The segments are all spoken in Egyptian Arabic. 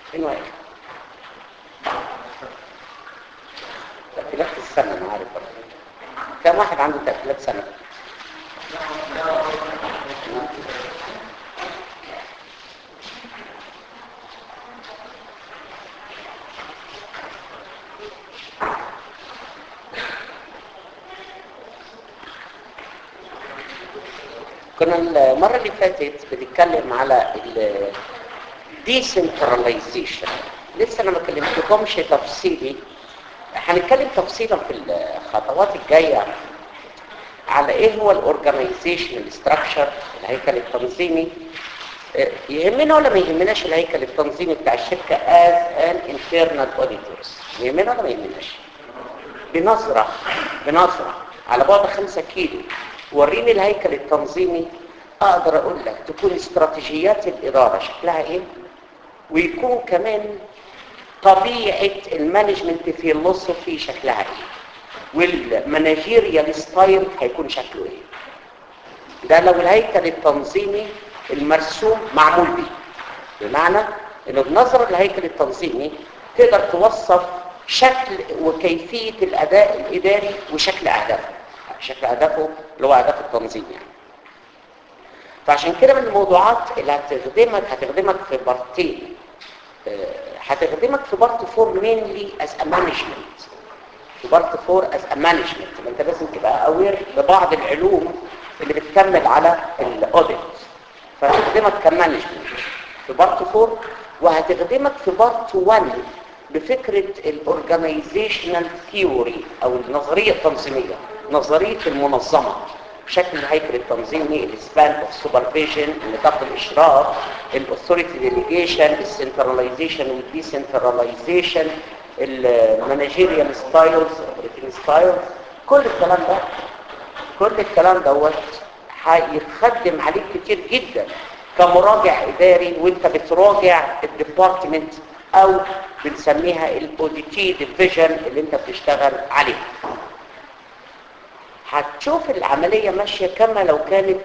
فين واقف تأكيلات السنة أنا عارف برضه. كم واحد عنده تأكيلات سنة؟ كنا المرة اللي فاتت بنتكلم على ال decentralization لسه انا ما كلمتكمش تفصيلي هنتكلم تفصيلا في الخطوات الجاية على ايه هو الاورجانيزيشن ستراكشر الهيكل التنظيمي اه، يهمنا ولا ما يهمناش الهيكل التنظيمي بتاع الشركة as an internal auditors يهمنا ولا ما يهمناش بنظرة بنظرة على بعد خمسة كيلو وريني الهيكل التنظيمي اقدر اقول لك تكون استراتيجيات الادارة شكلها ايه ويكون كمان طبيعة المانجمنت فيلوسوفي شكلها ايه والمانجيريال ستايل هيكون شكله ايه ده لو الهيكل التنظيمي المرسوم معمول بيه بمعنى انه بنظر الهيكل التنظيمي تقدر توصف شكل وكيفية الاداء الاداري وشكل اهدافه شكل اهدافه اللي هو اهداف التنظيم يعني فعشان كده من الموضوعات اللي هتخدمك هتخدمك في بارتين آه، هتخدمك في بارت فور مينلي از ا مانجمنت في بارت فور از ا مانجمنت انت لازم تبقى اوير ببعض العلوم اللي بتكمل على الاوديت فهتخدمك كمانجمنت في بارت فور وهتخدمك في بارت 1 بفكرة الاورجانيزيشنال ثيوري او النظرية التنظيمية نظرية المنظمة بشكل الهيكل التنظيمي السبان اوف سوبرفيجن نطاق الاشراف الاثوريتي ديليجيشن السنتراليزيشن والديسنتراليزيشن المانجيريال ستايلز اوبريتنج ستايلز كل الكلام ده كل الكلام دوت هيخدم عليك كتير جدا كمراجع اداري وانت بتراجع الديبارتمنت او بنسميها الاوديتي ديفيجن اللي انت بتشتغل عليه هتشوف العملية ماشية كما لو كانت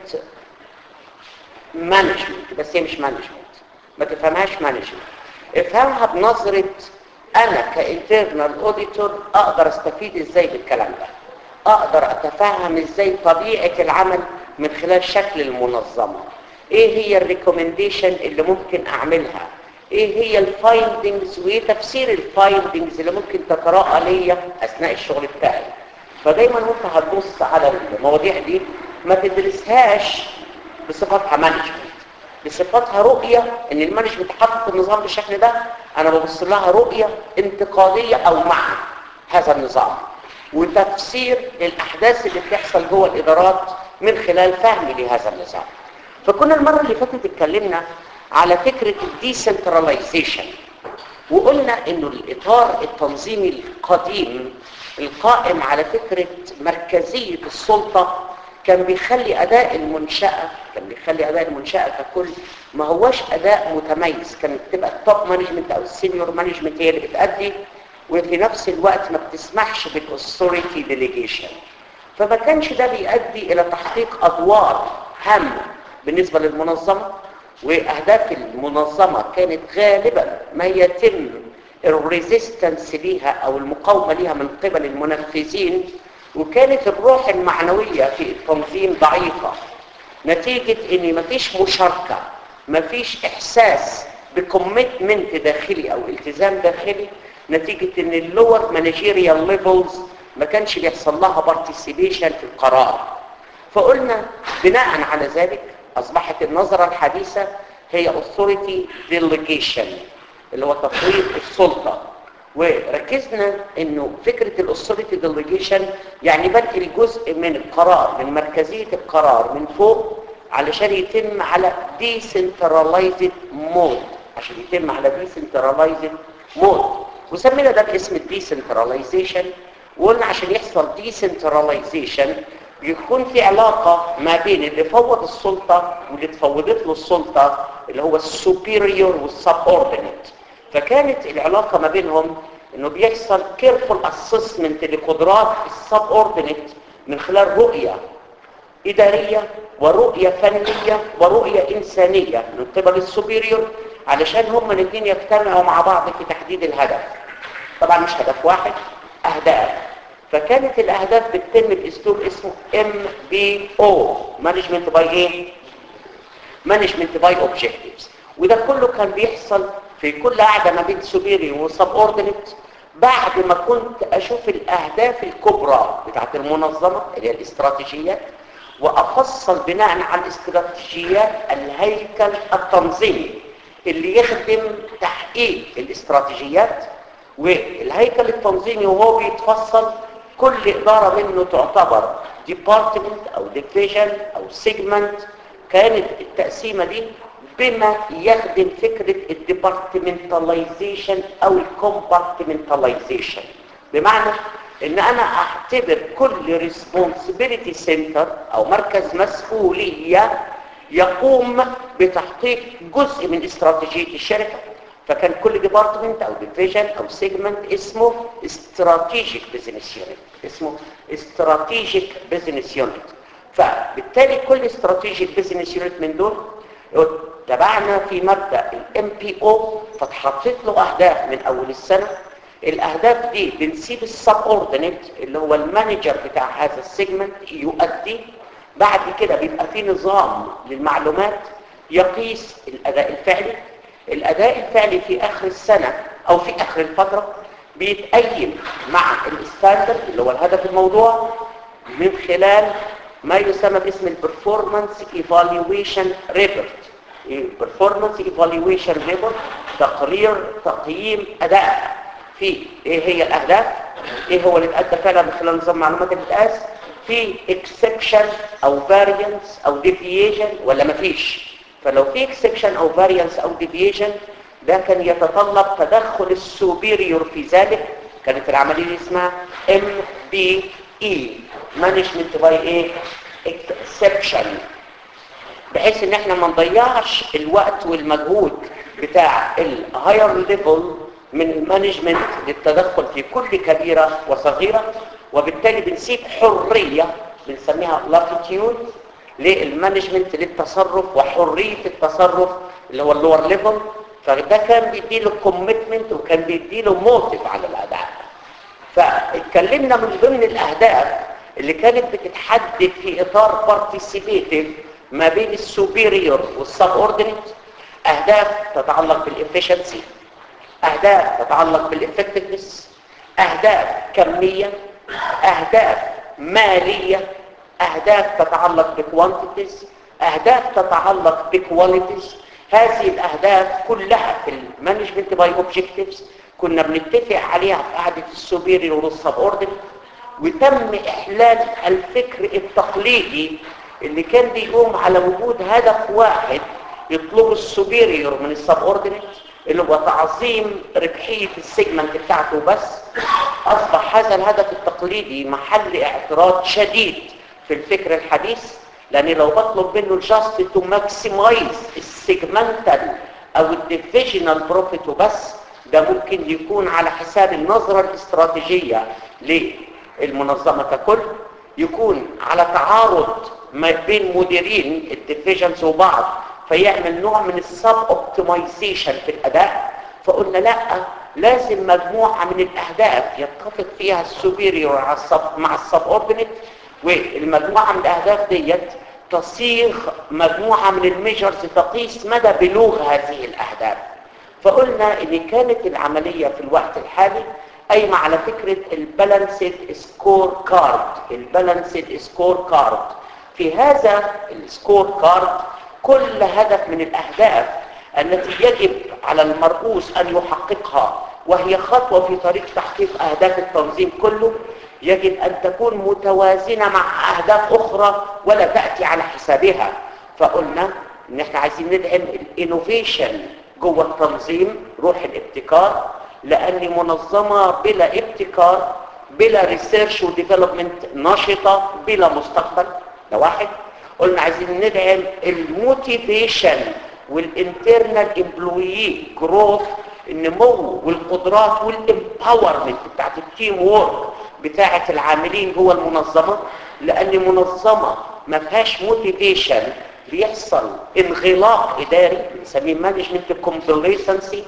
مانجمنت بس هي مش مانجمنت ما تفهمهاش مانجمنت افهمها بنظرة انا كانترنال اوديتور اقدر استفيد ازاي بالكلام ده اقدر اتفهم ازاي طبيعة العمل من خلال شكل المنظمة ايه هي الريكومنديشن اللي ممكن اعملها ايه هي الفايندنجز وايه تفسير الفايندنجز اللي ممكن تتراءى ليا اثناء الشغل بتاعي فدايما وانت هتبص على المواضيع دي ما تدرسهاش بصفتها مانجمنت بصفتها رؤية ان المانجمنت حاطط النظام بالشكل ده انا ببص لها رؤية انتقالية او معنى هذا النظام وتفسير للاحداث اللي بتحصل جوه الادارات من خلال فهمي لهذا النظام فكنا المرة اللي فاتت اتكلمنا على فكرة الديسنتراليزيشن وقلنا انه الاطار التنظيمي القديم القائم على فكرة مركزية السلطة كان بيخلي أداء المنشأة كان بيخلي أداء المنشأة ككل ما هوش أداء متميز كانت تبقى التوب مانجمنت أو السينيور مانجمنت هي اللي بتأدي وفي نفس الوقت ما بتسمحش بالأثوريتي ديليجيشن فما كانش ده بيؤدي إلى تحقيق أدوار هامة بالنسبة للمنظمة وأهداف المنظمة كانت غالبا ما يتم الريزيستنس ليها او المقاومة ليها من قبل المنفذين وكانت الروح المعنوية في التنظيم ضعيفة نتيجة ان مفيش مشاركة مفيش احساس بكوميتمنت داخلي او التزام داخلي نتيجة ان اللور مانجيريال ليفلز ما كانش بيحصل لها بارتيسيبيشن في القرار فقلنا بناء على ذلك اصبحت النظرة الحديثة هي authority delegation اللي هو تفويض السلطة وركزنا انه فكرة الاثوريتي ديليجيشن يعني بدء جزء من القرار من مركزية القرار من فوق علشان يتم على decentralized مود عشان يتم على decentralized مود وسمينا ده باسم decentralization وقلنا عشان يحصل decentralization يكون في علاقة ما بين اللي فوض السلطة واللي تفوضت له السلطة اللي هو السوبيريور والسبوردينيت فكانت العلاقة ما بينهم انه بيحصل كيرفول اسسمنت لقدرات السبوردينيت من خلال رؤية إدارية ورؤية فنية ورؤية إنسانية من قبل السوبيريور علشان هما الاثنين يجتمعوا مع بعض في تحديد الهدف طبعا مش هدف واحد اهداف فكانت الاهداف بتتم باسلوب اسمه ام بي او مانجمنت باي ايه مانجمنت باي اوبجكتيفز وده كله كان بيحصل في كل قعده ما بين سوبيري وسب اوردينيت بعد ما كنت اشوف الاهداف الكبرى بتاعت المنظمه اللي هي الاستراتيجيات وافصل بناء على الاستراتيجيات الهيكل التنظيمي اللي يخدم تحقيق الاستراتيجيات والهيكل التنظيمي وهو بيتفصل كل إدارة منه تعتبر ديبارتمنت أو ديفيجن أو سيجمنت كانت التقسيمة دي بما يخدم فكرة الديبارتمنتاليزيشن أو الكومبارتمنتاليزيشن بمعنى ان انا اعتبر كل ريسبونسبيلتي سنتر او مركز مسؤولية يقوم بتحقيق جزء من استراتيجية الشركة فكان كل ديبارتمنت او ديفيجن او سيجمنت اسمه استراتيجيك بزنس يونت اسمه استراتيجيك بزنس يونت فبالتالي كل استراتيجيك بزنس يونت من دول تبعنا في مبدا الام بي او فاتحطت له اهداف من اول السنه الاهداف دي بنسيب السب اوردينيت اللي هو المانجر بتاع هذا السيجمنت يؤدي بعد كده بيبقى في نظام للمعلومات يقيس الاداء الفعلي الاداء الفعلي في اخر السنه او في اخر الفتره بيتقيم مع الستاندرد اللي هو الهدف الموضوع من خلال ما يسمى باسم البرفورمانس ايفالويشن ريبورت البرفورمانس ايفالويشن ريبورت تقرير تقييم اداء في ايه هي الاهداف ايه هو اللي اتادى فعلا من خلال نظام معلومات بتتقاس في اكسبشن او فاريانس او ديفييشن ولا مفيش فلو في اكسبشن او فاريانس او ديفييشن ده كان يتطلب تدخل السوبيريور في ذلك كانت العمليه دي اسمها ام بي اي مانجمنت باي ايه اكسبشن بحيث ان احنا ما نضيعش الوقت والمجهود بتاع الهاير ليفل من المانجمنت للتدخل في كل كبيرة وصغيرة وبالتالي بنسيب حرية بنسميها لاتيتيود للمانجمنت للتصرف وحرية التصرف اللي هو اللور ليفل فده كان بيديله كوميتمنت وكان بيديله موتيف على الاداء فاتكلمنا من ضمن الاهداف اللي كانت بتتحدد في اطار بارتيسيبيتيف ما بين السوبيريور والسب اوردينيت اهداف تتعلق بالافشنسي اهداف تتعلق بالافكتفنس اهداف كميه اهداف ماليه اهداف تتعلق بكوانتيتيز اهداف تتعلق بكواليتيز هذه الاهداف كلها في المانجمنت باي اوبجكتيفز كنا بنتفق عليها في قعده السوبيريور والسب اوردينيت وتم احلال الفكر التقليدي اللي كان بيقوم على وجود هدف واحد يطلبه السوبيريور من السب اوردينيت اللي هو تعظيم ربحية السيجمنت بتاعته بس أصبح هذا الهدف التقليدي محل اعتراض شديد في الفكر الحديث لأن لو بطلب منه just to maximize السيجمنتال أو الديفيجنال بروفيت وبس ده ممكن يكون على حساب النظرة الاستراتيجية للمنظمة ككل يكون على تعارض ما بين مديرين الديفيجنز وبعض فيعمل نوع من السب اوبتمايزيشن في الاداء فقلنا لا لازم مجموعه من الاهداف يتفق فيها السوبيريور على السب مع السب اوردينيت والمجموعه من الاهداف ديت تصيغ مجموعه من الميجرز تقيس مدى بلوغ هذه الاهداف فقلنا ان كانت العمليه في الوقت الحالي قايمه على فكره البالانسد سكور كارد البالانسد سكور كارد في هذا السكور كارد كل هدف من الأهداف التي يجب على المرؤوس أن يحققها وهي خطوة في طريق تحقيق أهداف التنظيم كله يجب أن تكون متوازنة مع أهداف أخرى ولا تأتي على حسابها فقلنا إن إحنا عايزين ندعم الانوفيشن جوه التنظيم روح الابتكار لأن منظمة بلا ابتكار بلا ريسيرش وديفلوبمنت نشطة بلا مستقبل ده واحد قلنا عايزين ندعم الموتيفيشن والانترنال امبلوي جروث النمو والقدرات والامباورمنت بتاعت التيم وورك بتاعت العاملين جوه المنظمه لان منظمه ما فيهاش موتيفيشن بيحصل انغلاق اداري بنسميه مانجمنت كومبليسنسي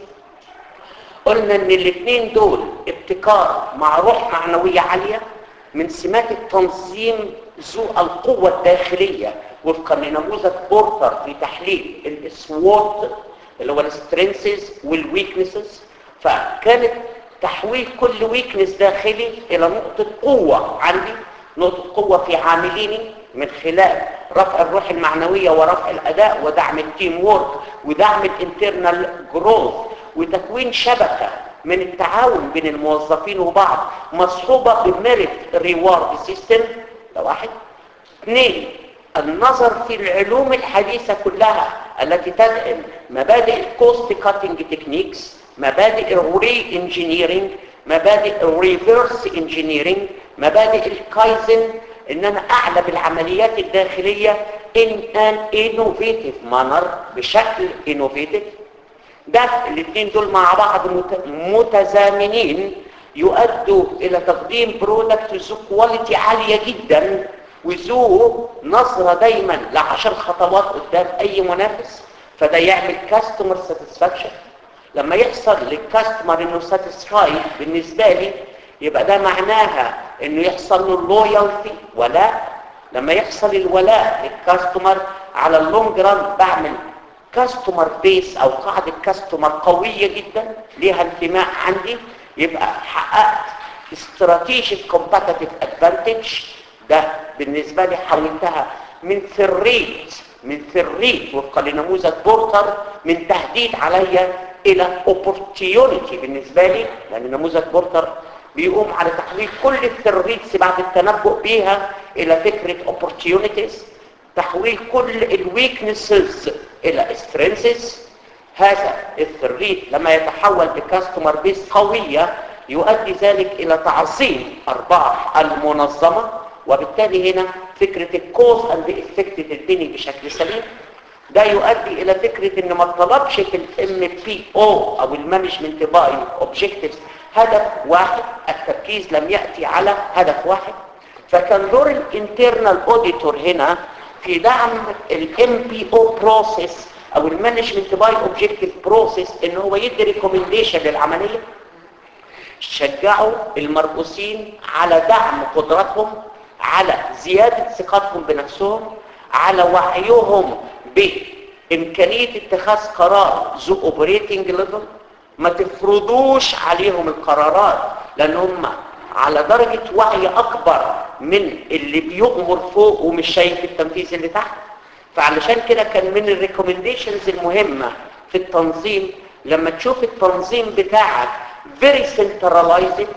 قلنا ان الاثنين دول ابتكار مع روح معنويه عاليه من سمات التنظيم ذو القوه الداخليه وفقا لنموذج بورتر في تحليل الاسوات اللي هو السترينثز والويكنسز فكانت تحويل كل ويكنس داخلي الى نقطه قوه عندي نقطه قوه في عامليني من خلال رفع الروح المعنويه ورفع الاداء ودعم التيم وورك ودعم الانترنال جروث وتكوين شبكه من التعاون بين الموظفين وبعض مصحوبه بميريت ريوارد سيستم ده واحد اثنين النظر في العلوم الحديثه كلها التي تدعم مبادئ الكوست كاتنج تكنيكس مبادئ الري انجينيرنج مبادئ الريفرس انجينيرنج مبادئ الكايزن ان انا اعلى بالعمليات الداخليه ان ان انوفيتيف مانر بشكل انوفيتيف ده الاثنين دول مع بعض متزامنين يؤدوا الى تقديم برودكت ذو كواليتي عاليه جدا وذو نظره دايما لعشر خطوات قدام اي منافس فده يعمل كاستمر ساتسفاكشن لما يحصل للكاستمر انه ساتسفايد بالنسبه لي يبقى ده معناها انه يحصل له اللويالتي ولاء لما يحصل الولاء للكاستمر على اللونج ران بعمل كاستمر بيس او قاعده كاستمر قويه جدا ليها انتماء عندي يبقى حققت استراتيجيك كومباتيتيف ادفانتج ده بالنسبه لي حولتها من ثريت من ثريت وفقا لنموذج بورتر من تهديد عليا الى اوبورتيونيتي بالنسبه لي لان نموذج بورتر بيقوم على تحويل كل الثريتس بعد التنبؤ بيها الى فكره اوبورتيونيتيز تحويل كل الويكنسز الى سترينثز هذا الثريت لما يتحول بكاستمر بيس قويه يؤدي ذلك الى تعظيم ارباح المنظمه وبالتالي هنا فكره الكوز اند افكت تتبني بشكل سليم ده يؤدي الى فكره ان ما طلبش في الام بي او او المانجمنت باي اوبجكتيفز هدف واحد التركيز لم ياتي على هدف واحد فكان دور الانترنال اوديتور هنا في دعم الام بي او بروسيس او المانجمنت باي اوبجكتيف بروسيس ان هو يدي ريكومنديشن للعمليه شجعوا المرؤوسين على دعم قدراتهم على زياده ثقتهم بنفسهم على وعيهم بامكانيه اتخاذ قرار ذو اوبريتنج ليفل ما تفرضوش عليهم القرارات لان هم على درجة وعي أكبر من اللي بيؤمر فوق ومش شايف التنفيذ اللي تحت فعلشان كده كان من الريكومنديشنز المهمة في التنظيم لما تشوف التنظيم بتاعك very centralized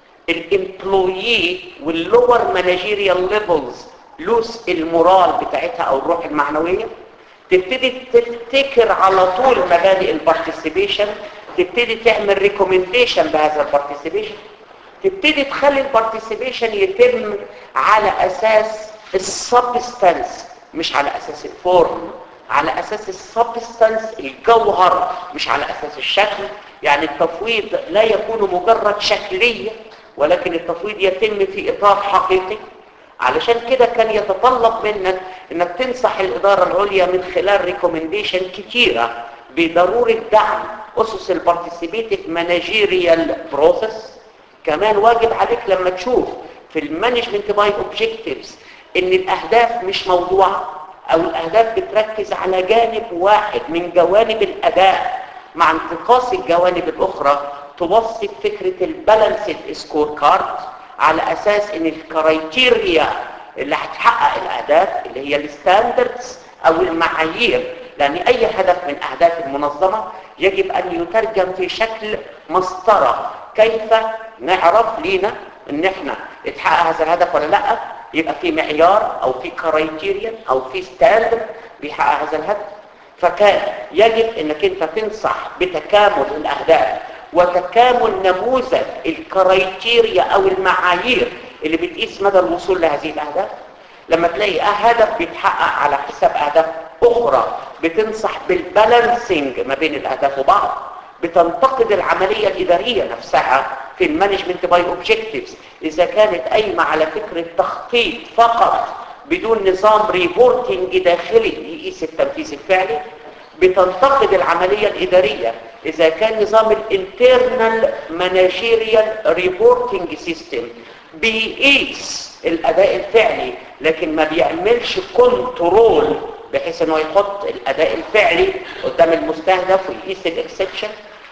الامبلويي واللور مانجيريال ليفلز لوس المورال بتاعتها او الروح المعنويه تبتدي تفتكر على طول مبادئ البارتيسيبيشن تبتدي تعمل ريكومنديشن بهذا البارتيسيبيشن تبتدي تخلي البارتيسيبيشن يتم على اساس السبستانس مش على اساس الفورم على اساس السبستانس الجوهر مش على اساس الشكل يعني التفويض لا يكون مجرد شكليه ولكن التفويض يتم في اطار حقيقي علشان كده كان يتطلب منك انك تنصح الاداره العليا من خلال ريكومنديشن كتيره بضروره دعم اسس البارتيسيبيتيف مانجيريال بروسيس كمان واجب عليك لما تشوف في المانجمنت باي اوبجكتيفز ان الاهداف مش موضوعه او الاهداف بتركز على جانب واحد من جوانب الاداء مع انتقاص الجوانب الاخرى توصف فكره البالانسد سكور كارد على اساس ان الكرايتيريا اللي هتحقق الاهداف اللي هي الستاندردز او المعايير لان اي هدف من اهداف المنظمه يجب ان يترجم في شكل مسطره كيف نعرف لينا ان احنا اتحقق هذا الهدف ولا لا يبقى في معيار او في كرايتيريا او في ستاندرد بيحقق هذا الهدف فكان يجب انك انت تنصح بتكامل الاهداف وتكامل نموذج الكرايتيريا او المعايير اللي بتقيس مدى الوصول لهذه الاهداف لما تلاقي هدف بيتحقق على حساب اهداف اخرى بتنصح بالبالانسنج ما بين الاهداف وبعض بتنتقد العملية الإدارية نفسها في المانجمنت باي اوبجكتيفز إذا كانت قايمة على فكرة تخطيط فقط بدون نظام ريبورتنج داخلي يقيس التنفيذ الفعلي بتنتقد العملية الإدارية إذا كان نظام الانترنال مانجيريال ريبورتنج سيستم بيقيس الأداء الفعلي لكن ما بيعملش كنترول بحيث انه يحط الأداء الفعلي قدام المستهدف ويقيس الاكسبشن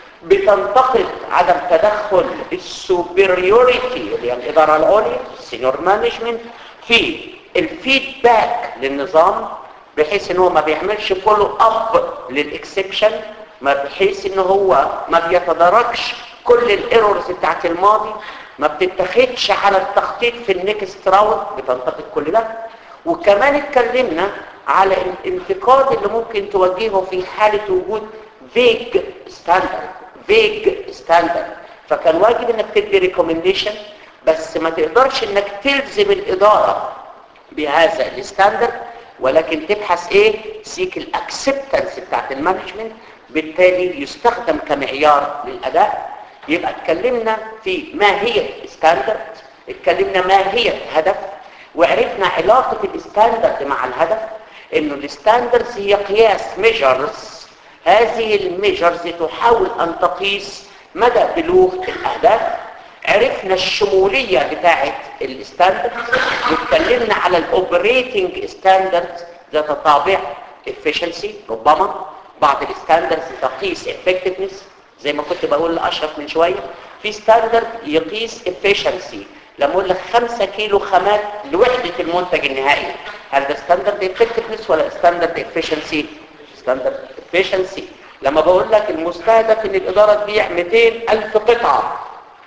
بتنتقد عدم تدخل السوبريوريتي اللي هي الإدارة العليا السينيور مانجمنت في الفيدباك للنظام بحيث ان هو ما بيعملش فولو اب للاكسبشن ما بحيث ان هو ما بيتدركش كل الايرورز بتاعت الماضي ما بتتخدش على التخطيط في النكست راوند بتنتقد كل ده وكمان اتكلمنا على الانتقاد اللي ممكن توجهه في حالة وجود فيج ستاندرد فيج ستاندرد فكان واجب انك تدي ريكومنديشن بس ما تقدرش انك تلزم الاداره بهذا الستاندرد ولكن تبحث ايه سيك الاكسبتنس بتاعت المانجمنت بالتالي يستخدم كمعيار للاداء يبقى اتكلمنا في ماهيه ستاندرد اتكلمنا ماهيه هدف وعرفنا علاقه الستاندرد مع الهدف انه الستاندردز هي قياس ميجرز هذه الميجرز تحاول ان تقيس مدى بلوغ الاهداف عرفنا الشمولية بتاعت الستاندرد واتكلمنا على الاوبريتنج ستاندرد ذات طابع efficiency ربما بعض الستاندردز تقيس effectiveness زي ما كنت بقول لاشرف من شوية في ستاندرد يقيس efficiency لما اقول لك 5 كيلو خامات لوحدة المنتج النهائي هل ده ستاندرد effectiveness ولا ستاندرد efficiency ستاندرد efficiency لما بقول لك المستهدف ان الاداره تبيع 200 الف قطعه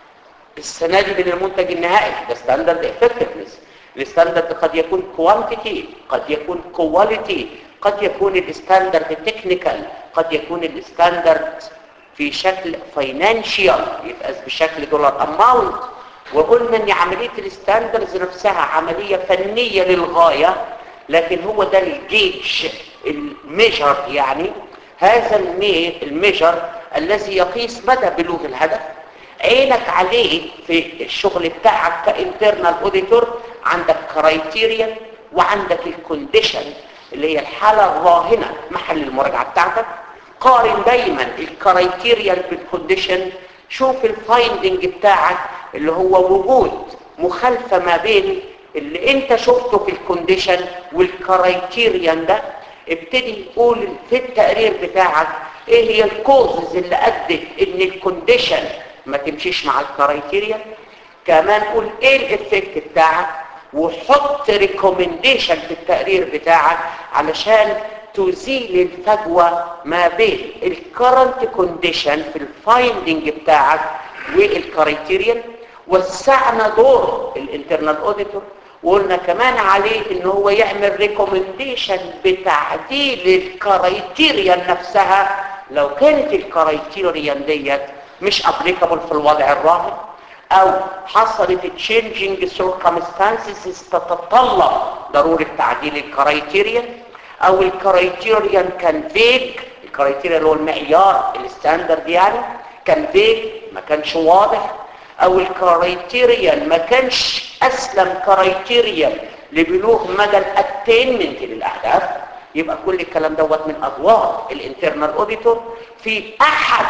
السنه دي من المنتج النهائي ده ستاندرد افكتفنس الستاندرد قد يكون كوانتيتي قد يكون كواليتي قد يكون الستاندرد تكنيكال قد يكون الستاندرد في شكل فاينانشيال يبقى بشكل دولار اماونت وقلنا ان عمليه الستاندردز نفسها عمليه فنيه للغايه لكن هو ده الجيج الميجر يعني هذا الميجر الذي يقيس مدى بلوغ الهدف عينك عليه في الشغل بتاعك كانترنال اوديتور عندك كرايتيريا وعندك الكونديشن اللي هي الحالة الراهنة محل المراجعة بتاعتك قارن دايما الكرايتيريا بالكونديشن شوف الفايندنج بتاعك اللي هو وجود مخالفة ما بين اللي انت شفته في الكونديشن والكرايتيريان ده ابتدي قول في التقرير بتاعك ايه هي الكوزز اللي ادت ان الكونديشن ما تمشيش مع الكرايتيريا كمان قول ايه الافكت بتاعك وحط ريكومنديشن في التقرير بتاعك علشان تزيل الفجوة ما بين الكرنت كونديشن في الفايندنج بتاعك والكرايتيريا وسعنا دور الانترنال اوديتور وقلنا كمان عليه ان هو يعمل ريكومنديشن بتعديل الكرايتيريا نفسها لو كانت الكرايتيريا ديت مش ابليكابل في الوضع الراهن او حصلت تشينجينج سيركمستانسز تتطلب ضروره تعديل الكرايتيريا او الكرايتيريا كان فيج الكرايتيريا اللي هو المعيار الستاندرد يعني كان فيج ما كانش واضح او الكرايتيريا ما كانش اسلم كرايتيريا لبلوغ مدى الاتينمنت للاهداف يبقى كل الكلام دوت من ادوار الانترنال اوديتور في احد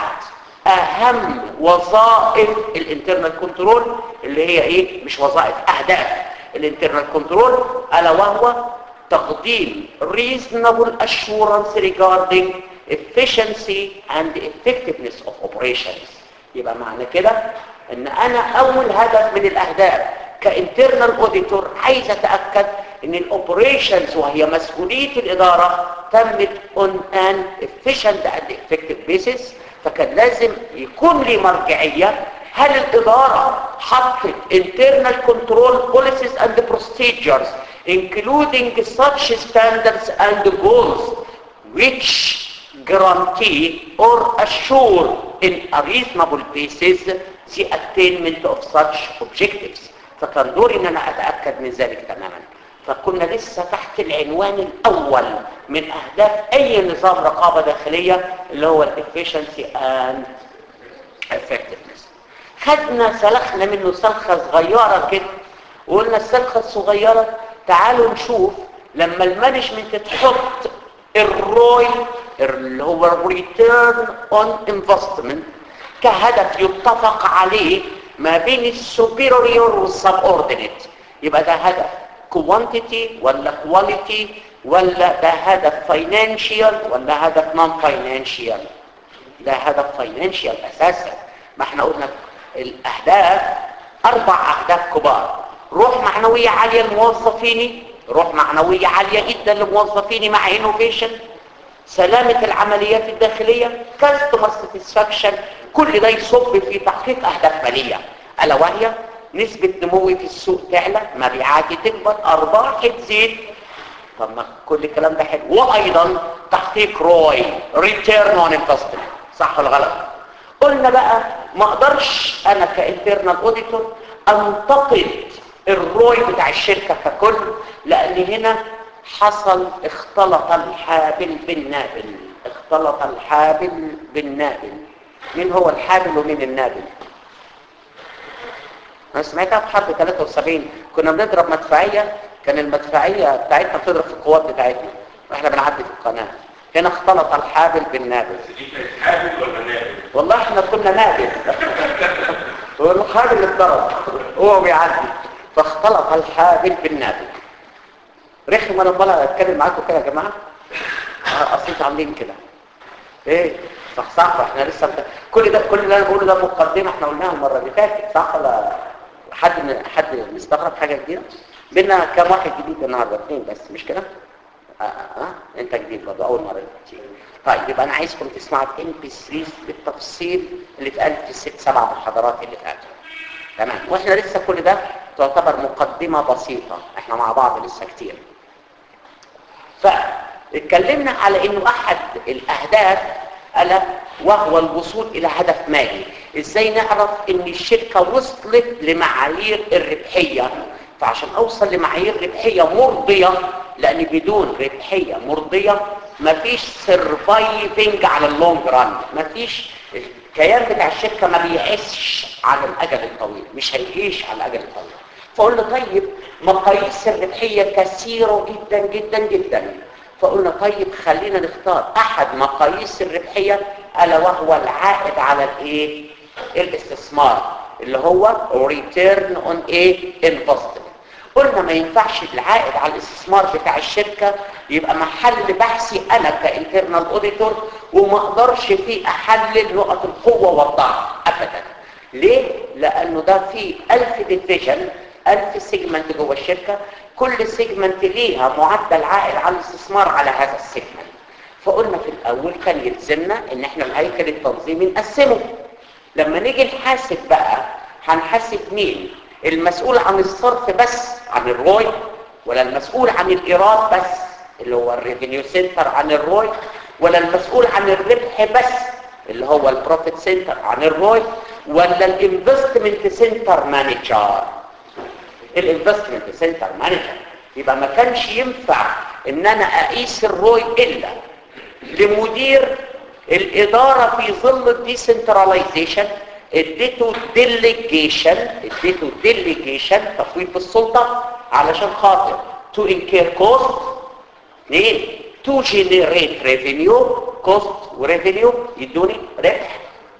اهم وظائف الانترنال كنترول اللي هي ايه مش وظائف اهداف الانترنال كنترول الا وهو تقديم reasonable assurance regarding efficiency and effectiveness of operations يبقى معنى كده ان انا اول هدف من الاهداف كانترنال اوديتور عايز اتاكد ان الاوبريشنز وهي مسؤوليه الاداره تمت اون ان efficient and effective basis فكان لازم يكون لي مرجعيه هل الاداره حطت internal control policies and procedures including such standards and goals which guarantee or assure in a reasonable basis the attainment of such objectives فكان دوري ان انا اتاكد من ذلك تماما فكنا لسه تحت العنوان الاول من اهداف اي نظام رقابه داخليه اللي هو الافشنسي اند effectiveness خدنا سلخنا منه سلخه صغيره كده وقلنا السلخه الصغيره تعالوا نشوف لما المانجمنت تحط الروي اللي هو الريتيرن اون انفستمنت كهدف يتفق عليه ما بين السوبيريور والسبوردينيت يبقى ده هدف كوانتيتي ولا كواليتي ولا ده هدف فاينانشيال ولا هدف نون فاينانشيال ده هدف فاينانشيال اساسا ما احنا قلنا الاهداف اربع اهداف كبار روح معنويه عاليه لموظفيني روح معنويه عاليه جدا لموظفيني مع انوفيشن سلامه العمليات الداخليه كاستمر ساتسفاكشن كل ده يصب في تحقيق اهداف ماليه الا وهي نسبه نمو في السوق تعلى مبيعاتي تكبر ارباحي تزيد طب ما كل الكلام ده حلو وايضا تحقيق روي ريتيرن اون انفستمنت صح ولا غلط قلنا بقى ما اقدرش انا كانترنال اوديتور انتقد الروي بتاع الشركه ككل لان هنا حصل اختلط الحابل بالنابل اختلط الحابل بالنابل مين هو الحابل ومين النابل انا سمعتها في حرب 73 كنا بنضرب مدفعيه كان المدفعيه بتاعتنا بتضرب في القوات بتاعتنا واحنا بنعدي في القناه هنا اختلط الحابل بالنابل دي كانت حابل ولا نابل؟ والله احنا كنا نابل والحابل اتضرب هو بيعدي فاختلط الحابل بالنابل رخم انا امال اتكلم معاكم كده يا جماعه آه، اصل انتوا عاملين كده ايه صح صح احنا لسه بت... كل ده كل اللي انا بقوله ده مقدمه احنا قلناها المره اللي فاتت صح ولا حد من حد مستغرب حاجه جديده بينا كام واحد جديد النهارده اثنين بس مش كده اه, آه, آه. انت جديد برضه اول مره تيجي طيب يبقى انا عايزكم تسمعوا الام بي 3 بالتفصيل اللي اتقال في الست سبع محاضرات اللي فاتوا تمام واحنا لسه كل ده تعتبر مقدمه بسيطه احنا مع بعض لسه كتير فاتكلمنا على انه احد الاهداف الا وهو الوصول الى هدف مالي ازاي نعرف ان الشركه وصلت لمعايير الربحيه فعشان اوصل لمعايير ربحيه مرضيه لان بدون ربحيه مرضيه مفيش سرفايفنج على اللونج ران مفيش الكيان بتاع الشركه ما بيعيش على الاجل الطويل مش هيعيش على الاجل الطويل فقلنا طيب مقاييس الربحيه كثيره جدا جدا جدا فقلنا طيب خلينا نختار احد مقاييس الربحيه الا وهو العائد على الايه الاستثمار اللي هو return on a investment قلنا ما ينفعش العائد على الاستثمار بتاع الشركه يبقى محل بحثي انا كانترنال اوديتور وما اقدرش فيه احلل نقط القوه والضعف ابدا ليه لانه ده فيه 1000 ديفيجن 1000 سيجمنت جوه الشركه كل سيجمنت ليها معدل عائد على الاستثمار على هذا السيجمنت فقلنا في الاول كان يلزمنا ان احنا الهيكل التنظيمي نقسمه لما نيجي نحاسب بقى هنحاسب مين المسؤول عن الصرف بس عن الروي ولا المسؤول عن الايراد بس اللي هو الريفينيو سنتر عن الروي ولا المسؤول عن الربح بس اللي هو البروفيت سنتر عن الروي ولا الانفستمنت سنتر مانجر الانفستمنت سنتر مانجر يبقى ما كانش ينفع ان انا اقيس الروي الا لمدير الاداره في ظل الديسنتراليزيشن اديته ديليجيشن اديته ديليجيشن تفويض السلطه علشان خاطر تو انكير كوست اثنين تو جنريت ريفينيو كوست وريفينيو يدوني ربح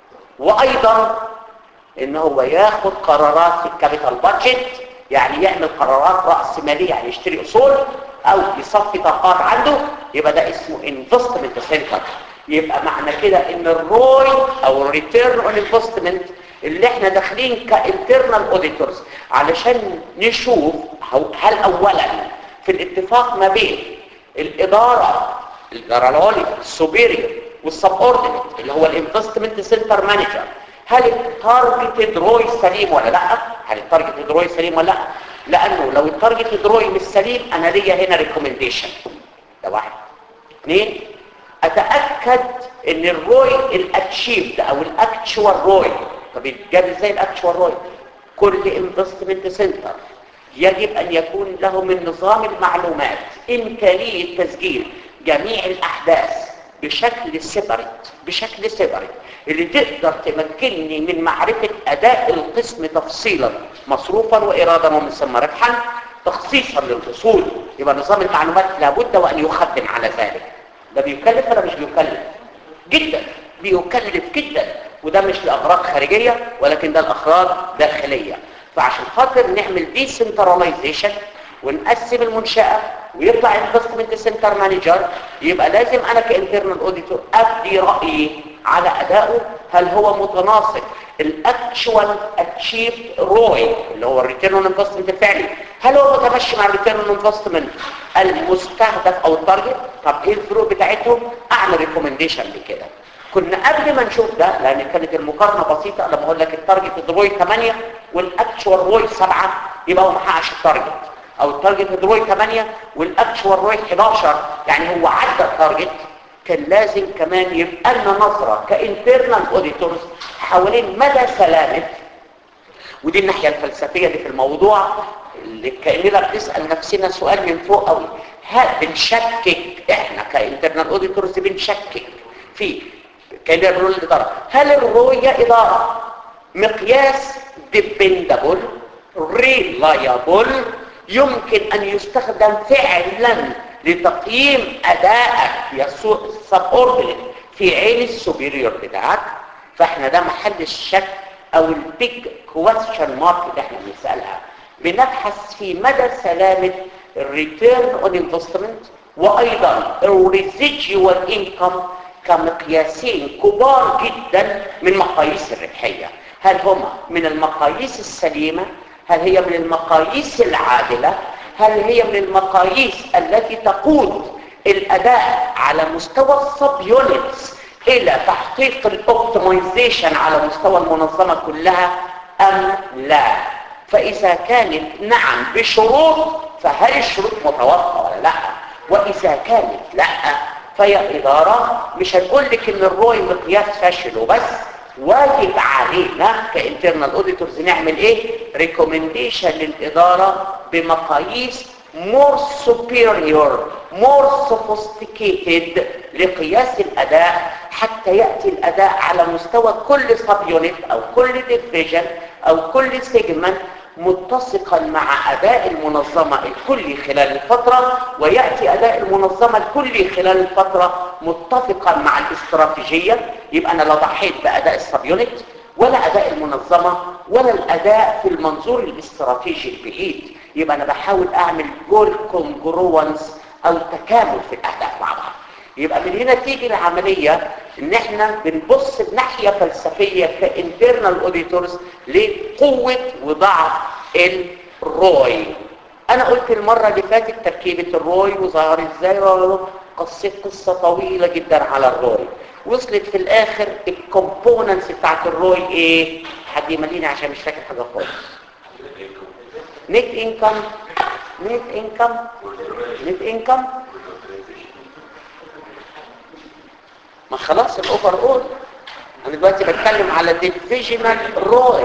وايضا ان هو ياخد قرارات في الكابيتال بادجت يعني يعمل قرارات راس ماليه يعني يشتري اصول او يصفي طاقات عنده يبقى ده اسمه انفستمنت سنتر يبقى معنى كده ان الروي او الريتيرن اون انفستمنت اللي احنا داخلين كانترنال اوديتورز علشان نشوف هل اولا في الاتفاق ما بين الاداره الاداره العليا السوبيريور والسبوردينيت اللي هو الانفستمنت سنتر مانجر هل التارجتد روي سليم ولا لا هل التارجتد روي سليم ولا لا لانه لو التارجتد روي مش سليم انا ليا هنا ريكومنديشن ده واحد اثنين اتاكد ان الروي الاتشيفد او الاكتشوال روي طب يتجاب ازاي الاكتشوال روي كل انفستمنت سنتر يجب ان يكون له من نظام المعلومات امكانيه تسجيل جميع الاحداث بشكل سيبريت بشكل سيبريت اللي تقدر تمكنني من معرفة أداء القسم تفصيلا مصروفا وإرادا ومن ثم ربحا تخصيصا للاصول يبقى نظام المعلومات لابد وان يخدم على ذلك ده بيكلف ولا مش بيكلف جدا بيكلف جدا وده مش لاغراض خارجيه ولكن ده لاغراض داخليه فعشان خاطر نعمل ديسنتراليزيشن ونقسم المنشاه ويطلع انفستمنت سنتر مانجر يبقى لازم انا كانترنال اوديتور ابدي رايي على ادائه هل هو متناسق الاكشوال اتشيف روي اللي هو الريتيرن اون انفستمنت الفعلي هل هو متمشي مع الريتيرن اون انفستمنت المستهدف او التارجت طب ايه الفروق بتاعتهم اعمل ريكومنديشن بكده كنا قبل ما نشوف ده لان كانت المقارنه بسيطه لما اقول لك التارجت الروي 8 والاكشوال روي 7 يبقى هو ما حققش التارجت او التارجت الروي 8 والاكشوال روي 11 يعني هو عدى التارجت كان لازم كمان يبقى لنا نظره كانترنال اوديتورز حوالين مدى سلامه ودي الناحيه الفلسفيه اللي في الموضوع اللي كاننا بنسال نفسنا سؤال من فوق قوي هل بنشكك احنا كانترنال اوديتورز بنشكك في كان الرول الاداره هل الرؤيه اداره مقياس dependable reliable يمكن ان يستخدم فعلا لتقييم ادائك يا سبوردينيت في عين السوبيريور بتاعك فاحنا ده محل الشك او البيج كويستشن مارك اللي احنا بنسالها بنبحث في مدى سلامه الريتيرن اون انفستمنت وايضا الريزيديوال انكم كمقياسين كبار جدا من مقاييس الربحيه هل هما من المقاييس السليمه هل هي من المقاييس العادله هل هي من المقاييس التي تقود الاداء على مستوى السب يونتس الى تحقيق الاوبتمايزيشن على مستوى المنظمه كلها ام لا فاذا كانت نعم بشروط فهل الشروط متوافقه ولا لا واذا كانت لا فهي اداره مش هنقول لك ان الرؤي مقياس فاشل وبس واجب علينا كانترنال اوديتورز نعمل ايه ريكومنديشن للاداره بمقاييس more superior more sophisticated لقياس الاداء حتى ياتي الاداء على مستوى كل سب يونت او كل ديفيجن او كل سيجمنت متسقا مع اداء المنظمه الكلي خلال الفتره وياتي اداء المنظمه الكلي خلال الفتره متفقا مع الاستراتيجيه يبقى انا لا ضحيت باداء السب يونت ولا اداء المنظمه ولا الاداء في المنظور الاستراتيجي البعيد يبقى انا بحاول اعمل جول كونجروانس او تكامل في الاهداف مع بعض يبقى من هنا تيجي العملية ان احنا بنبص بناحية فلسفية كانترنال اوديتورز لقوة وضعف الروي انا قلت المرة اللي فاتت تركيبة الروي وظهر ازاي قصيت قصة طويلة جدا على الروي وصلت في الاخر الكومبوننتس بتاعت الروي ايه حد يمليني عشان مش فاكر حاجة خالص نت انكم نت انكم نت انكم ما خلاص الاوفر اول انا دلوقتي بتكلم على ديفيجنال روي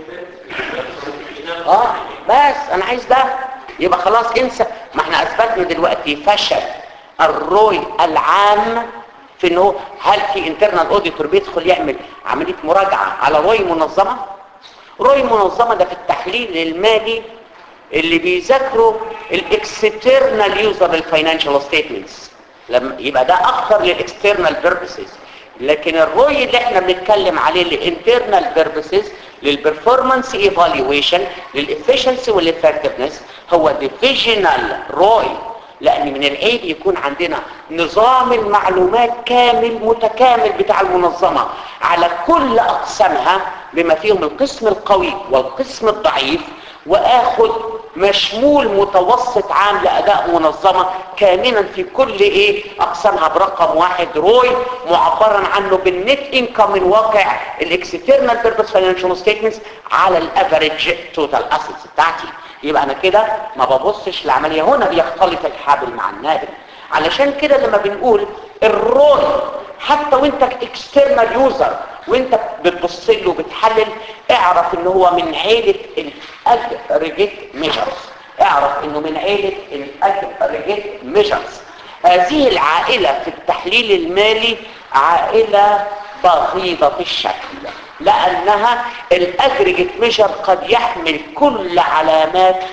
اه بس انا عايز ده يبقى خلاص انسى ما احنا اثبتنا دلوقتي فشل الروي العام في انه هل في انترنال اوديتور بيدخل يعمل عمليه مراجعه على روي منظمه روي منظمه ده في التحليل المالي اللي بيذاكروا الاكسترنال يوزر للفاينانشال ستيتمنتس لما يبقى ده اكتر للاكسترنال بيربسز لكن الروي اللي احنا بنتكلم عليه للانترنال بيربسز للبرفورمانس ايفالويشن للافشنسي والافكتفنس هو ديفيجنال روي لان من العيب يكون عندنا نظام المعلومات كامل متكامل بتاع المنظمه على كل اقسامها بما فيهم القسم القوي والقسم الضعيف واخد مشمول متوسط عام لاداء منظمه كاملا في كل ايه اقسامها برقم واحد روي معبرا عنه بالنت انكم من واقع الاكسترنال بيربس فاينانشال ستيتمنتس على الافريج توتال اسيتس بتاعتي يبقى انا كده ما ببصش العمليه هنا بيختلط الحابل مع النابل علشان كده لما بنقول الروي حتى وانت اكسترنال يوزر وانت بتبص له وبتحلل اعرف ان هو من عيله الاجريجيت ميجرز اعرف انه من عيله الاجريجيت ميجرز هذه العائله في التحليل المالي عائله بغيضه الشكل لانها الاجريجيت ميجر قد يحمل كل علامات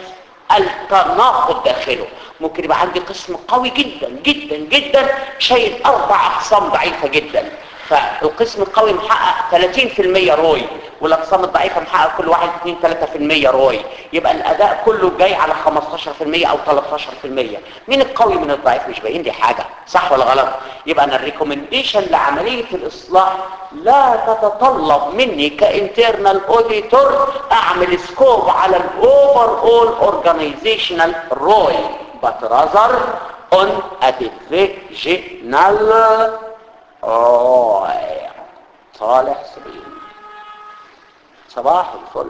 التناقض داخله ممكن يبقى عندي قسم قوي جدا جدا جدا شايل اربع اقسام ضعيفه جدا فالقسم القوي محقق 30% روي والاقسام الضعيفه محقق كل واحد 2 3% روي يبقى الاداء كله جاي على 15% او 13% مين القوي من الضعيف مش باين لي حاجه صح ولا غلط يبقى انا الريكومنديشن لعمليه الاصلاح لا تتطلب مني كانترنال اوديتور اعمل سكوب على الاوفر اول اورجانيزيشنال روي but rather on a divisional روي صالح سليم صباح الفل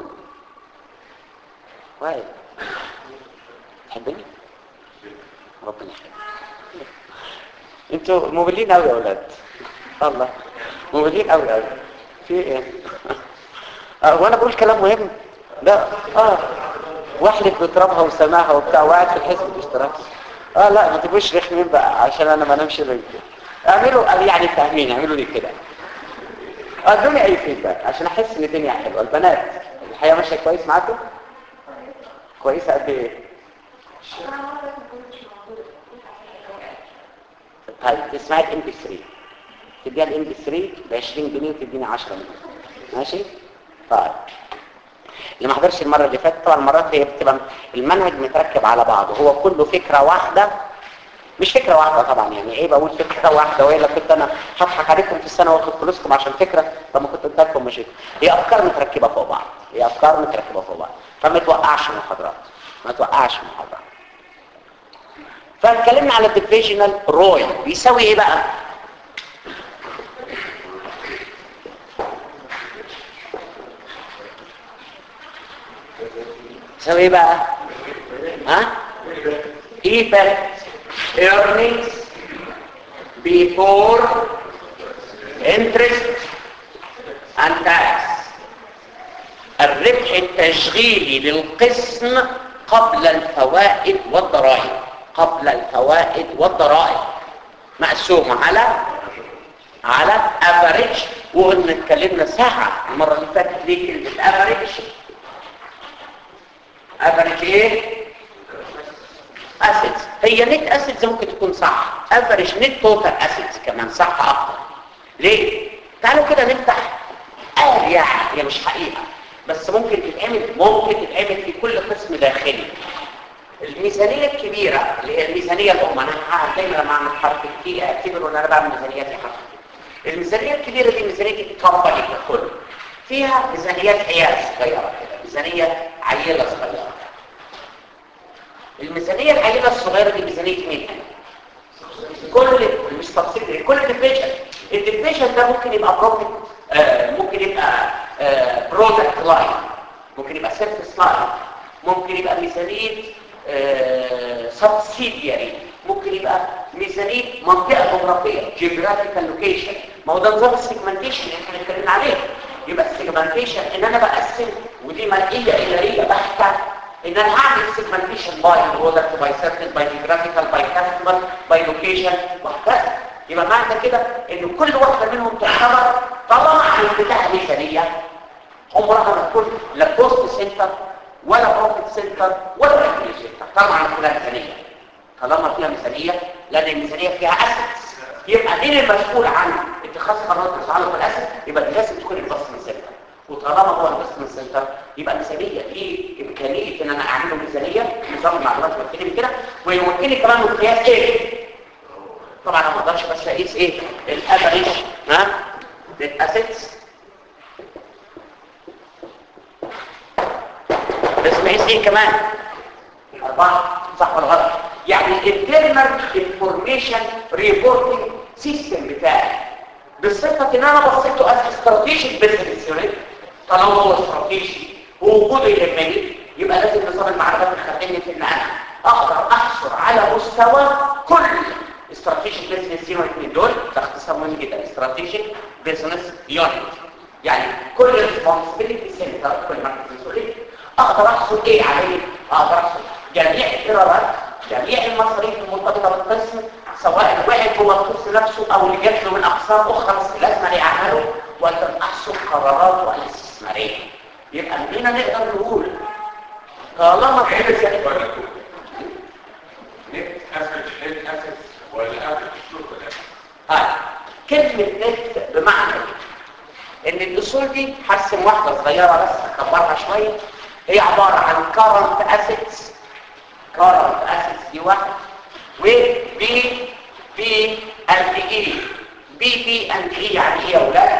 وين تحبني ربنا يحبك انتوا مملين قوي يا اولاد الله مملين قوي قوي في ايه اه وانا بقول كلام مهم لا اه واحلف بترابها وسماها وبتاع وقاعد في الحزب الاشتراكي اه لا ما تبقوش رخمين بقى عشان انا ما انامش ليل اعملوا يعني فاهمين اعملوا لي كده ادوني اي فيدباك عشان احس ان الدنيا حلوه البنات الحياه ماشيه كويس معاكم كويسه قد ايه طيب تسمعي الام بي 3 تديها الام بي 3 ب 20 جنيه وتديني 10 منها ماشي طيب اللي ما حضرش المره اللي فاتت طبعا المرات هي بتبقى المنهج متركب على بعضه هو كله فكره واحده مش فكره واحده طبعا يعني ايه بقول فكره واحده والا كنت انا هضحك عليكم في السنه واخد فلوسكم عشان فكره فما كنت قلت لكم مش هي افكار متركبه فوق بعض هي افكار متركبه فوق بعض فما توقعش المحاضرات ما توقعش المحاضرات فاتكلمنا على الديفيجنال روي بيساوي ايه بقى يساوي ايه بقى ها effect earnings before interest and tax الربح التشغيلي للقسم قبل الفوائد والضرائب قبل الفوائد والضرائب مقسوم على على افريج وقلنا اتكلمنا ساعة المرة اللي فاتت ليه كلمة افريج افريج ايه اسيدز هي نت اسيدز ممكن تكون صح افريج نت توتال اسيدز كمان صح اكتر ليه تعالوا كده نفتح آه يعني هي مش حقيقة بس ممكن تتعمل ممكن تتعمل في كل قسم داخلي الميزانية الكبيرة اللي هي الميزانية الأم أنا دايما لما أعمل حرف كتير أعتبر إن أنا بعمل ميزانيات في حرف الميزانية الكبيرة دي ميزانية الكمباني ككل فيها ميزانيات عيال صغيرة كده ميزانية عيلة صغيرة الميزانية العيلة الصغيرة دي ميزانية مين؟ كل مش تفصيل كل ديفيجن الديفيجن ده ممكن يبقى بروفيت آه ممكن يبقى برودكت آه لاين ممكن يبقى سيرفيس لاين ممكن يبقى ميزانية سبسيدياري ممكن يبقى ميزانية منطقة جغرافية جيوغرافيكال لوكيشن ما هو ده نظام السيجمنتيشن اللي احنا اتكلمنا عليه يبقى السيجمنتيشن ان انا بقسم ودي مرئية إدارية بحتة ان انا هعمل سيجمنتيشن باي برودكت باي سيرفيس باي جيوغرافيكال باي كاستمر باي لوكيشن وهكذا يبقى معنى كده ان كل واحدة منهم تعتبر طالما عملت لها ميزانية عمرها ما تكون لا كوست سنتر ولا بروفيت سنتر ولا ريفينيو سنتر طالما عملت لها ميزانية طالما فيها ميزانية لان الميزانية فيها اسيتس يبقى مين المسؤول عن اتخاذ قرارات تتعلق بالاسيت يبقى لازم تكون البصمة سنتر وطالما هو البصمة سنتر يبقى الميزانية في امكانية ان انا اعمله ميزانية نظام المعلومات يمكنني كده ويمكنني كمان من قياس ايه طبعا انا ما اقدرش بس اقيس ايه الافريج ها للاسيتس بس بقيس ايه كمان اربعه صح ولا غلط يعني الانترنال انفورميشن ريبورتنج سيستم بتاعي بالصفه ان انا بصيته از استراتيجيك بزنس يونت طالما هو استراتيجي ووجوده يهمني يبقى لازم نظام المعلومات يخليني في ان انا اقدر احصر على مستوى كل استراتيجيك بزنس يونت من دول ده اختصار مهم جدا استراتيجيك بزنس يونت يعني كل ريسبونسبيلتي سنتر كل مركز مسؤوليه اقدر احصل ايه عليه اقدر احصل جميع الايرادات جميع المصاريف المرتبطه بالقسم سواء وقع جوه القسم نفسه او اللي جات له من اقسام اخرى بس لازم يعمله واقدر احصل قراراته الاستثماريه يبقى مننا نقدر نقول طالما في نت ولا كود نت اسيد نت اسيد ولا اسيد شو آه. كلمة نت بمعنى إيه؟ ان الاصول دي هرسم واحدة صغيرة بس اكبرها شوية هي عبارة عن current assets current assets دي واحد و B B and E B B and E يعني ايه يا ولاد؟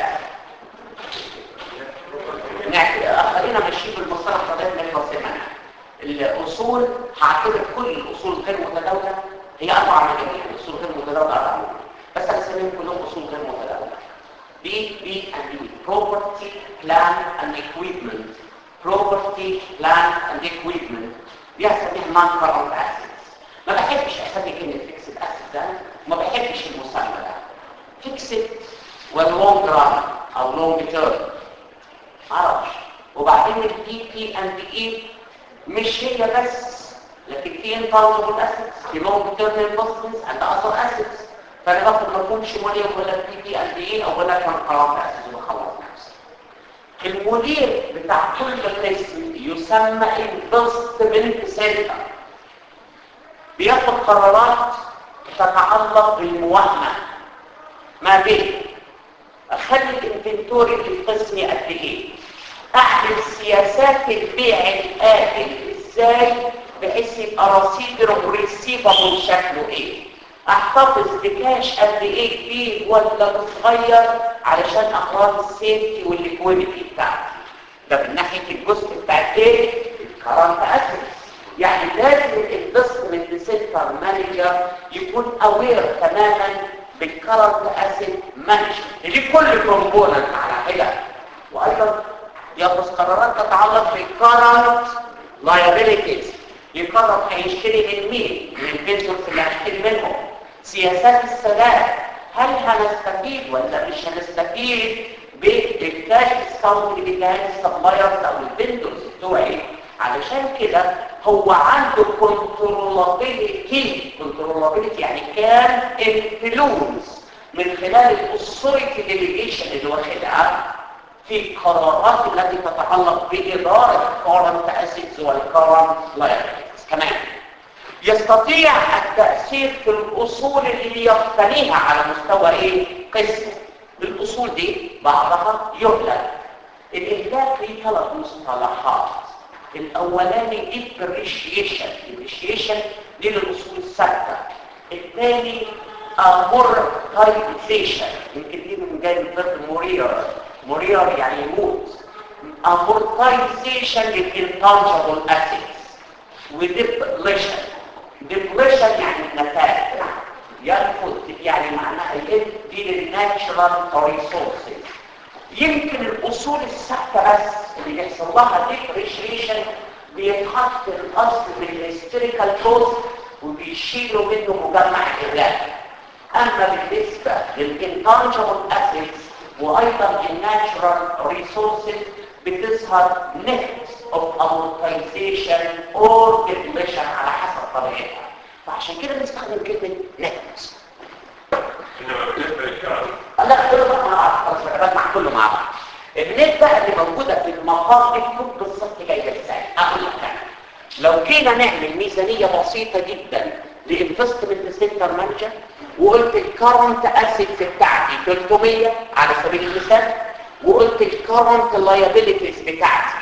نعم خلينا ماشيين بالمصطلح ده نخلص منها الاصول هعتبر كل الاصول غير متداوله هي اربع مجاميع الاصول غير متداوله اربع مجاميع بس انا اسميهم كلهم اصول غير متداوله بي بي and B property plan and equipment property plan and equipment دي هسميها non current assets ما بحبش اسمي كلمه fixed asset ده ما بحبش المسمى ده fixed واللونج ران او لونج تيرم معرفش وبعدين البي بي اند اي مش هي بس لكن في انتاجبل اسيتس في لونج تيرم انفستمنتس اند اذر اسيتس فانا باخد مفهوم شموليه ولا بي بي اند اي او ولا كان قرار اسيتس وخلاص نفسي المدير بتاع كل قسم يسمى انفستمنت سنتر بياخد قرارات تتعلق بالموائمه ما بين اخلي الانفنتوري في قسمي قد ايه اعمل سياسات البيع الآجل ازاي بحيث يبقى رصيد ريسيفبل شكله ايه احتفظ بكاش قد ايه كبير ولا صغير علشان اقرار السيفتي والاكويبيتي بتاعتي ده من ناحيه الجزء بتاع ايه الكرنت اسيتس يعني لازم الانفستمنت سنتر مانجر يكون اوير تماما بالكرنت اسيت مانجمنت دي كل كومبوننت على حده وايضا ياخذ قرارات تتعلق بالكرنت لايبيليتيز يقرر هيشتري من مين من البيزنس اللي هيشتري منهم سياسات السداد هل هنستفيد ولا مش هنستفيد بالكاش ديسكاونت اللي بيديها السبلايرز او الفندرز بتوعي علشان كده هو عنده كنترولابيلتي كنترولابيلتي يعني كان انفلونس من خلال الاثوريتي ديليجيشن اللي واخدها في القرارات التي تتعلق بإدارة current assets والcurrent liabilities كمان يستطيع التأثير في الأصول اللي يقتنيها على مستوى إيه؟ قسم الأصول دي بعضها يهلك الإهلاك ليه ثلاث مصطلحات الأولاني depreciation depreciation دي للأصول الثابتة الثاني amortization يمكن دي من جاي من ضد مورير مورير يعني يموت amortization للانتانجبل assets وديبليشن ديبليشن يعني النتائج ينفذ يعني معناها ايه دي للناتشرال ريسورسز يمكن الاصول الثابته بس اللي بيحصل لها ديبريشيشن بيتحط الاصل بالهيستوريكال كوست وبيشيلوا منه مجمع الغذائي اما بالنسبه للانتانجبل اسيتس وايضا الناتشرال ريسورسز بتظهر نت اوف amortization اور depletion على حسب طبيعتها فعشان كده بنستخدم كلمه نت انما بالنسبه للكلام لا كله بقى مع بعض خلاص بقى مع كله مع بعض النت بقى اللي موجوده في المقام مكتوب بالظبط جايه ازاي اقول لك انا لو جينا نعمل ميزانيه بسيطه جدا لانفستمنت سنتر مانجر وقلت الكرنت اسيتس بتاعتي 300 على سبيل المثال وقلت الكرنت لايبيليتيز بتاعتي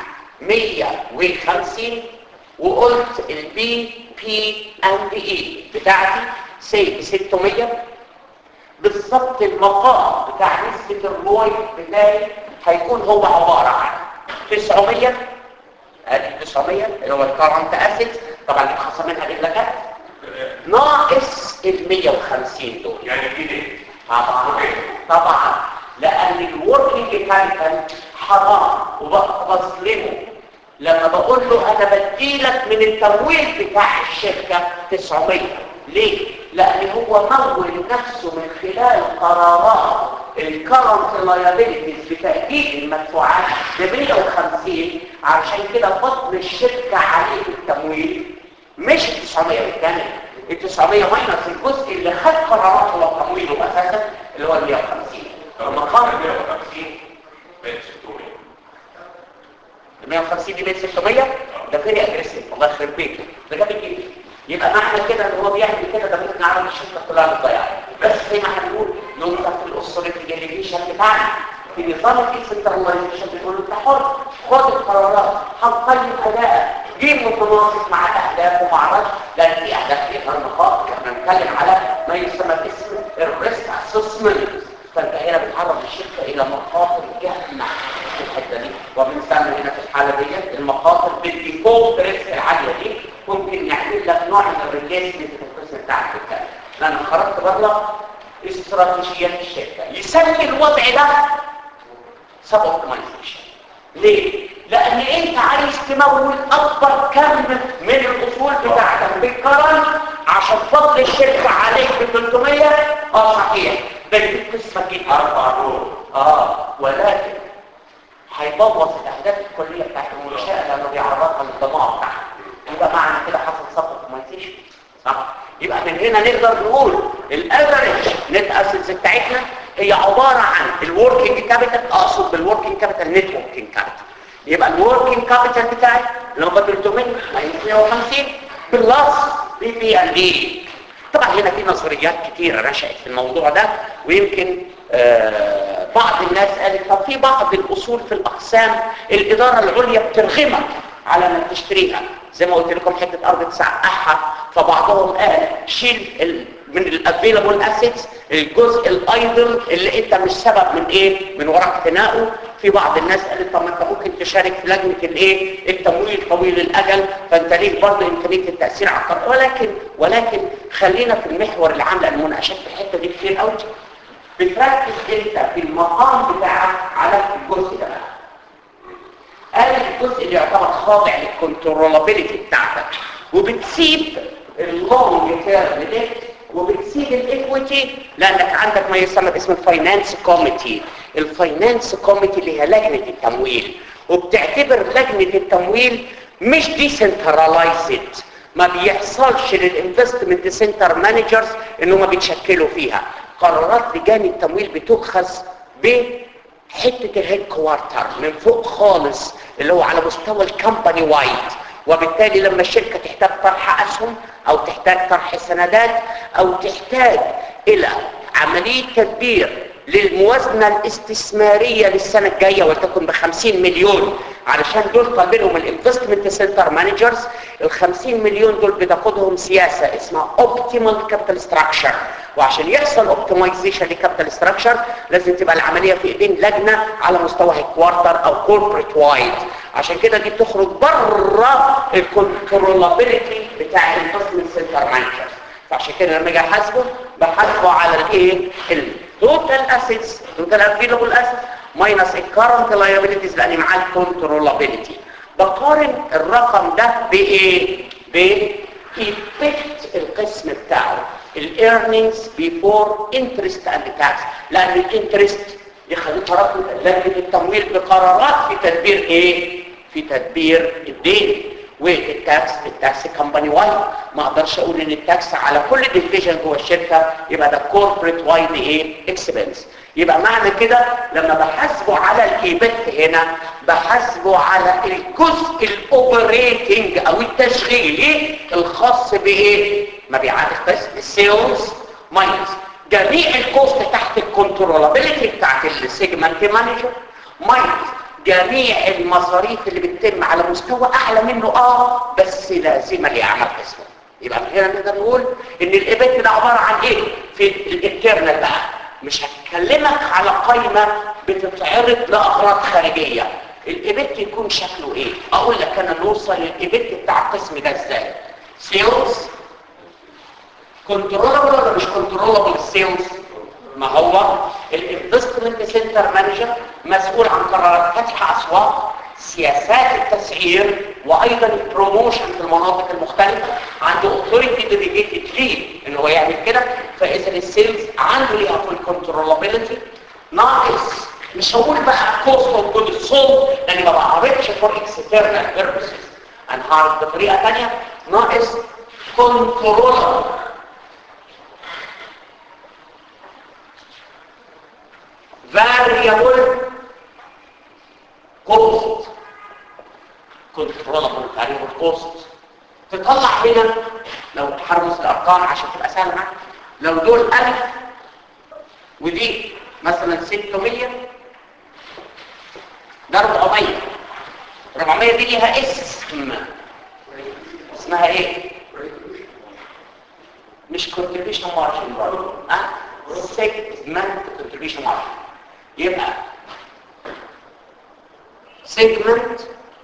150 وقلت البي بي اند اي بتاعتي سي 600 بالظبط المقام بتاع نسبة الروي بتاعي هيكون هو عبارة عن 900 ادي 900 اللي هو الكرنت اسيتس طبعا الخاصة منها الاغلاقات ناقص ال 150 دول يعني في ليه طبعا طبعا لان الوركينج كابيتال حرام وبظلمه لما بقول له انا بديلك من التمويل بتاع الشركه 900 ليه لان هو مول نفسه من خلال قرارات الكرنت لايبيليتيز بتاكيد المدفوعات ب 150 عشان كده فضل الشركه عليه التمويل مش ال 900 بالكامل ال 900 ماينس الجزء اللي خد قراراته وتمويله اساسا اللي هو ال 150 لما المقام قام 150 بقت 600 ال 150 دي بقت 600 اه ده فيري اجريسيف الله يخرب بيته ده جاب جدا يبقى معنى كده ان هو بيعمل كده ده ممكن نعرف الشركه كلها بتضيع بس زي ما هنقول نقطه في الاسره الديليجيشن بتاعنا في نظام الديسنترلايزيشن بنقول انت حر خد القرارات هنقيم ادائك جيب متناسق مع الاهداف وما اعرفش لان في اهداف في اطار مخاطر احنا بنتكلم على ما يسمى باسم الريسك اسسمنت فانت هنا بتعرض الشركه الى مخاطر جهنم في الحته دي وبنسمي هنا في الحاله دي المخاطر بالديفولت ريسك العاليه دي ممكن نعمل لك نوع من الريليسمنت في القسم بتاعك بالكامل لان خرجت بره استراتيجيات الشركه يسمي الوضع ده سب اوبتمايزيشن ليه؟ لان انت عايز تمول اكبر كم من الاصول بتاعتك بالكرم عشان فضل الشركه عليك ب 300 اه صحيح ده يجيب قسمه جديد اربع دور اه ولكن هيبوظ الاهداف الكليه بتاعت المنشاه لانه بيعرضها للضمان بتاعها يبقى معنى كده حصل سب اوبتمايزيشن صح يبقى من هنا نقدر نقول الافريج نت اسيتس بتاعتنا هي عباره عن الوركينج كابيتال اقصد بالوركينج كابيتال نت وركينج كابيتال يبقى الوركينج كابيتال بتاعي اللي هو 300 150 بلس بي بي ان دي طبعا هنا في نظريات كتيره نشأت في الموضوع ده ويمكن آه بعض الناس قالت طب في بعض الاصول في الاقسام الاداره العليا بترغمك على انك تشتريها زي ما قلت لكم حته ارض تسقعها فبعضهم قال شيل ال من الافيلابل اسيتس الجزء الايدل اللي انت مش سبب من ايه من وراء اقتنائه في بعض الناس قالت طب ما انت ممكن تشارك في لجنه الايه التمويل طويل الاجل فانت ليك برضه امكانيه التاثير على القرار ولكن ولكن خلينا في المحور العام لان المناقشات في الحته دي كتير قوي بتركز انت في المقام بتاعك على الجزء ده بقى قال الجزء اللي يعتبر خاضع للكنترولابيلتي بتاعتك وبتسيب اللونج تيرم ديت وبتسيب الايكويتي لانك عندك ما يسمى باسم الفاينانس كوميتي الفاينانس كوميتي اللي هي لجنه التمويل وبتعتبر لجنه التمويل مش ديسنترلايزد ما بيحصلش للانفستمنت سنتر مانجرز انهم بيتشكلوا فيها قرارات لجان التمويل بتؤخذ ب حته الهيد كوارتر من فوق خالص اللي هو على مستوى الكمباني وايد وبالتالي لما الشركه تحتاج طرح اسهم او تحتاج طرح سندات او تحتاج الى عمليه تدبير للموازنه الاستثماريه للسنه الجايه ولتكن ب 50 مليون علشان دول طالبينهم الانفستمنت سنتر مانجرز ال 50 مليون دول بتاخدهم سياسه اسمها اوبتيمال كابيتال ستراكشر وعشان يحصل اوبتمايزيشن لكابيتال ستراكشر لازم تبقى العمليه في ايدين لجنه على مستوى هيد كوارتر او كوربريت وايد عشان كده دي بتخرج بره الكنترولابيلتي بتاع الانفستمنت سنتر مانجرز فعشان كده لما اجي احاسبه بحاسبه على الايه التوتال اسيتس توتال افيلابل اسيتس ماينس الكرنت لايبيليتيز لان معاه الكنترولابيلتي بقارن الرقم ده بايه بايفكت القسم بتاعه الايرنينجز بيفور انترست اند تاكس لان الانترست يخلي طرف لجنه التمويل بقرارات في تدبير ايه في تدبير الدين والتاكس التاكس كمباني وايد ما اقدرش اقول ان التاكس على كل ديفيجن جوه الشركه يبقى ده كوربريت وايد ايه اكسبنس يبقى معنى كده لما بحاسبه على الايبت هنا بحاسبه على الجزء الاوبريتنج او التشغيلي الخاص بايه مبيعات القسم السيلز ماينس جميع الكوست تحت الكنترولابيلتي بتاعت السيجمنت مانجر ماينس جميع المصاريف اللي بتتم على مستوى اعلى منه اه بس لازمه لاعمال قسمه يبقى من هنا نقدر نقول ان الايبت ده عباره عن ايه في الانترنال بقى مش هتكلمك على قائمه بتتعرض لاغراض خارجيه الايبت يكون شكله ايه اقول لك انا نوصل للايبت بتاع القسم ده ازاي سيلز كنترولابل ولا مش كنترولابل سيلز ما هو الانفستمنت سنتر مانجر مسؤول عن قرارات فتح اسواق سياسات التسعير وايضا البروموشن في المناطق المختلفه عنده اوثوريتي ديليجيتد ليه ان هو يعمل كده فاذا السيلز عنده ليها في الكنترولابيلتي ناقص مش هقول بقى كوست اوف جود سولد لاني ما بعرفش فور اكسترنال بيربسز انا هعرف بطريقه ثانيه ناقص كنترولابل variable cost كنترولابل فاريبل كوست تطلع هنا لو تحرص الارقام عشان تبقى سهله معاك لو دول 1000 ودي مثلا 600 ده 400 400 دي ليها اسم اسمها ايه مش contribution margin برضه ها segment contribution margin يبقى segment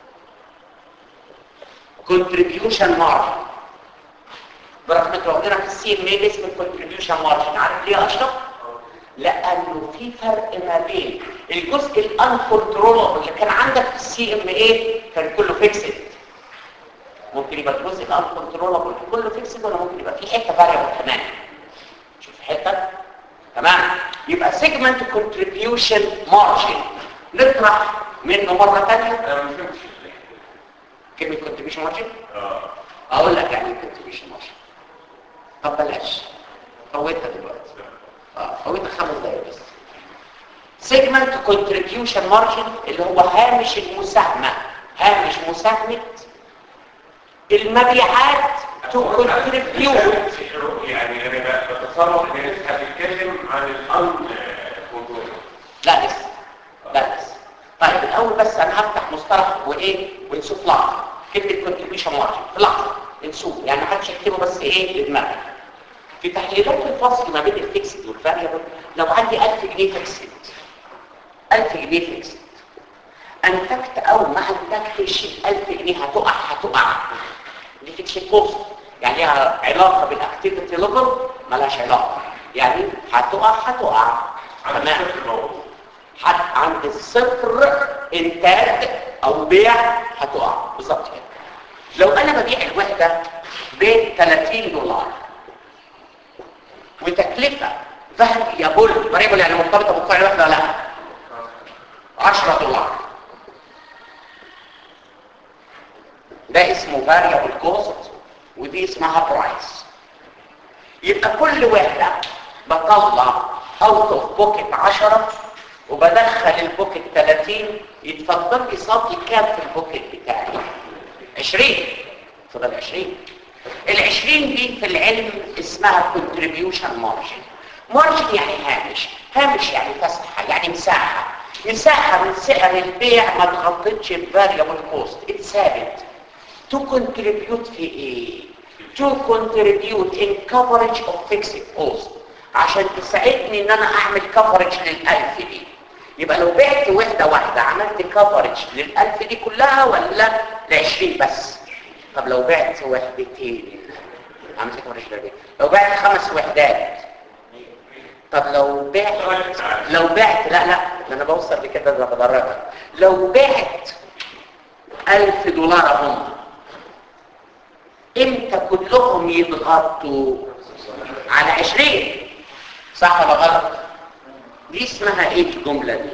contribution margin برغم انك لو جينا في السي ام اي اسم contribution margin عارف ليه يا اشرف؟ لانه في فرق ما بين الجزء الانكنترولبل اللي كان عندك في السي ام اي كان كله فيكسد ممكن يبقى الجزء الانكنترولبل كله فيكسد ولا ممكن يبقى في حته فاريبل كمان شوف حته تمام يبقى سيجمنت كونتريبيوشن مارجن نطرح منه مره ثانيه انا ما فهمتش ليه. كلمه كونتريبيوشن مارجن اه اقول لك يعني ايه كونتريبيوشن مارجن طب بلاش فوتها دلوقتي اه فوتها خمس دقايق بس سيجمنت كونتريبيوشن مارجن اللي هو هامش المساهمه هامش مساهمه المبيعات تو كونتريبيوت يعني انا بتصور ان انت هتتكلم عن الان كنترول لا لسه لا لسه طيب الاول بس انا هفتح مصطلح وايه ونشوف لحظه كلمه كونتريبيوشن مارجن في لحظه نشوف يعني ما حدش يكتبه بس ايه بدماغك في تحليلات الفصل ما بين الفيكسد والفاريبل لو عندي 1000 جنيه فيكسد 1000 جنيه فيكسد انتجت او ما انتجتش 1000 جنيه هتقع هتقع دي فيكسد كوست يعني ليها علاقه بالاكتيفيتي ليفل مالهاش علاقه يعني هتقع هتقع عن تمام الشكل الموجود حتى عند الصفر انتاج او بيع هتقع بالظبط كده لو انا ببيع الوحده ب 30 دولار وتكلفه فاريبل فاريبل يعني مرتبطه بقطاع الوحده ولا لا 10 دولار ده اسمه فاريبل كوست ودي اسمها برايس يبقى كل وحده بطلع اوت اوف بوكيت 10 وبدخل البوكيت 30 يتفضل لي صافي كام في البوكيت بتاعي 20 فضل 20 ال 20 دي في العلم اسمها contribution margin margin يعني هامش هامش يعني فسحه يعني مساحه مساحه من سعر البيع ما تغطتش الفاريبل كوست اتثابت to contribute في ايه to contribute in coverage of fixed cost عشان تساعدني ان انا اعمل coverage للألف دي يبقى لو بعت وحدة واحدة عملت coverage للألف دي كلها ولا لعشرين بس طب لو بعت وحدتين عملت coverage للألف لو بعت خمس وحدات طب لو بعت لو بعت لا لا ده انا بوصل لكده ده بدرجة لو بعت ألف دولار هم امتى كلهم يضغطوا على عشرين صح ولا غلط دي اسمها ايه الجملة دي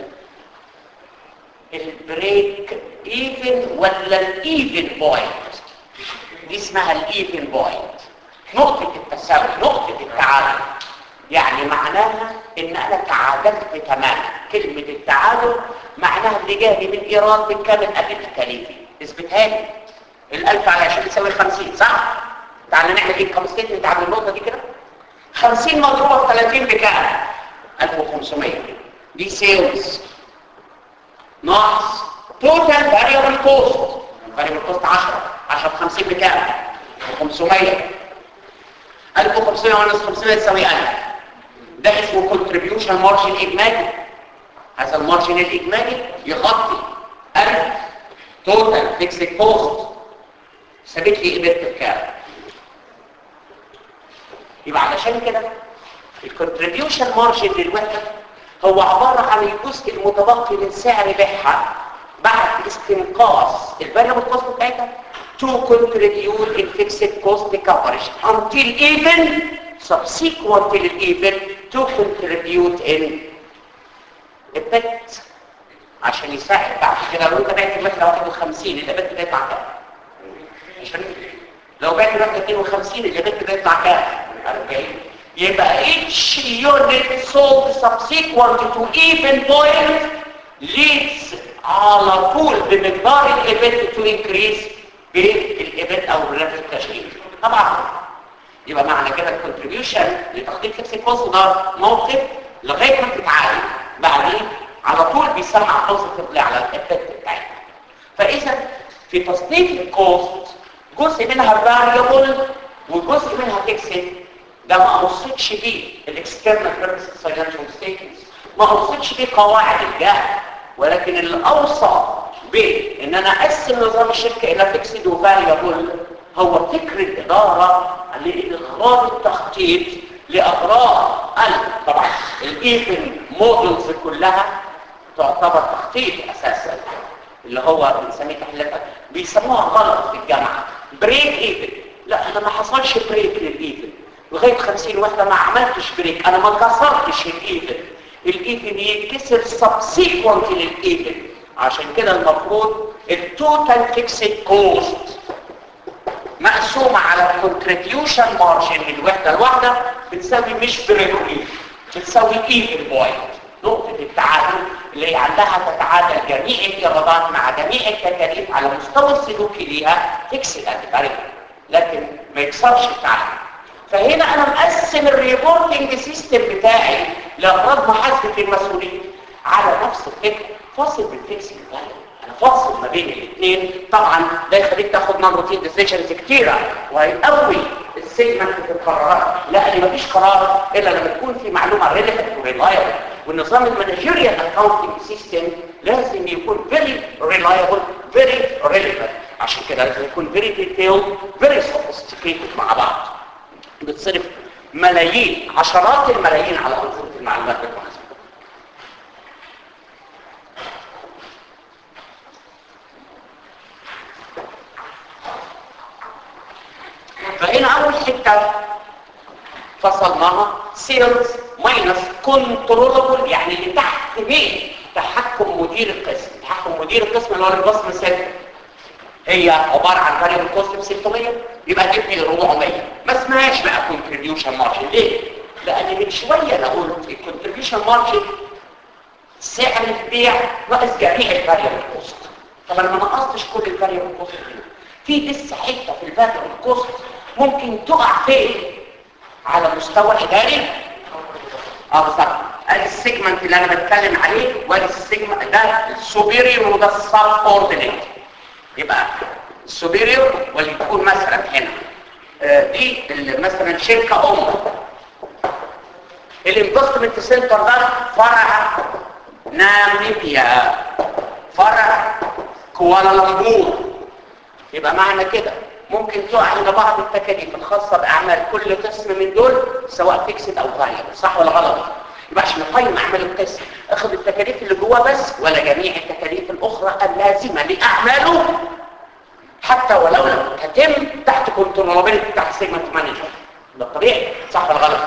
البريك ايفن ولا الايفن بوينت دي اسمها الايفن بوينت نقطة التساوي نقطة التعادل يعني معناها ان انا تعادلت تماما كلمة التعادل معناها اللي جالي من ايراد بالكامل قبل تكاليفي اثبتها لي الالف على 20 تساوي 50 صح؟ تعالى نعمل ايه كمستيت نتعامل النقطة دي كده 50 مضروبة في 30 بكام؟ 1500 دي سيلز ناقص توتال فاريبل كوست فاريبل كوست 10 10 في 50 بكام؟ 500 1500 ونص 500 تساوي 1000 ده اسمه كونتريبيوشن مارجن اجمالي هذا المارجن الاجمالي يغطي 1000 توتال فيكسد كوست ثابت لي قيمه بكام يبقى علشان كده الكونتريبيوشن مارجن للوحده هو عباره عن الجزء المتبقي من سعر بيعها بعد استنقاص الفاريبل كوست بتاعتها to contribute in fixed cost coverage until even subsequent to even to contribute in البت عشان يساعد بعد كده لو انت بعت المكنه 51 الابت ده يطلع كام؟ عشان لو بعت المكنه 52 الابت ده يطلع كام؟ 40 يبقى each unit sold subsequent to even point leads على طول بمقدار الايبت تو انكريز بالايبت او الريلاتيف تشغيل طبعا يبقى معنى كده الكونتريبيوشن لتخطيط فيكس كوست ده موقف لغايه ما تتعالج بعدين على طول بيسمع بوزيتيفلي على الافكت بتاعتها فاذا في تصنيف الكوست جزء منها فاريبل وجزء منها فيكسد ده ما قصدش بيه الاكسترنال بيربس فاينانشال ستيتمنتس ما قصدش بيه قواعد الجهل ولكن اللي اوصى بين ان انا اقسم نظام الشركه الى فيكسد وفاريبل هو فكر الاداره لاخراج التخطيط لاغراض ال- طبعا الايفن مودلز كلها تعتبر تخطيط اساسا اللي هو بنسميه تحليلات بيسموها غلط في الجامعه بريك ايفن لا انا ما حصلش بريك للايفن لغايه 50 واحده ما عملتش بريك انا ما كسرتش الايفن الايفن يتكسر سبسيكونت للايفن عشان كده المفروض التوتال فيكسد كوست مقسومه على الكونتريبيوشن مارجن للوحده الواحده بتساوي مش بريك ايفن بتساوي ايفن بوينت نقطة التعادل اللي عندها تتعادل جميع الإيرادات مع جميع التكاليف على مستوى السلوكي ليها فيكسد اند لكن ما يكسرش التعادل فهنا انا مقسم الريبورتنج سيستم بتاعي لاغراض محاسبه المسؤولين على نفس الفكره فاصل بالفيكس فاليو انا فاصل ما بين الاثنين طبعا ده يخليك تاخد نون روتين ديسيجنز كتيره وهيقوي السيجمنت في القرارات لان مفيش قرار الا لما تكون في معلومه ريليفنت وريلايبل والنظام المانجيريال اكاونتنج سيستم لازم يكون فيري ريلايبل فيري ريليفنت عشان كده لازم يكون فيري ديتيل فيري سوفيستيكيتد مع بعض بتصرف ملايين عشرات الملايين على أنظمة المعلومات المحاسبة فهنا أول حتة فصلناها سيلز ماينس كنترولبل يعني اللي تحت مين تحكم مدير القسم تحكم مدير القسم اللي هو القسم سنتر هي عبارة عن فاريبل كوست ب 600 يبقى تبني 400 ما اسمهاش بقى كونتريبيوشن مارجن ليه؟ لأن من شوية أنا قلت الكونتريبيوشن مارجن سعر البيع ناقص جميع الفاريبل كوست طب انا ما نقصتش كل الفاريبل كوست في لسه حته في الفاريبل كوست ممكن تقع فين؟ على مستوى اداري اه بالظبط ادي السيجمنت اللي انا بتكلم عليه وادي السيجمنت ده السوبيريور وده السب اوردينيت يبقى السوبيريور واللي تكون مثلا هنا آه، دي ال- مثلا شركه ام الانفستمنت سنتر ده فرع ناميبيا فرع كوالالمبور يبقى معنى كده ممكن تقع عند بعض التكاليف الخاصة بأعمال كل قسم من دول سواء فيكسد أو فاريبل صح ولا غلط؟ يبقى عشان نقيم أعمال القسم اخد التكاليف اللي جواه بس ولا جميع التكاليف الأخرى اللازمة لأعماله حتى ولو لم تتم تحت كنترولابيلتي تحت سيجمنت مانجر ده طبيعي صح ولا غلط؟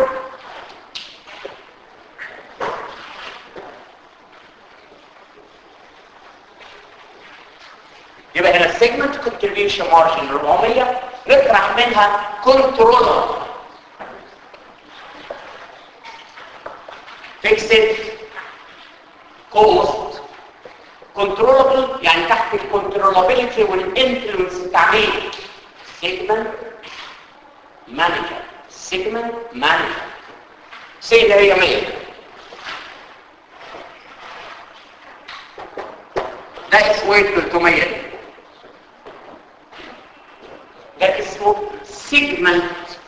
يبقى هنا السيجمنت كونتريبيوشن مارجن 400 نطرح منها كنترولر فيكسد كوست كنترولبل يعني تحت الكنترولابيلتي والانفلونس بتاع مين سيجمنت مانجر سيجمنت مانجر سيدة هي 100 ده اسمه ايه 300 ده اسمه سيجمنت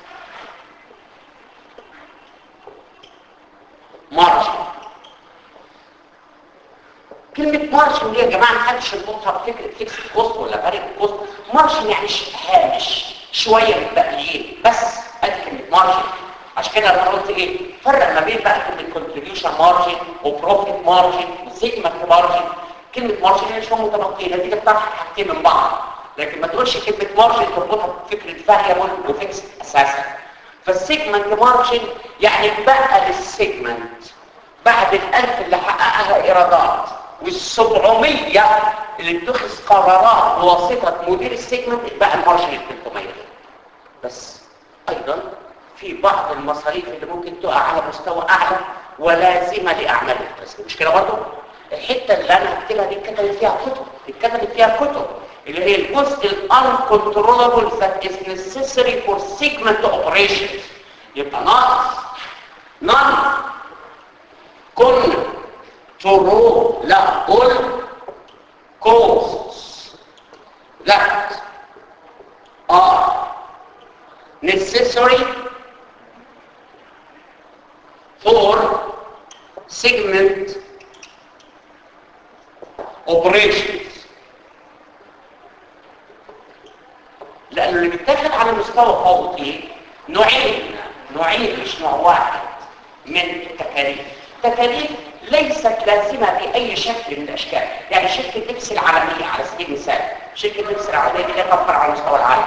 مارجن كلمة مارجن دي يا جماعة محدش يربطها بفكرة فيكس كوست ولا فارق كوست مارجن يعني ش- هامش شوية متبقيين بس ادي كلمة مارجن عشان كده انا قلت ايه فرق ما بين بقى كلمة كونتريبيوشن مارجن وبروفيت مارجن وسيجمنت مارجن كلمة مارجن هي شوية متبقية نتيجة طرح حاجتين من بعض لكن ما تقولش كلمة مارجن تربطها بفكرة فاريبل وفيكس اساسا فالسيجمنت مارجن يعني بقى للسيجمنت بعد الألف اللي حققها إيرادات والسبعمية اللي اتخذ قرارات بواسطة مدير السيجمنت بقى المارجن ال 300 بس أيضا في بعض المصاريف اللي ممكن تقع على مستوى أعلى ولازمة لأعمال القسم مش كده برضه؟ الحته اللي انا هكتبها دي اتكتبت فيها كتب اتكتبت فيها كتب اللي هي الجزء الانكنترولبل that is necessary for segment operations يبقى ناقص none controllable causes that are necessary for segment operations لأنه اللي بيتاخد على مستوى فوقي نوعين نوعين مش نوع واحد من التكاليف التكاليف ليست لازمة بأي شكل من الأشكال يعني شركة لبس العالمية على سبيل المثال شركة لبس العالمية دي لها كم فرع على مستوى العالم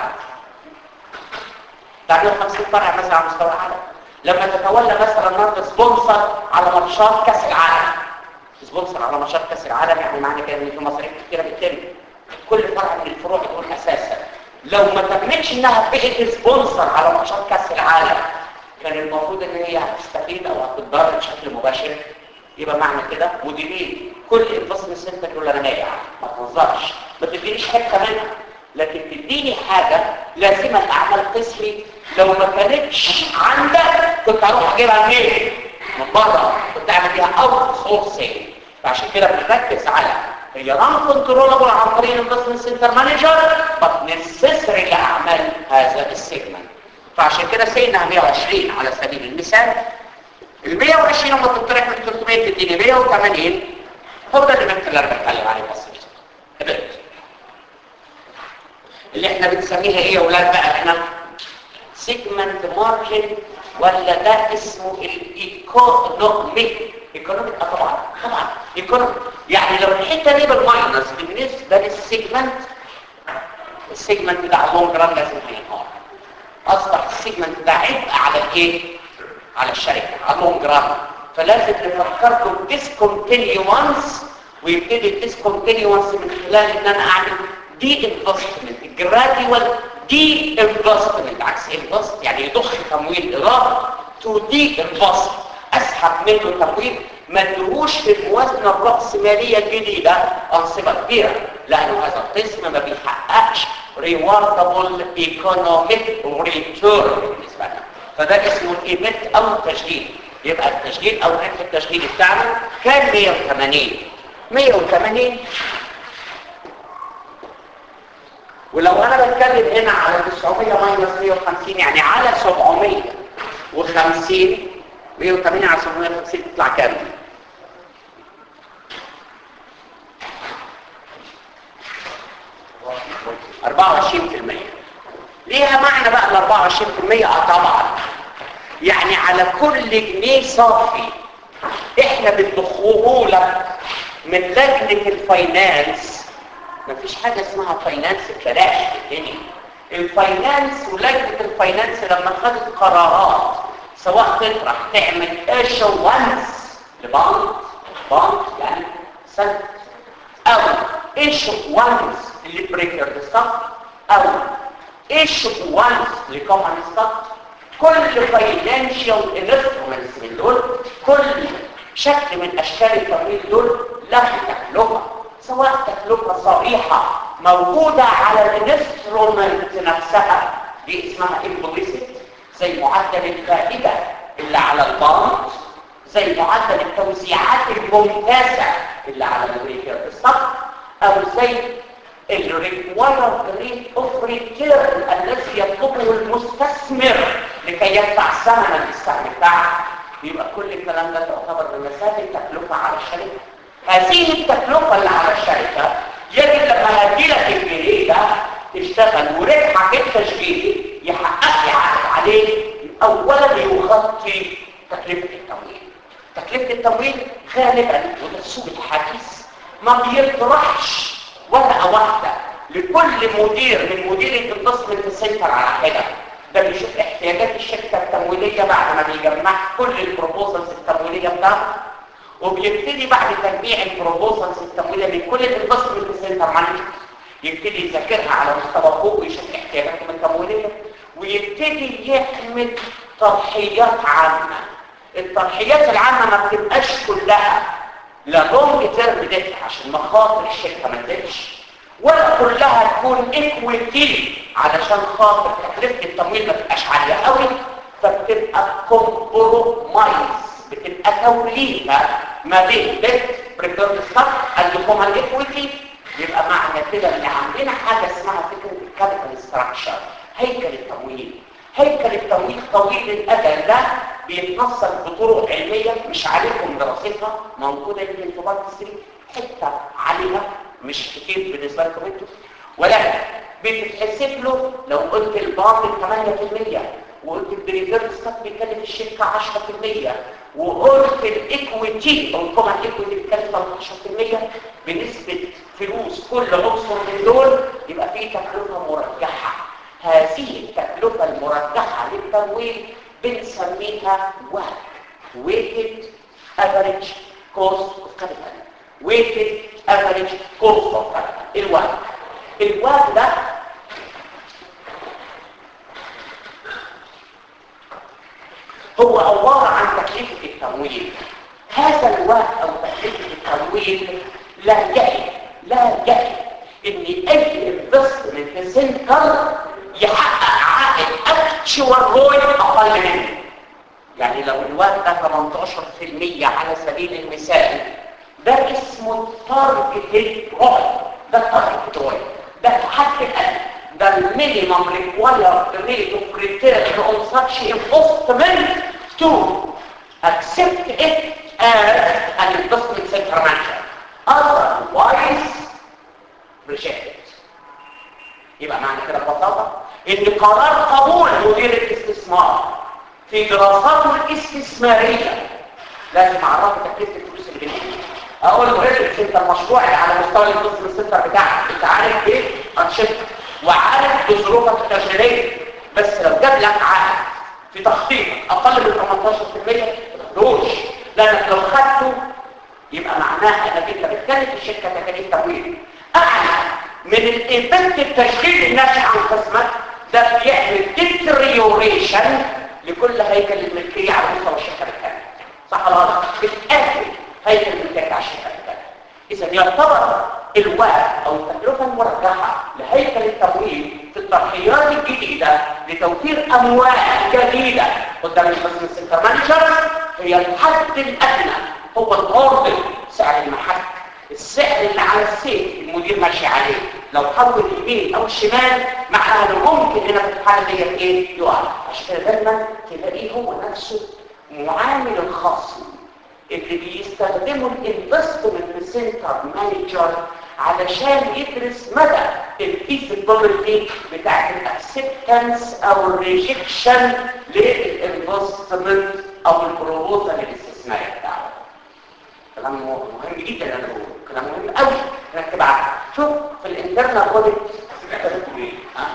تعمل 50 فرع مثلا على مستوى العالم لما تتولى مثلا النهارده سبونسر على ماتشات كاس العالم سبونسر على ماتشات كاس العالم يعني معنى كده ان في مصاريف كتيره بتتم كل فرع من الفروع دول اساسا لو ما تمتش انها بقت سبونسر على ماتشات كاس العالم كان المفروض ان هي هتستفيد او هتتضرر بشكل مباشر يبقى معنى كده مديرين كل انفستمنت سنتر يقول انا ناجح ما تهزرش ما تدينيش حته منها لكن تديني حاجه لازمه اعمل قسمي لو ما كانتش عندك كنت هروح اجيبها منين من بره كنت اعمل بيها اوت سورسنج فعشان كده بنركز على هي نون كنترولبل عن طريق الانفستمنت سنتر مانجر بس نسيسري لاعمال هذا السيجمنت فعشان كده سيدنا 120 على سبيل المثال ال 120 لما تطرح من 300 تديني 180 هو ده اللي اللي انا بتكلم عليه بس اللي احنا بنسميها ايه يا اولاد بقى احنا سيجمنت مارجن ولا ده اسمه الايكونوميك ايكونوميك اه طبعا طبعا ايكونوميك يعني لو الحته دي بالماينس بالنسبه للسيجمنت السيجمنت ده على اللونج ران لازم هينهار اصبح السيجمنت ده عبء على الايه على الشركه على اللونج ران فلازم نفكركم ديسكونتينيوانس ويبتدي الديسكونتينيوانس من خلال ان انا اعمل دي انفستمنت جراديوال دي انفستمنت عكس انفست يعني يضخ تمويل اضافي تو دي انفست اسحب منه تمويل ما ادهوش في الموازنه الراسماليه الجديده انصبه كبيره لانه هذا القسم ما بيحققش ريواردبل ايكونوميك ريتيرن بالنسبه لنا فده اسمه الايبت او التشغيل يبقى التشغيل او ربح التشغيل بتاعنا كان 180 180 ولو انا بتكلم هنا على 900 ماينس 150 يعني على 750 180 على 750 تطلع كام دي؟ أربعة وعشرين في المية ليها معنى بقى ال 24 في المية اه طبعا يعني على كل جنيه صافي احنا بنضخه لك من لجنة الفاينانس مفيش حاجة اسمها فاينانس ببلاش في الدنيا الفاينانس ولجنة الفاينانس لما خدت قرارات سواء تطرح تعمل ايشوانس لبنك بنك يعني سنة او ايشوانس لبريكر ستوك او ايشوانس لكومن ستوك كل فاينانشال انسترومنتس من دول كل شكل من اشكال التمويل دول له تكلفه سواء تكلفة صريحة موجودة على الانسترومنت نفسها دي اسمها implicit زي معدل الفائدة اللي على البنك زي معدل التوزيعات الممتازة اللي على الريكير بالصف او زي الريكوايرد ريت اوف ريتيرن الذي يطلبه المستثمر لكي يدفع ثمنا للسهم بتاعه يبقى كل الكلام ده تعتبر بمثابه تكلفه على الشركه هذه التكلفة اللي على الشركة يجب لما هديلك الجنيه ده تشتغل وربحك التشغيلي يحقق لي عائد عليه اولا يغطي تكلفة التمويل تكلفة التمويل غالبا وده السوق الحديث ما بيطرحش ورقة واحدة لكل مدير من مدير الانفستمنت سنتر على حدة ده بيشوف احتياجات الشركة التمويلية بعد ما بيجمع كل البروبوزلز التمويلية بتاعته وبيبتدي بعد تجميع البروبوزلز التمويليه من كل الانفستمنت سنتر مانجر يبتدي يذاكرها على مستوى فوق ويشوف احتياجاتهم التمويليه ويبتدي يعمل تضحيات عامه التضحيات العامه ما بتبقاش كلها لا لونج تيرم ديت عشان مخاطر الشركه ما تزيدش ولا كلها تكون ايكويتي علشان خاطر تكلفه التمويل ما تبقاش عاليه قوي فبتبقى كومبرومايز بتبقى توليفه ما بين ديت بريفيرد ستاك اللي هما الايكويتي يبقى معنى كده ان عندنا حاجه اسمها فكره الكابيتال ستراكشر هيكل التمويل هيكل التمويل طويل الاجل ده بيتنصل بطرق علميه مش عليكم دراستها موجوده يمكن في بارت 3 حته عليها مش كتير بالنسبه لكم انتوا ولكن بتتحسب له لو قلت الباطل 8% وقلت البريفيرد ستاك بيكلف الشركه 10% وقلت الايكويتي او الكومن ايكويتي بيكلف 13% بنسبه فلوس كل عنصر من دول يبقى في تكلفه مرجحه هذه التكلفه المرجحه للتمويل بنسميها WACC weighted average cost of capital weighted average cost of capital الواك الواك ده هو عبارة عن تكلفة التمويل هذا الواك او تكلفة التمويل لا يجب لا يجب ان اي انفستمنت سنتر يحقق عائد اكتشوال روي اقل منه يعني لو الوقت ده 18% على سبيل المثال ده اسمه تارجتد روي ده تارجتد روي ده الحد الادنى ده المينيمم ريكوايرد ريت اوف ريتيرن اون such investment to accept it as an investment center manager otherwise rejected يبقى معنى كده ببساطه ان قرار قبول مدير الاستثمار في دراساته الاستثماريه لازم اعرفه تكلفه الفلوس اللي بيجي اقول له ايه انت المشروع اللي على مستوى الانفستمنت سنتر بتاعك انت عارف ايه انشطه وعارف بظروفك التشغيليه بس لو جاب لك عقد في تخطيط اقل من 18% روش لانك لو خدته يبقى معناها انك انت بتكلف الشركه تكاليف تمويل اعلى من الايفنت التشغيل الناشئ عن قسمك ده بيعمل ديتريوريشن لكل هيكل الملكيه على مستوى الشركه بالكامل صح ولا غلط؟ بتقفل هيكل الملكيه على الشركه بالكامل اذا يعتبر الوقت او التكلفه المرجحه لهيكل التمويل في الترحيلات الجديده لتوفير اموال جديده قدام البزنس سنتر مانجر هي الحد الادنى هو الاوردر سعر المحك السعر اللي على السيف المدير ماشي عليه لو حول اليمين او الشمال معناها انه ممكن هنا في الحاله ديت ايه يقع عشان كده دايما تلاقيه هو نفسه معامل الخاص اللي بيستخدمه الانفستمنت سنتر مانجر علشان يدرس مدى الفيزيبيليتي بتاعت الاكسبتنس او الريجكشن للانفستمنت او البروبوزال الاستثماري بتاعه كلام مهم جدا اللي انا بقوله كلام مهم قوي انك تبقى شوف في الانترنال اوديت ها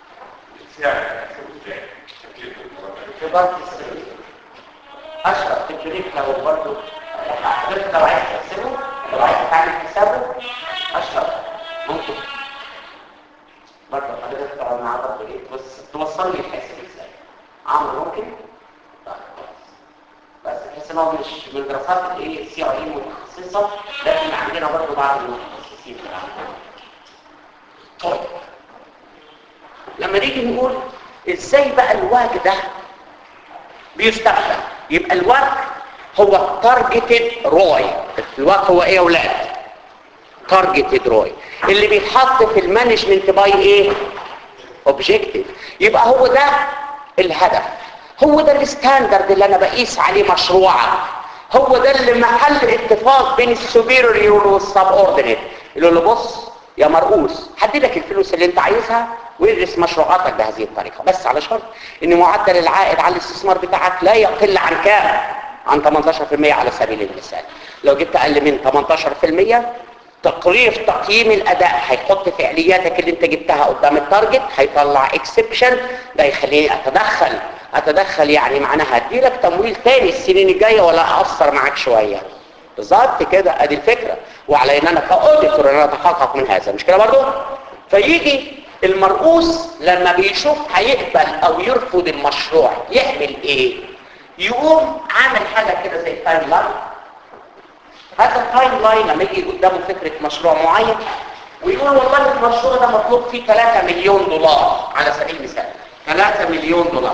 في بارت السرير اشرف في الجريك لو برضه حضرتك لو عايز تحسبه لو عايز تعمل حسابه اشرف ممكن برضه حضرتك تقعد مع بعض بس توصل لي الحساب ازاي عمرو ممكن طيب خلاص بس تحس ان هو مش من دراسات الايه السي ار اي متخصصه لكن عندنا برضه بعض المتخصصين طيب لما نيجي نقول ازاي بقى الواج ده بيستخدم يبقى الواج هو تارجتد روي الواج هو ايه يا اولاد تارجتد روي اللي بيتحط في المانجمنت باي ايه اوبجكتيف يبقى هو ده الهدف هو ده الستاندرد اللي انا بقيس عليه مشروعك هو ده اللي محل اتفاق بين السوبيريور والسب اوردينيت اللي له بص يا مرؤوس حددك الفلوس اللي انت عايزها وادرس مشروعاتك بهذه الطريقة بس على شرط ان معدل العائد على الاستثمار بتاعك لا يقل عن كام عن 18% على سبيل المثال لو جبت اقل من 18% تقرير تقييم الاداء هيحط فعالياتك اللي انت جبتها قدام التارجت هيطلع اكسبشن ده يخليني اتدخل اتدخل يعني معناها اديلك تمويل تاني السنين الجايه ولا اقصر معاك شويه بالظبط كده ادي الفكره وعلى ان انا كاوديتور ان انا اتحقق من هذا مش كده برضه فيجي المرؤوس لما بيشوف هيقبل او يرفض المشروع يعمل ايه يقوم عامل حاجه كده زي تايم لاين هذا التايم لاين لما يجي قدامه فكره مشروع معين ويقول والله المشروع ده مطلوب فيه 3 مليون دولار على سبيل المثال 3 مليون دولار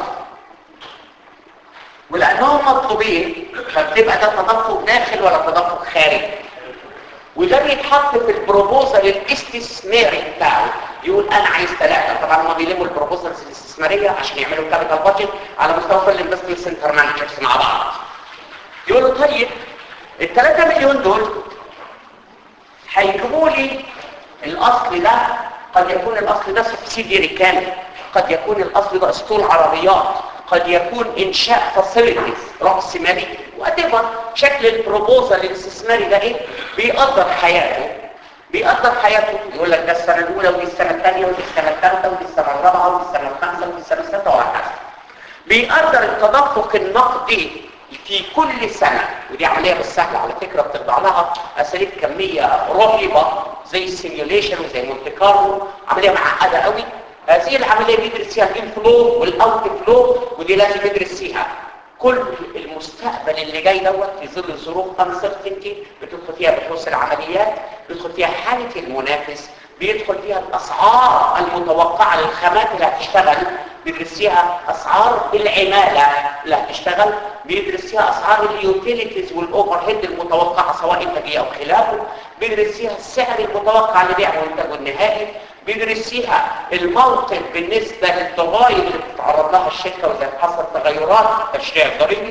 ولانهم مطلوبين فبتبقى ده تدفق داخل ولا تدفق خارجي وده بيتحط في البروبوزال الاستثماري بتاعه يقول انا عايز ثلاثه طبعا هم بيلموا البروبوزالز الاستثماريه عشان يعملوا كابيتال بادجت على مستوى كل الانفستمنت سنتر مانجرز مع بعض يقولوا طيب ال 3 مليون دول هيجيبوا لي الاصل ده قد يكون الاصل ده سبسيديري كامل قد يكون الاصل ده اسطول عربيات قد يكون انشاء فاسيلتيز راس مالي واتبر شكل البروبوزال الاستثماري ده ايه بيقدر حياته بيقدر حياته يقول لك ده السنه الاولى ودي السنه الثانيه ودي السنه الثالثه ودي السنه الرابعه ودي السنه الخامسه ودي السنه السادسه وهكذا بيقدر التدفق النقدي في كل سنة ودي عملية مش سهلة على فكرة بتخضع لها أساليب كمية رهيبة زي السيميوليشن وزي مونتي كارلو عملية معقدة قوي هذه العملية بيدرس فيها الانفلو والاوت فلو ودي لازم يدرس فيها كل المستقبل اللي جاي دوت في ظل الظروف انسرتينتي بتدخل فيها بحوث العمليات بيدخل فيها حالة المنافس بيدخل فيها الاسعار المتوقعة للخامات اللي هتشتغل بيدرس فيها اسعار العمالة اللي هتشتغل بيدرس فيها اسعار اليوتيليتيز والاوفر هيد المتوقعة سواء انتاجية او خلافه بيدرس فيها السعر المتوقع لبيع منتجه النهائي بيدرس فيها الموقف بالنسبة للضرائب اللي بتتعرض لها الشركة واذا حصل تغيرات تشريع ضريبي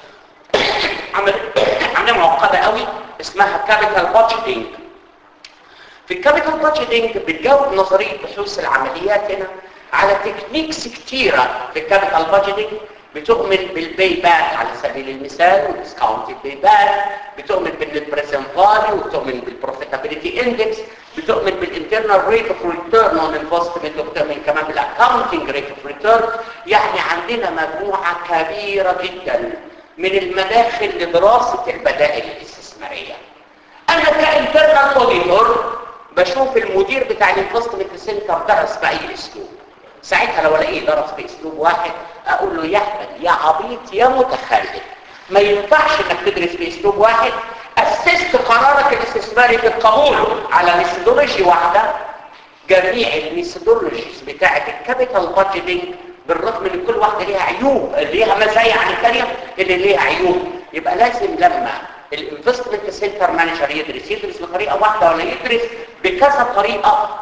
عملية معقدة قوي اسمها كابيتال بادجيتنج في الكابيتال بادجيتنج بتجاوب نظريه بحوث العمليات هنا على تكنيكس كتيره في الكابيتال بادجيتنج بتؤمن بالباي باك على سبيل المثال والديسكاونتد باي باك بتؤمن بالبريزنت فاليو وبتؤمن بالبروفيتابيلتي اندكس بتؤمن بالانترنال ريت اوف ريتيرن اون انفستمنت وبتؤمن كمان بالاكاونتنج ريت اوف ريتيرن يعني عندنا مجموعه كبيره جدا من المداخل لدراسه البدائل الاستثماريه انا كانترنال اوديتور بشوف المدير بتاع الانفستمنت سنتر درس باي اسلوب ساعتها لو الاقيه درس باسلوب واحد اقول له يا احمد يا عبيط يا متخلف ما ينفعش انك تدرس باسلوب واحد اسست قرارك الاستثماري في القبول على ميثودولوجي واحده جميع الميثودولوجيز بتاعه الكابيتال بادجيتنج بالرغم ان كل واحده ليها عيوب ليها مزايا عن الثانيه اللي ليها عيوب يبقى لازم لما الانفستمنت سنتر مانجر يدرس يدرس بطريقه واحده ولا يدرس بكذا طريقه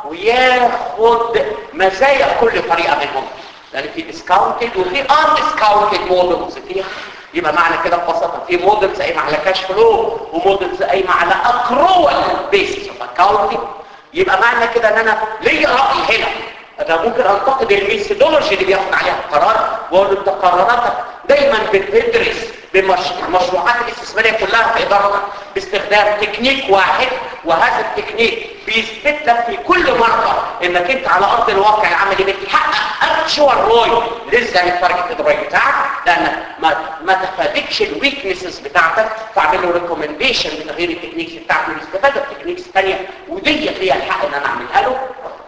وياخد مزايا كل طريقه منهم لان في ديسكاونتد وفي ان ديسكاونتد مودلز فيها يبقى معنى كده ببساطه في مودلز قايمه على كاش فلو ومودلز قايمه على اكروال بيسس اوف اكاونتنج يبقى معنى كده ان انا ليا راي هنا انا ممكن انتقد الميثودولوجي اللي بياخد عليها القرار واقول له انت قراراتك دايما بتدرس بالمشروعات الاستثماريه كلها في ادارتك باستخدام تكنيك واحد وهذا التكنيك بيثبت لك في كل مره انك انت على ارض الواقع العملي بتحقق اكشوال روي لسه التارجت الروي بتاعك لانك ما ما تفادكش الويكنسز بتاعتك فاعمل له ريكومنديشن بتغيير التكنيكس بتاعتك والاستفاده بالتكنيكس الثانيه وديت ليها الحق ان انا اعملها له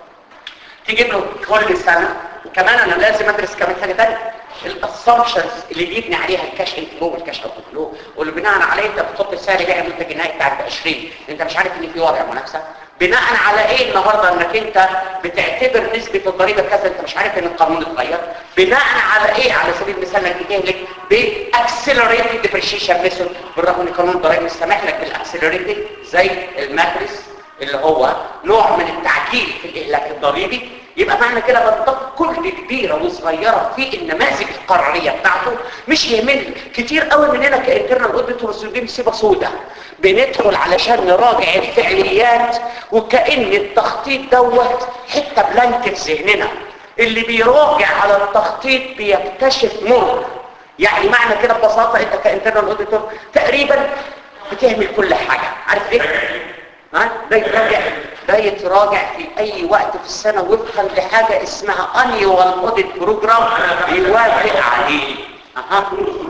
تجيب له كل سنه وكمان انا لازم ادرس كمان حاجه ثانيه الاسامبشنز اللي بيبني عليها الكاش انفلو والكاش اوت فلو واللي بناء عليه انت بتحط سعر بيع المنتج النهائي بتاعك ب 20 انت مش عارف ان في وضع منافسه بناء على ايه النهارده انك انت بتعتبر نسبه الضريبه كذا انت مش عارف ان القانون اتغير بناء على ايه على سبيل المثال انك تهلك باكسلريتد ديبريشيشن ميثود بالرغم ان قانون الضرائب مش سامح لك بالاكسلريتد زي الماتريس اللي هو نوع من التعجيل في الاهلاك الضريبي يبقى معنى كده بنطق كل كبيرة وصغيرة في النماذج القرارية بتاعته مش يهمني كتير قوي مننا كانترنال اوديتورز دي مصيبة سودة بندخل علشان نراجع الفعليات وكأن التخطيط دوت حتة بلانك في ذهننا اللي بيراجع على التخطيط بيكتشف مر يعني معنى كده ببساطة انت كانترنال اوديتور تقريبا بتهمل كل حاجة عارف ايه؟ ها ده يتراجع ده يتراجع في اي وقت في السنة وفقا لحاجة اسمها annual audit program بيوافق عليه اها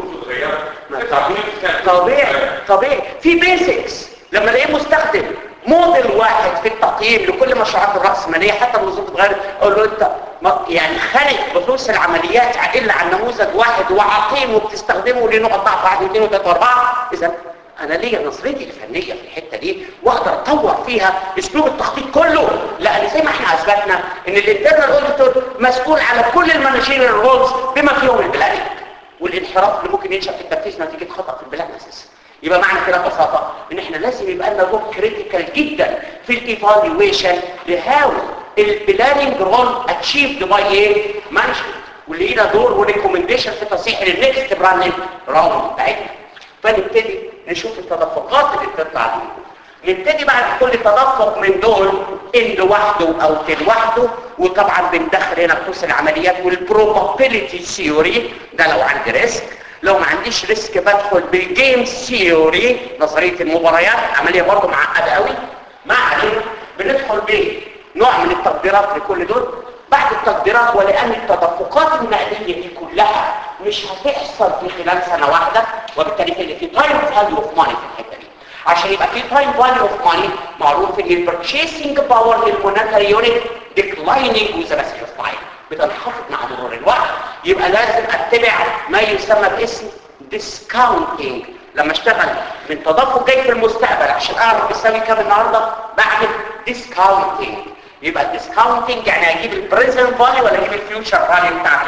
طبيعي طبيعي في بيسكس لما الاقيه مستخدم موديل واحد في التقييم لكل مشروعات الرأسمالية حتى لو الظروف اتغيرت اقول له انت يعني خانق بفلوس العمليات الا عن نموذج واحد وعقيم وبتستخدمه لنقط ضعف واحد واثنين وثلاثة واربعة اذا انا ليا نظرتي الفنيه في الحته دي واقدر اطور فيها اسلوب التخطيط كله لان زي ما احنا اثبتنا ان الانترنال اوديتور مسؤول على كل المانجيريال رولز بما فيهم البلاننج والانحراف اللي ممكن ينشا في التنفيذ نتيجه خطا في البلان اساسا يبقى معنى كده ببساطه ان احنا لازم يبقى لنا دور كريتيكال جدا في الايفالويشن لهاو البلاننج رول اتشيفد باي ايه مانجمنت واللي لينا دور وريكومنديشن في تصحيح النكست براندنج راوند بتاعتنا فنبتدي نشوف التدفقات اللي بتطلع دي نبتدي بعد كل تدفق من دول ان لوحده او ت لوحده وطبعا بندخل هنا قوس العمليات والبروبابيليتي ثيوري ده لو عندي ريسك لو ما عنديش ريسك بدخل بالجيم ثيوري نظريه المباريات عمليه برضه معقده قوي ما علينا بندخل بنوع من التقديرات لكل دول بعد التقديرات ولان التدفقات النقديه دي كلها مش هتحصل في خلال سنه واحده وبالتالي في في تايم فاليو اوف ماني في الحته دي عشان يبقى في تايم فاليو اوف ماني معروف ان البرتشيسنج باور للمونتري يونت ديكلايننج وذ باسج اوف تايم بتنخفض مع مرور الوقت يبقى لازم اتبع ما يسمى باسم ديسكاونتنج لما اشتغل من تدفق جاي في المستقبل عشان اعرف بيساوي كام النهارده بعمل ديسكاونتنج يبقى الديسكاونتنج يعني اجيب البريزنت فاليو ولا اجيب الفيوتشر فاليو بتاعته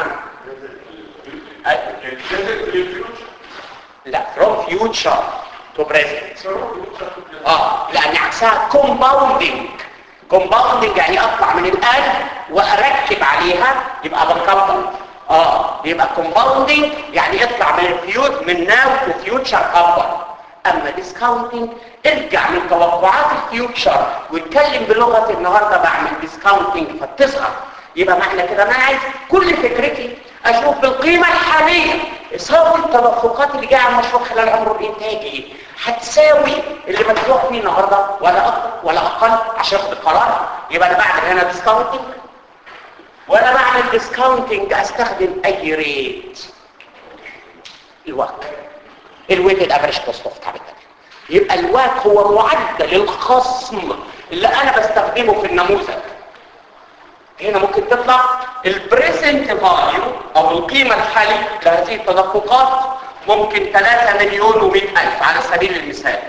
لا from future to present اه لان عكسها compounding compounding يعني اطلع من الان واركب عليها يبقى بكبر اه يبقى compounding يعني اطلع من الفيوت من now to future كبر اما discounting ارجع من توقعات الفيوتشر واتكلم بلغه النهارده بعمل discounting فبتصغر يبقى معنى كده انا عايز كل فكرتي اشوف بالقيمه الحاليه يساوي التدفقات اللي جايه على المشروع خلال عمره الانتاجي هتساوي اللي مدفوع فيه النهارده ولا اكتر ولا اقل عشان اخد القرار يبقى انا بعمل هنا ديسكاونتنج وانا بعمل ديسكاونتنج استخدم اي ريت الوقت الويتد افريج كوست اوف كابيتال يبقى الواك هو معدل الخصم اللي انا بستخدمه في النموذج هنا ممكن تطلع البريزنت فاليو او القيمة الحالية لهذه التدفقات ممكن 3 مليون و100 ألف على سبيل المثال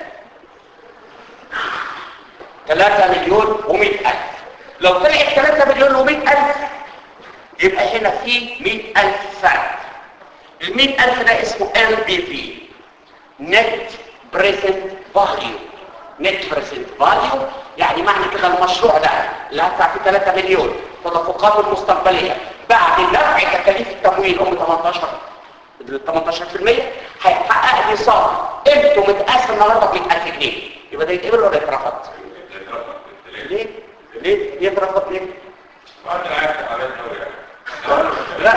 3 مليون و100 ألف لو طلعت 3 مليون و100 ألف يبقى هنا في 100 ألف فرق ال 100 ألف ده اسمه NBV Net Present Value Net Present Value يعني معنى كده المشروع ده اللي هدفع فيه 3 مليون تدفقاته المستقبليه بعد دفع تكاليف التمويل ام 18 18% هيحقق لي صافي قيمته متقسم النهارده ب 100000 جنيه يبقى ده يتقبل ولا يترفض؟ ليه؟ ليه؟ يترفض ليه؟ لا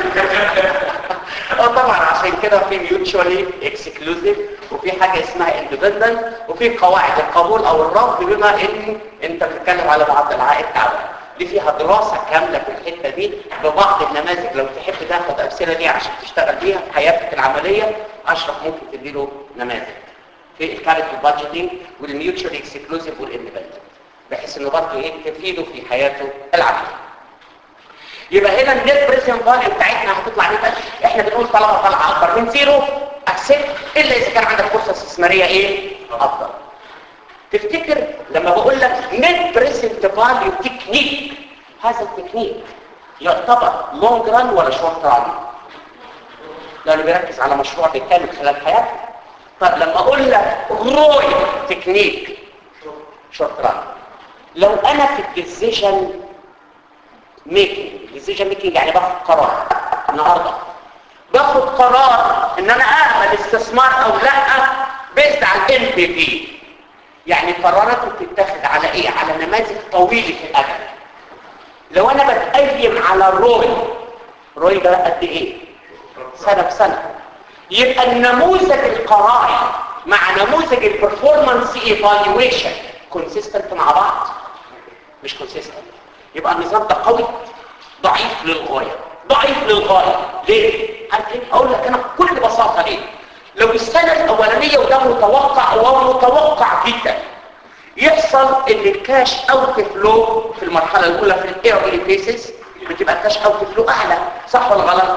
اه طبعا عشان كده في ميوتشوالي اكسكلوزيف وفي حاجه اسمها اندبندنت وفي قواعد القبول او الرفض بما ان انت بتتكلم على معدل عائد تعاون دي فيها دراسه كامله في الحته دي ببعض النماذج لو تحب تاخد امثله دي عشان تشتغل بيها في حياتك العمليه اشرف ممكن تديله نماذج في الكاريتال بادجيتنج والميوتشوالي اكسكلوزيف والاندبندنت بحيث انه برضه ايه تفيده في حياته العمليه يبقى هنا النت بريزنت فاليو بتاعتنا هتطلع 100000 احنا بنقول طالما طالعه اكبر من زيرو اكسبت الا اذا كان عندك فرصه استثماريه ايه افضل تفتكر لما بقول لك نت بريزنت فاليو تكنيك هذا التكنيك يعتبر لونج ران ولا شورت ران لانه بيركز على مشروع بالكامل خلال حياته طب لما اقول لك روي تكنيك شورت ران لو انا في الديسيجن ميكينج ديسيجن ميكينج يعني باخد قرار النهارده باخد قرار ان انا اعمل استثمار او لا بيزد على الام بي بي يعني قراراتي بتتاخد على ايه على نماذج طويله الاجل لو انا بتقيم على الروي الروي ده قد ايه سنه بسنه يبقى النموذج القراري مع نموذج البرفورمانس ايفالويشن كونسيستنت مع بعض مش كونسيستنت يبقى النظام ده قوي ضعيف للغايه ضعيف للغايه ليه عارف ايه اقول لك انا بكل بساطه ليه لو السنه الاولانيه وده متوقع ومتوقع جدا يحصل ان الكاش اوت فلو في المرحله الاولى في الايرلي فيسز بتبقى الكاش اوت فلو اعلى صح ولا غلط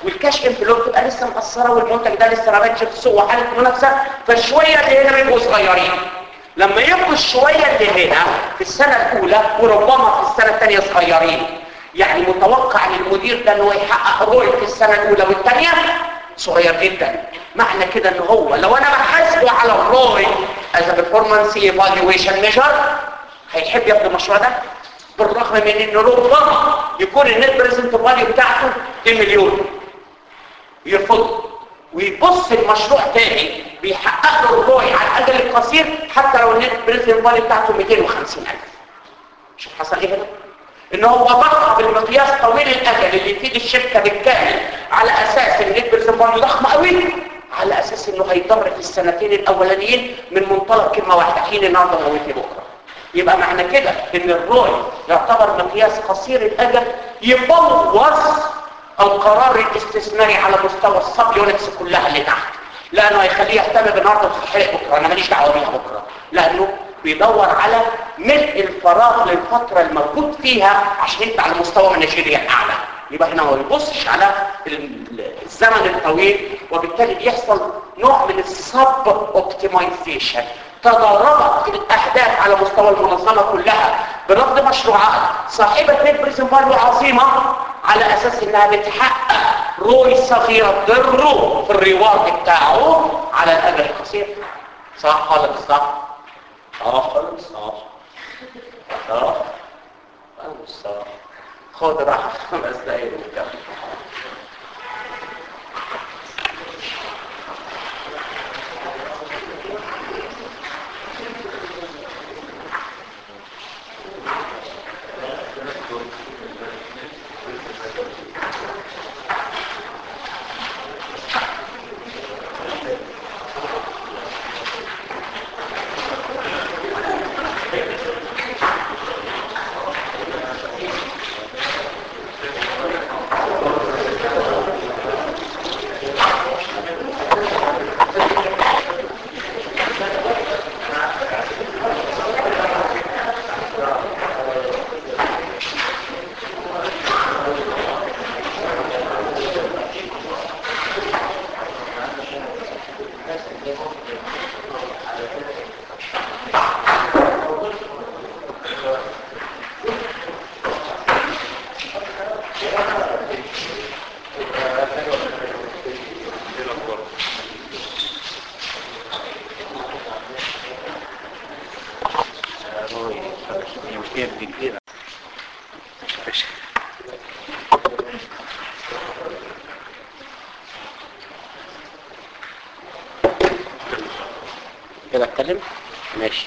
والكاش انفلو بتبقى لسه مقصره والمنتج ده لسه ما بانش في السوق وحاله منافسه فالشويه اللي هنا بيبقوا صغيرين لما يبقوا الشويه اللي هنا في السنه الاولى وربما في السنه الثانيه صغيرين يعني متوقع للمدير ده انه يحقق رؤيه في السنه الاولى والثانيه صغير جدا معنى كده ان هو لو انا بحاسبه على الروي از بيرفورمانس ايفالويشن ميجر هيحب ياخد المشروع ده بالرغم من ان ربما يكون النت بريزنت فاليو بتاعته 2 مليون يرفضه ويبص المشروع تاني بيحقق له الرؤي على الاجل القصير حتى لو النت بريزنت فاليو بتاعته 250000 شوف حصل ايه هنا ان هو ضخ بالمقياس طويل الاجل اللي يفيد الشركه بالكامل على اساس ان النت بريزنت فاليو ضخم قوي على اساس انه هيضر في السنتين الاولانيين من منطلق كلمه واحده حين النهارده موتني بكره يبقى معنى كده ان الرؤي يعتبر مقياس قصير الاجل يبوظ القرار الاستثماري على مستوى السب يونتس كلها اللي تحت لانه هيخليه يهتم بالنهارده وتتحرق بكره انا ماليش دعوه بيها بكره لانه بيدور على ملء الفراغ للفتره الموجود فيها عشان يطلع لمستوى مناجيريا اعلى يبقى هنا ما بيبصش على الزمن الطويل وبالتالي بيحصل نوع من السب اوبتمايزيشن تضاربت الاهداف على مستوى المنظمه كلها بنقد مشروعات صاحبه نت بريزن فاليو عظيمه على اساس انها بتحقق روي صغيره تضره في الريوارد بتاعه على الاجل القصير صح خالص صح اه خالص اه اه خالص اه خد راحه خمس دقايق ونكمل كده اتكلم ماشي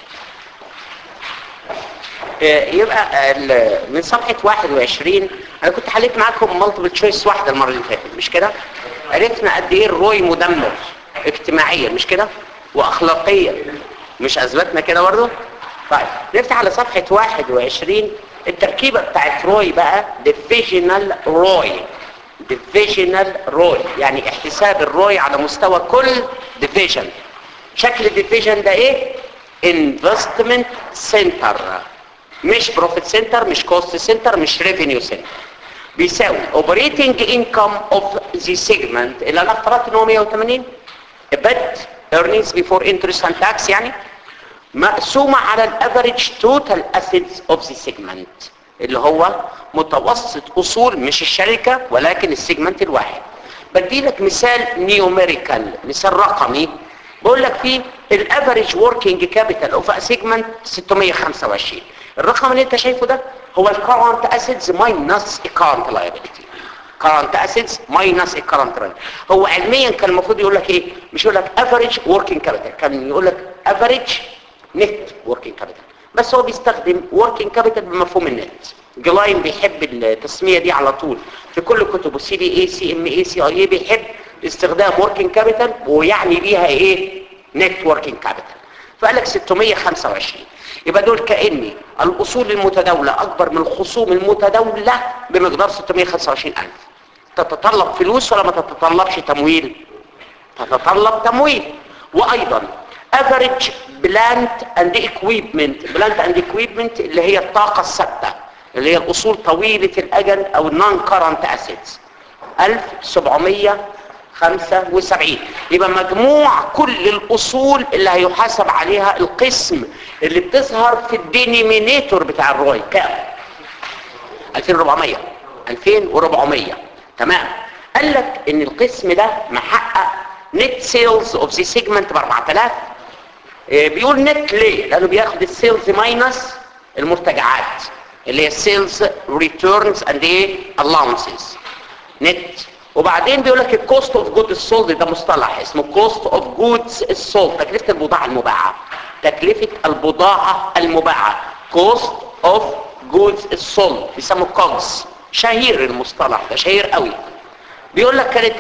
يبقى من صفحة 21 انا كنت حليت معاكم مالتيبل تشويس واحدة المرة اللي فاتت مش كده عرفنا قد ايه الروي مدمر اجتماعيا مش كده واخلاقيا مش اثبتنا كده برضه طيب نفتح على صفحة 21 التركيبة بتاعت روي بقى ديفيجنال روي ديفيجنال روي يعني احتساب الروي على مستوى كل ديفيجن شكل الديفيجن ده ايه انفستمنت سنتر مش بروفيت سنتر مش كوست سنتر مش ريفينيو سنتر بيساوي اوبريتنج انكم اوف ذا سيجمنت اللي انا افترضت ان هو 180 بت earnings before interest and tax يعني مقسومة على الافريج توتال اسيدز اوف ذا سيجمنت اللي هو متوسط اصول مش الشركة ولكن السيجمنت الواحد بدي لك مثال نيوميريكال مثال رقمي بقول لك فيه الافريج وركينج كابيتال اوف سيجمنت 625 الرقم اللي انت شايفه ده هو الكرنت اسيدز ماينس الكرنت لايبيلتي كرنت اسيدز ماينس الكرنت liability هو علميا كان المفروض يقول لك ايه مش يقول لك افريج وركينج كابيتال كان يقول لك افريج نت وركينج كابيتال بس هو بيستخدم وركينج كابيتال بمفهوم النت جلاين بيحب التسميه دي على طول في كل كتبه سي بي اي سي ام اي سي اي اي بيحب استخدام وركينج كابيتال ويعني بيها ايه نت وركينج كابيتال فقال لك 625 يبقى دول كاني الاصول المتداوله اكبر من الخصوم المتداوله بمقدار 625000 تتطلب فلوس ولا ما تتطلبش تمويل تتطلب تمويل وايضا average plant and equipment plant and equipment اللي هي الطاقه الثابته اللي هي الاصول طويله الاجل او النون كارنت اسيتس 1775 يبقى مجموع كل الأصول اللي هيحاسب عليها القسم اللي بتظهر في الدينيمينيتور بتاع الروي كام 2400 2400 تمام قال لك ان القسم ده محقق نت سيلز اوف ذا سيجمنت ب 4000 إيه بيقول نت ليه لانه بياخد السيلز ماينس المرتجعات اللي هي السيلز ريتيرنز اند ايه allowances نت وبعدين بيقول لك الكوست اوف جود السولد ده مصطلح اسمه كوست اوف جودز السولد تكلفه البضاعه المباعه تكلفه البضاعه المباعه كوست اوف جودز السولد بيسموه كوجز شهير المصطلح ده شهير قوي بيقول لك كانت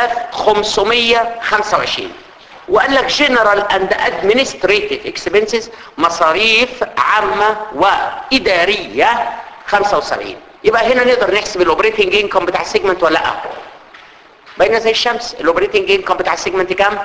3525 وقال لك جنرال اند ادمنستريتيف اكسبنسز مصاريف عامه واداريه 75 يبقى هنا نقدر نحسب الاوبريتنج انكم بتاع السيجمنت ولا لا باينه زي الشمس الاوبريتنج انكم بتاع السيجمنت كام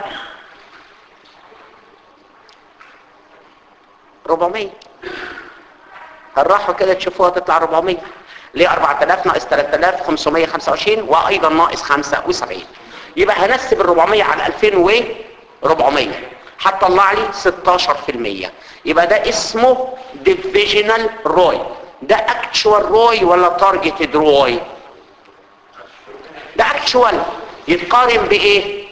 400 هنروحوا كده تشوفوها تطلع 400 ليه 4000 ناقص 3525 وايضا ناقص 75 يبقى هنسب ال 400 على 2400 هتطلع لي 16% يبقى ده اسمه ديفيجنال روي ده اكتشوال روي ولا تارجتد روي ده اكتشوال يتقارن بايه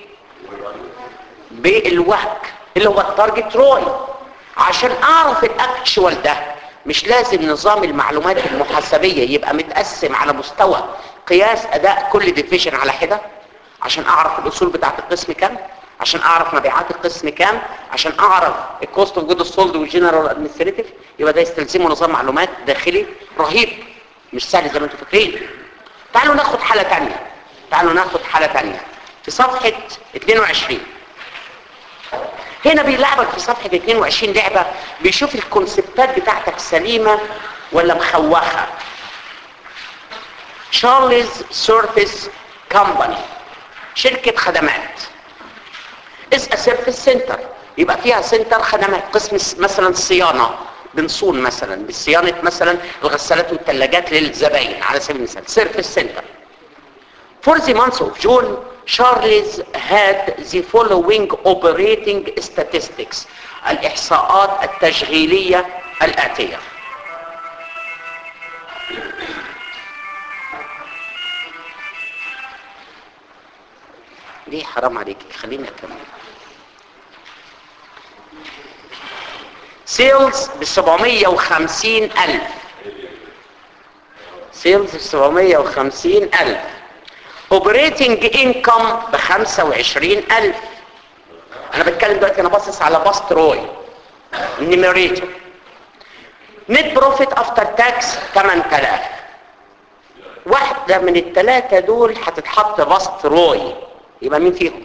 بالوهك اللي هو التارجت روي عشان اعرف الاكتشوال ده مش لازم نظام المعلومات المحاسبية يبقى متقسم على مستوى قياس اداء كل ديفيجن على حدة عشان اعرف الاصول بتاعت القسم كام عشان اعرف مبيعات القسم كام عشان اعرف الكوست اوف جود السولد والجنرال ادمنستريتيف يبقى ده يستلزمه نظام معلومات داخلي رهيب مش سهل زي ما انتم فاكرين تعالوا ناخد حالة تانية تعالوا ناخد حالة تانية في صفحة 22 هنا بيلعبك في صفحة 22 لعبة بيشوف الكونسبتات بتاعتك سليمة ولا مخوخة تشارلز سيرفيس كومباني شركة خدمات از سيرفيس سنتر يبقى فيها سنتر خدمات قسم مثلا الصيانة بنصون مثلا بصيانة مثلا الغسالات والثلاجات للزباين على سبيل المثال سيرفيس سنتر For the month of June, Charles had the following operating statistics الإحصاءات التشغيلية الآتية ليه حرام عليك خليني أكمل سيلز ب 750 ألف سيلز ب 750 ألف اوبريتنج انكم ب 25000 انا بتكلم دلوقتي انا باصص على باست روي النيميريتور نت بروفيت افتر تاكس 8000 واحده من الثلاثه دول هتتحط باست روي يبقى مين فيهم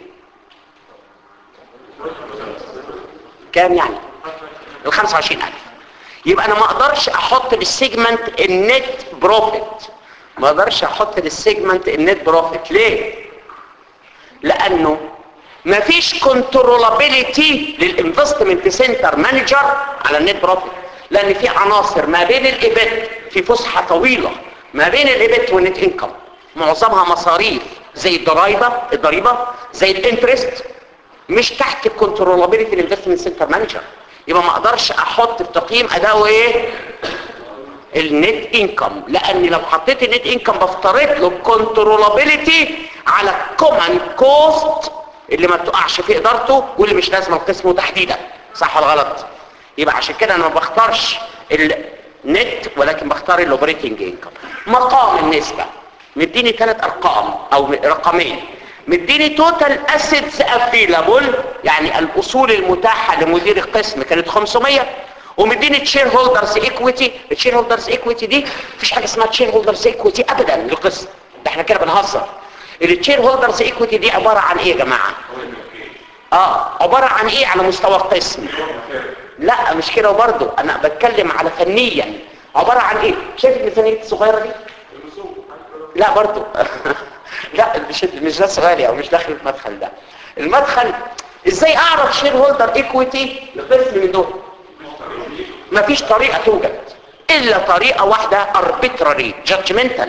كام يعني ال 25000 يبقى انا ما اقدرش احط للسيجمنت النت بروفيت ما اقدرش احط للسيجمنت النت بروفيت ليه لانه ما فيش كنترولابيلتي للانفستمنت سنتر مانجر على النت بروفيت لان في عناصر ما بين الايبت في فسحه طويله ما بين الايبت والنت انكم معظمها مصاريف زي الضرايبه الضريبه زي الانترست مش تحت الكنترولابيلتي الانفستمنت سنتر مانجر يبقى ما اقدرش احط في تقييم اداؤه ايه النت انكم لان لو حطيت النت انكم بفترض له كنترولابيلتي على الكومن كوست اللي ما بتقعش في ادارته واللي مش لازم القسمه تحديدا صح ولا غلط يبقى عشان كده انا ما بختارش النت ولكن بختار الاوبريتنج انكم مقام النسبه مديني ثلاث ارقام او رقمين مديني توتال اسيتس افيلابل يعني الاصول المتاحه لمدير القسم كانت 500 ومديني تشير هولدرز ايكويتي التشير هولدرز ايكويتي دي مفيش حاجه اسمها تشير هولدرز ايكويتي ابدا للقسم ده احنا كده بنهزر التشير هولدرز ايكويتي دي عباره عن ايه يا جماعه اه عباره عن ايه على مستوى القسم لا مش كده برضه انا بتكلم على فنيا عباره عن ايه شايف الميزانيه الصغيره دي لا برضه لا مش مش ده سؤالي او مش داخل المدخل ده المدخل ازاي اعرف شير هولدر ايكويتي لقسم من دول مفيش طريقة توجد الا طريقة واحدة arbitrary judgmental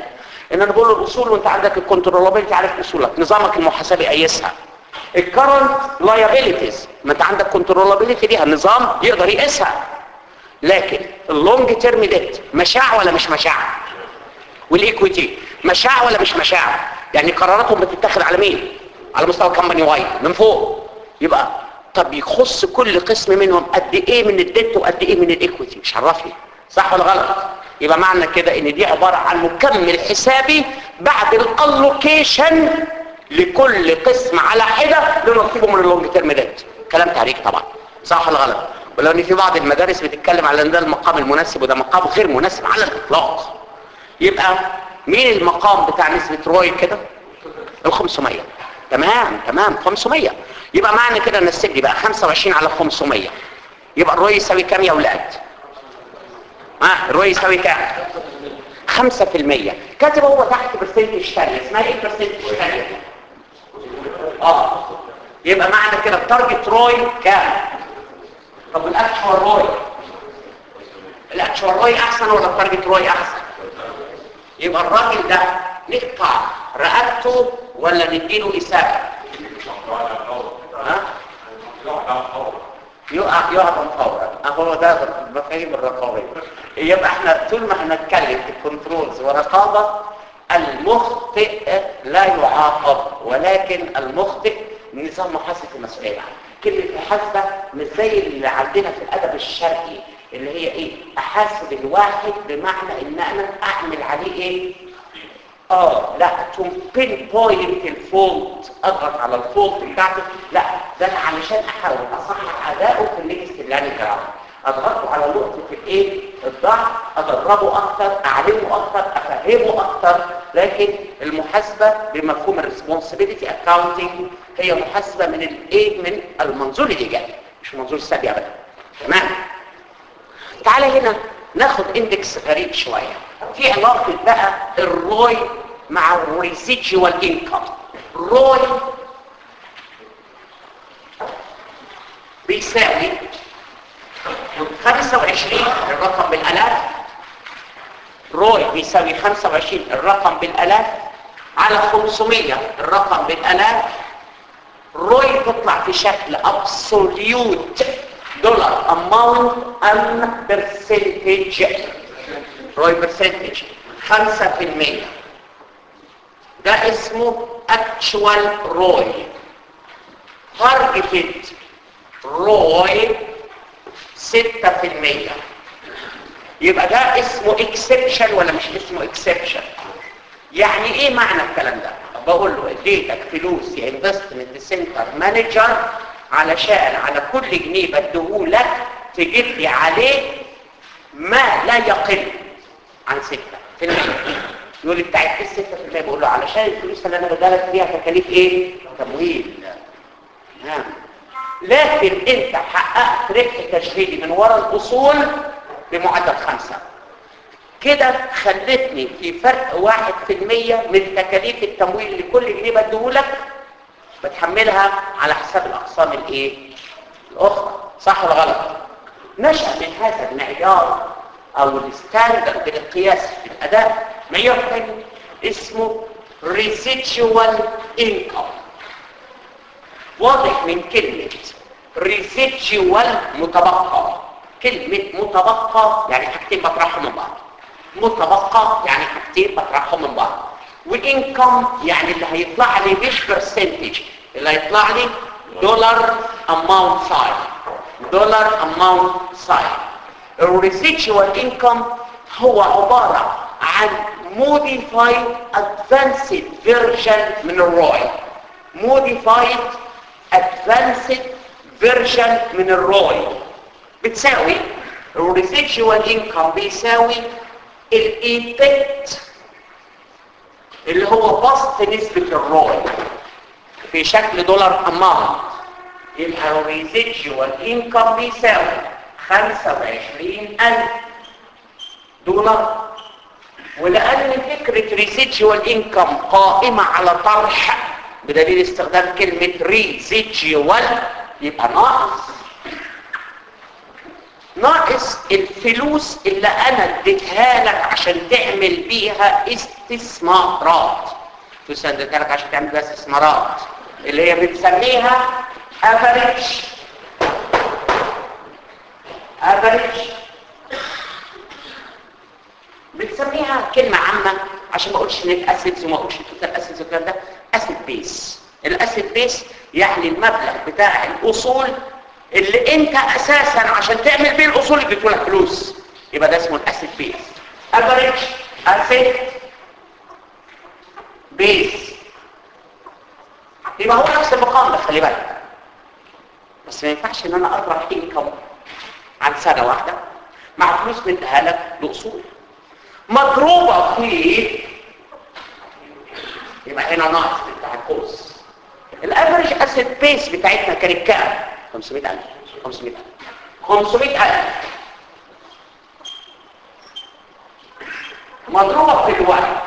ان انا بقول له الاصول وانت عندك الكنترولابيلتي عارف اصولك نظامك المحاسبي قيسها الكرنت لايبيليتيز ما انت عندك كنترولابيلتي ليها النظام يقدر يقيسها لكن اللونج تيرم ديت مشاع ولا مش مشاع والايكويتي مشاع ولا مش مشاع يعني قراراتهم بتتاخد على مين على مستوى كمباني وايد من فوق يبقى طب يخص كل قسم منهم قد ايه من الديت وقد ايه من الايكويتي مش عرفني صح ولا غلط يبقى معنى كده ان دي عبارة عن مكمل حسابي بعد الالوكيشن لكل قسم على حدة لنصيبه من اللونج تيرم ديت كلام تعريف طبعا صح ولا غلط ولو ان في بعض المدارس بتتكلم على ان ده المقام المناسب وده مقام غير مناسب على الاطلاق يبقى مين المقام بتاع نسبة روي كده ال 500 تمام تمام 500 يبقى معنى كده ان السجل بقى 25 على 500 يبقى الروي يساوي كام يا اولاد ها الروي يساوي كام 5% كاتب هو تحت برسنتج ثانيه اسمها ايه برسنتج ثانيه اه يبقى معنى كده التارجت روي كام طب الاكشوال روي الاكشوال روي احسن ولا التارجت روي احسن يبقى الراجل ده نقطع رقبته ولا نديله إساءة ها؟ يقع يعظم فورا اهو ده مفاهيم الرقابة يبقى احنا طول ما هنتكلم في كنترولز ورقابة المخطئ لا يعاقب ولكن المخطئ نظام محاسبة مسؤولية كلمة محاسبة مش زي اللي عندنا في الأدب الشرقي اللي هي ايه احاسب الواحد بمعنى ان انا اعمل عليه ايه اه لا تو بين بوينت الفولت اضغط على الفولت بتاعته لا ده انا علشان احاول اصحح اداؤه في الليست اللي انا جراه اضغطه على نقطه الايه الضعف ادربه اكتر اعلمه اكتر افهمه اكتر لكن المحاسبه بمفهوم الريسبونسبيلتي اكاونتنج هي محاسبه من الايه من المنظور الايجابي مش المنظور السلبي ابدا تمام تعالى هنا ناخد اندكس غريب شوية في علاقة بقى الروي مع الريسيجوال انكم روي بيساوي 25 الرقم بالالاف روي بيساوي 25 الرقم بالالاف على 500 الرقم بالالاف روي تطلع في شكل ابسوليوت دولار amount and percentage روي percentage 5% ده اسمه actual روي targeted روي 6% يبقى ده اسمه exception ولا مش اسمه exception يعني ايه معنى الكلام ده بقول له اديتك فلوس يا انفستمنت سنتر مانجر علشان على كل جنيه بديهولك تجيب لي عليه ما لا يقل عن 6 في المية يقول لي بتاعت ايه 6 في المية بقول له علشان الفلوس اللي انا بدالك فيها تكاليف ايه تمويل نعم لكن انت حققت ربح تشغيلي من وراء الاصول بمعدل خمسة كده خلتني في فرق واحد في المية من تكاليف التمويل لكل جنيه بديهولك بتحملها على حساب الاقسام الايه الاخرى صح ولا غلط نشأ من هذا المعيار او الستاندرد للقياس في الاداء معيار ثاني اسمه residual income واضح من كلمة residual متبقى كلمة متبقى يعني حاجتين بطرحهم من بعض متبقى يعني حاجتين بطرحهم من بعض والانكم يعني اللي هيطلع لي مش برسنتج اللي هيطلع لي دولار اماونت ساين دولار اماونت ساين الريسيتشوال انكم هو عبارة عن modified advanced version من الروي modified advanced version من الروي بتساوي الريسيتشوال انكم بيساوي الايفكت اللي هو بسط نسبة الروي في شكل دولار اماونت يبقى الريزيدجوال انكم بيساوي 25000 دولار ولأن فكرة ريزيدجوال انكم قائمة على طرح بدليل استخدام كلمة ريزيدجوال يبقى ناقص ناقص الفلوس اللي انا اديتها لك عشان تعمل بيها استثمارات فلوس اللي اديتها لك عشان تعمل بيها استثمارات اللي هي بنسميها افريج افريج بنسميها كلمة عامة عشان ما اقولش نت اسيدز وما اقولش توتال اسيدز والكلام ده اسيد بيس الاسيد بيس يعني المبلغ بتاع الاصول اللي انت اساسا عشان تعمل بيه الاصول اديته لك فلوس يبقى ده اسمه الاسيد بيس افريج اسيد بيس يبقى هو نفس المقام ده خلي بالك بس ما ينفعش ان انا اطرح انكم عن سنه واحده مع فلوس مديها لك لاصول مضروبه في يبقى هنا ناقص بتاع الكورس الافريج اسيد بيس بتاعتنا كانت كام 500000 500000 500000 مضروبه في الوقت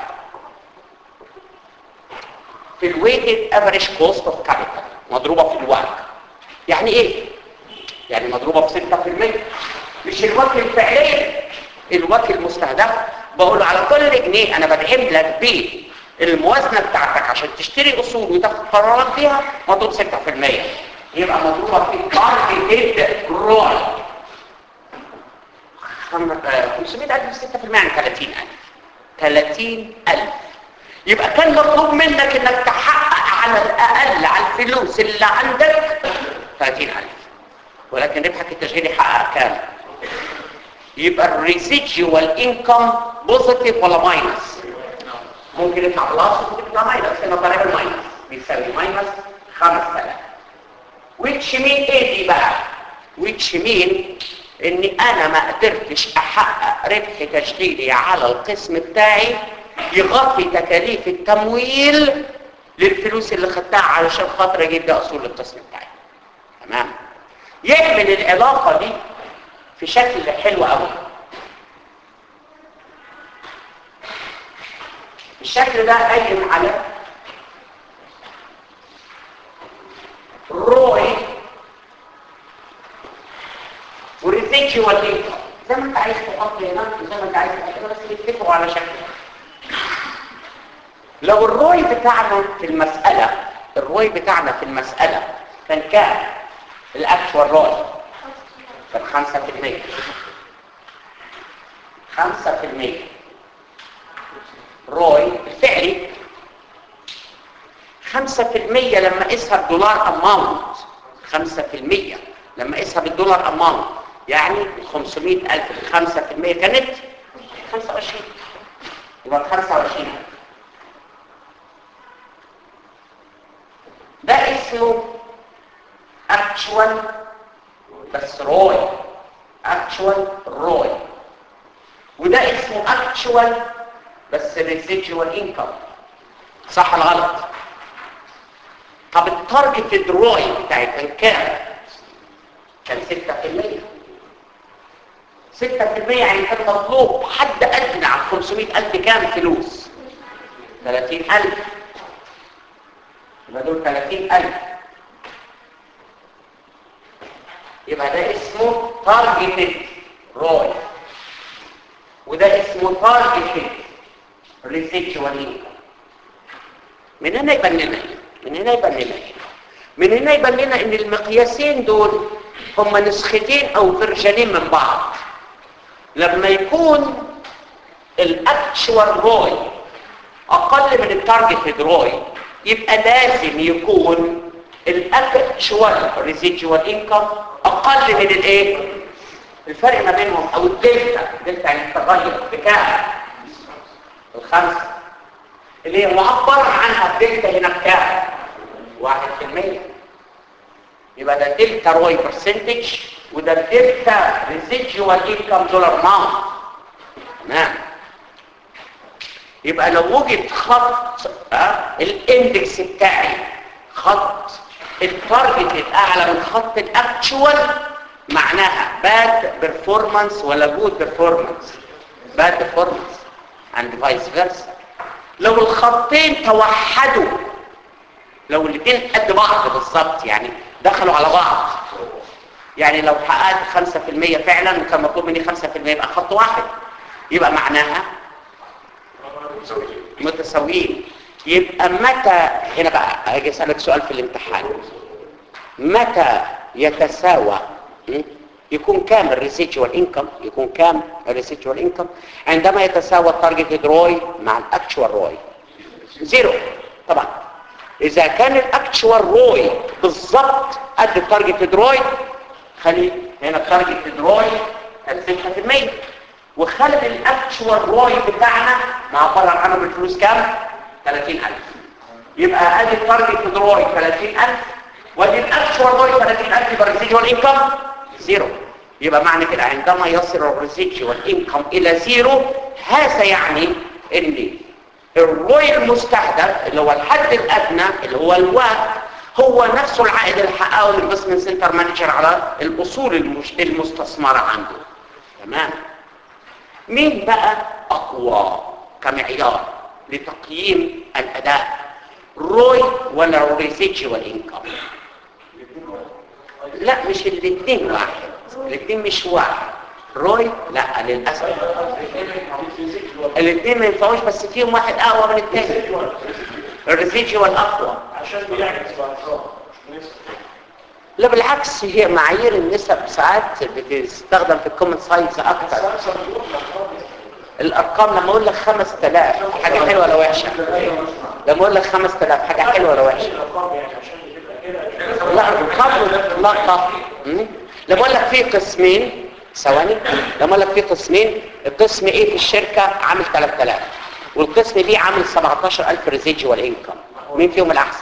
في الويتد افريج كوست اوف كابيتال مضروبه في الوقت يعني ايه يعني مضروبه في 6% مش الوقت الفعلي الوقت المستهدف بقول له على كل جنيه انا بدعم لك بيه الموازنه بتاعتك عشان تشتري اصول وتاخد قرارات فيها مضروب 6% يبقى مضروبه في تارجتد روي 500000 6% يعني 30000 30000 يبقى كان مطلوب منك انك تحقق على الاقل على الفلوس اللي عندك 30000 ولكن ربحك التشغيلي حقق كام يبقى الريسيجوال انكم بوزيتيف ولا ماينس ممكن يطلع بلس ممكن يطلع ماينس هنا طالع الماينس بيساوي ماينس 5000 which mean ايه دي بقى which mean اني انا ما قدرتش احقق ربح تشغيلي على القسم بتاعي يغطي تكاليف التمويل للفلوس اللي خدتها علشان خاطر اجيب ده اصول القسم بتاعي تمام يعمل العلاقه دي في شكل حلو قوي الشكل ده قايم على روي وريزيجوال انكم زي ما انت عايز تحط هنا زي ما انت عايز تحط بس يتفقوا على شكل لو الروي بتاعنا في المسألة الروي بتاعنا في المسألة كان كام الاكشوال روي كان خمسة في المية خمسة في المية روي الفعلي خمسة في المية لما قيسها بدولار اماونت خمسة في المية لما قيسها بالدولار اماونت يعني خمسمائة ألف خمسة في المية كانت خمسة وعشرين يبقى خمسة وعشرين ده اسمه actual بس روي actual روي وده اسمه actual بس residual income صح الغلط طب التارجت روي بتاعي كان كام كان 6% 6% يعني كان مطلوب حد ادنى على 500000 كام فلوس 30000 يبقى دول 30000 يبقى ده اسمه targeted ROI وده اسمه targeted residual income من هنا يبان لنا من هنا يبان لنا من هنا يبان لنا ان المقياسين دول هم نسختين او فرجانين من بعض لما يكون الاكشوال روي اقل من التارجتد روي يبقى لازم يكون الاكشوال ريزيدوال انكم اقل من الايه الفرق ما بينهم او الدلتا الدلتا يعني التغير بكام الخمسه اللي هي معبر عنها الدلتا هنا بكام واحد في المية يبقى ده دلتا روي برسنتج وده دلتا ريزيدوال انكم دولار ماونت تمام يبقى لو وجد خط أه؟ الاندكس بتاعي خط التارجت اعلى من خط الاكتشوال معناها باد بيرفورمانس ولا جود بيرفورمانس باد بيرفورمانس اند فايس فيرسا لو الخطين توحدوا لو الاثنين قد بعض بالظبط يعني دخلوا على بعض يعني لو حققت 5% فعلا وكان مطلوب مني 5% يبقى خط واحد يبقى معناها متساويين يبقى متى هنا بقى هاجي اسالك سؤال في الامتحان متى يتساوى م? يكون كام الريسيتشوال انكم يكون كام الريسيتشوال انكم عندما يتساوى التارجت روي مع الاكشوال روي زيرو طبعا اذا كان الاكشوال روي بالظبط قد التارجت روي خلي هنا التارجت روي كان 6% وخلي الاكشوال روي بتاعنا معبر عنه بالفلوس كام 30000 يبقى ادي التارجت روي 30000 وادي الاكشوال روي 30000 يبقى الريسيجوال انكم زيرو يبقى معنى كده عندما يصل الريسيجوال انكم الى زيرو هذا يعني ان الروي المستهدف اللي هو الحد الادنى اللي هو الوقت هو نفسه العائد اللي حققه الانفستمنت سنتر مانجر على الاصول المش... المستثمره عنده تمام مين بقى اقوى كمعيار لتقييم الاداء روي ولا ريسيجوال انكم لا مش الاثنين واحد الاثنين مش واحد روي لا للاسف الاثنين ما ينفعوش بس فيهم واحد اقوى من الثاني الريسيجوال اقوى عشان بيعكس بأرقام لا بالعكس هي معايير النسب ساعات بتستخدم في الكومنت ساينس اكتر الارقام لما اقول لك 5000 حاجه حلوه ولا وحشه لما اقول لك 5000 حاجه حلوه ولا وحشه الأرقام يعني عشان تبقى كده لا ارقام مطلقه مم؟ لما اقول لك في قسمين ثواني لما اقول لك في قسمين القسم ايه في الشركه عامل 3000 والقسم بي عامل 17000 ريزيجوال انكم مين فيهم الاحسن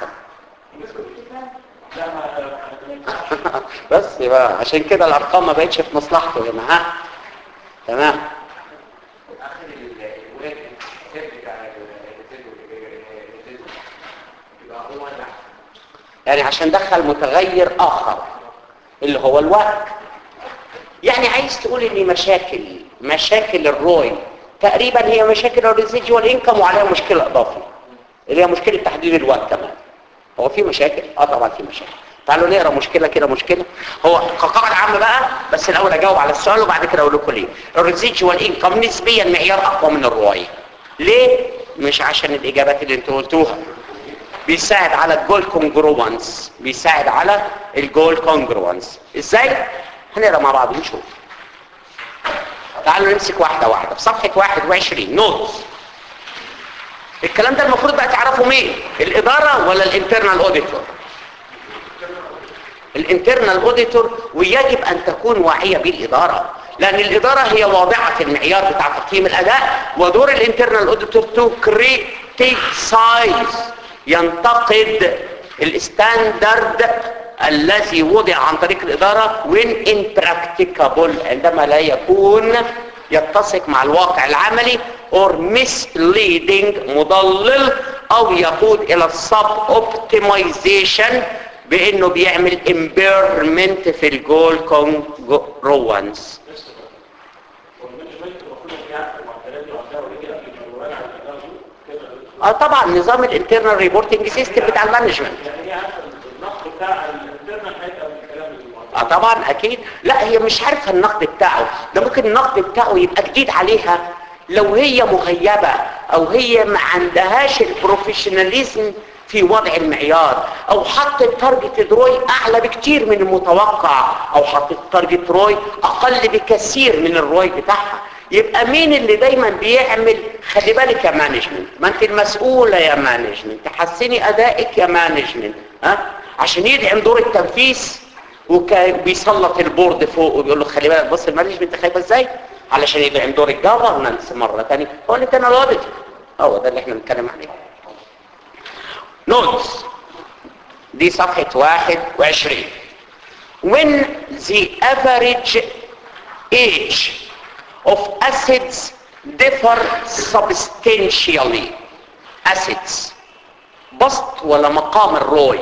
لا ما بس يبقى عشان كده الارقام ما بقتش في مصلحته هنا ها تمام اخر الولاد السير بتاع الزيت يبقى هو اللي يعني عشان دخل متغير اخر اللي هو الوقت يعني عايز تقول ان مشاكل مشاكل الروي تقريبا هي مشاكل الريزيجوال انكم وعليها مشكله اضافيه اللي هي مشكله تحديد الوقت كمان هو في مشاكل اه طبعا في مشاكل تعالوا نقرا مشكله كده مشكله هو كقاعده عامه بقى بس الاول اجاوب على السؤال وبعد كده اقول لكم ليه الريزيجوال انكم نسبيا معيار اقوى من الروي ليه مش عشان الاجابات اللي انتوا قلتوها بيساعد على الجول كونجروانس بيساعد على الجول كونجروانس ازاي هنقرا مع بعض نشوف تعالوا نمسك واحده واحده في صفحه 21 نوتس الكلام ده المفروض بقى تعرفوا مين الاداره ولا الانترنال اوديتور الانترنال اوديتور ويجب ان تكون واعيه بالاداره لان الاداره هي واضعه المعيار بتاع تقييم الاداء ودور الانترنال اوديتور تو كريتيسايز ينتقد الستاندرد الذي وضع عن طريق الاداره when impracticable عندما لا يكون يتسق مع الواقع العملي or misleading مضلل او يقود الى السب اوبتمايزيشن بانه بيعمل impairment في الجول كونجروانس والمانجمنت المفروض ان يعرف المعدلات دي وعندها وليه كده في الجوال على الاداء كده اه طبعا نظام الانترنال ريبورتنج سيستم بتاع المانجمنت يعني هي عارفه النقد بتاع الانترنال هيبقى من الكلام اللي اه طبعا اكيد لا هي مش عارفه النقد بتاعه ده ممكن النقد بتاعه يبقى جديد عليها لو هي مغيبه او هي ما عندهاش البروفيشناليزم في وضع المعيار او حطت تارجت روي اعلى بكتير من المتوقع او حطت تارجت روي اقل بكثير من الروي بتاعها يبقى مين اللي دايما بيعمل خلي بالك يا مانجمنت ما انت المسؤوله يا مانجمنت تحسني ادائك يا مانجمنت ها عشان يدعم دور التنفيذ وكان بيسلط البورد فوق وبيقول له خلي بالك بص المانجمنت خايفه ازاي علشان يدعم دور الجفرنس مره ثانيه هو اللي كان الاوديت هو ده اللي احنا بنتكلم عليه نوتس دي صفحه 21 when the average age of assets differ substantially assets بسط ولا مقام الروي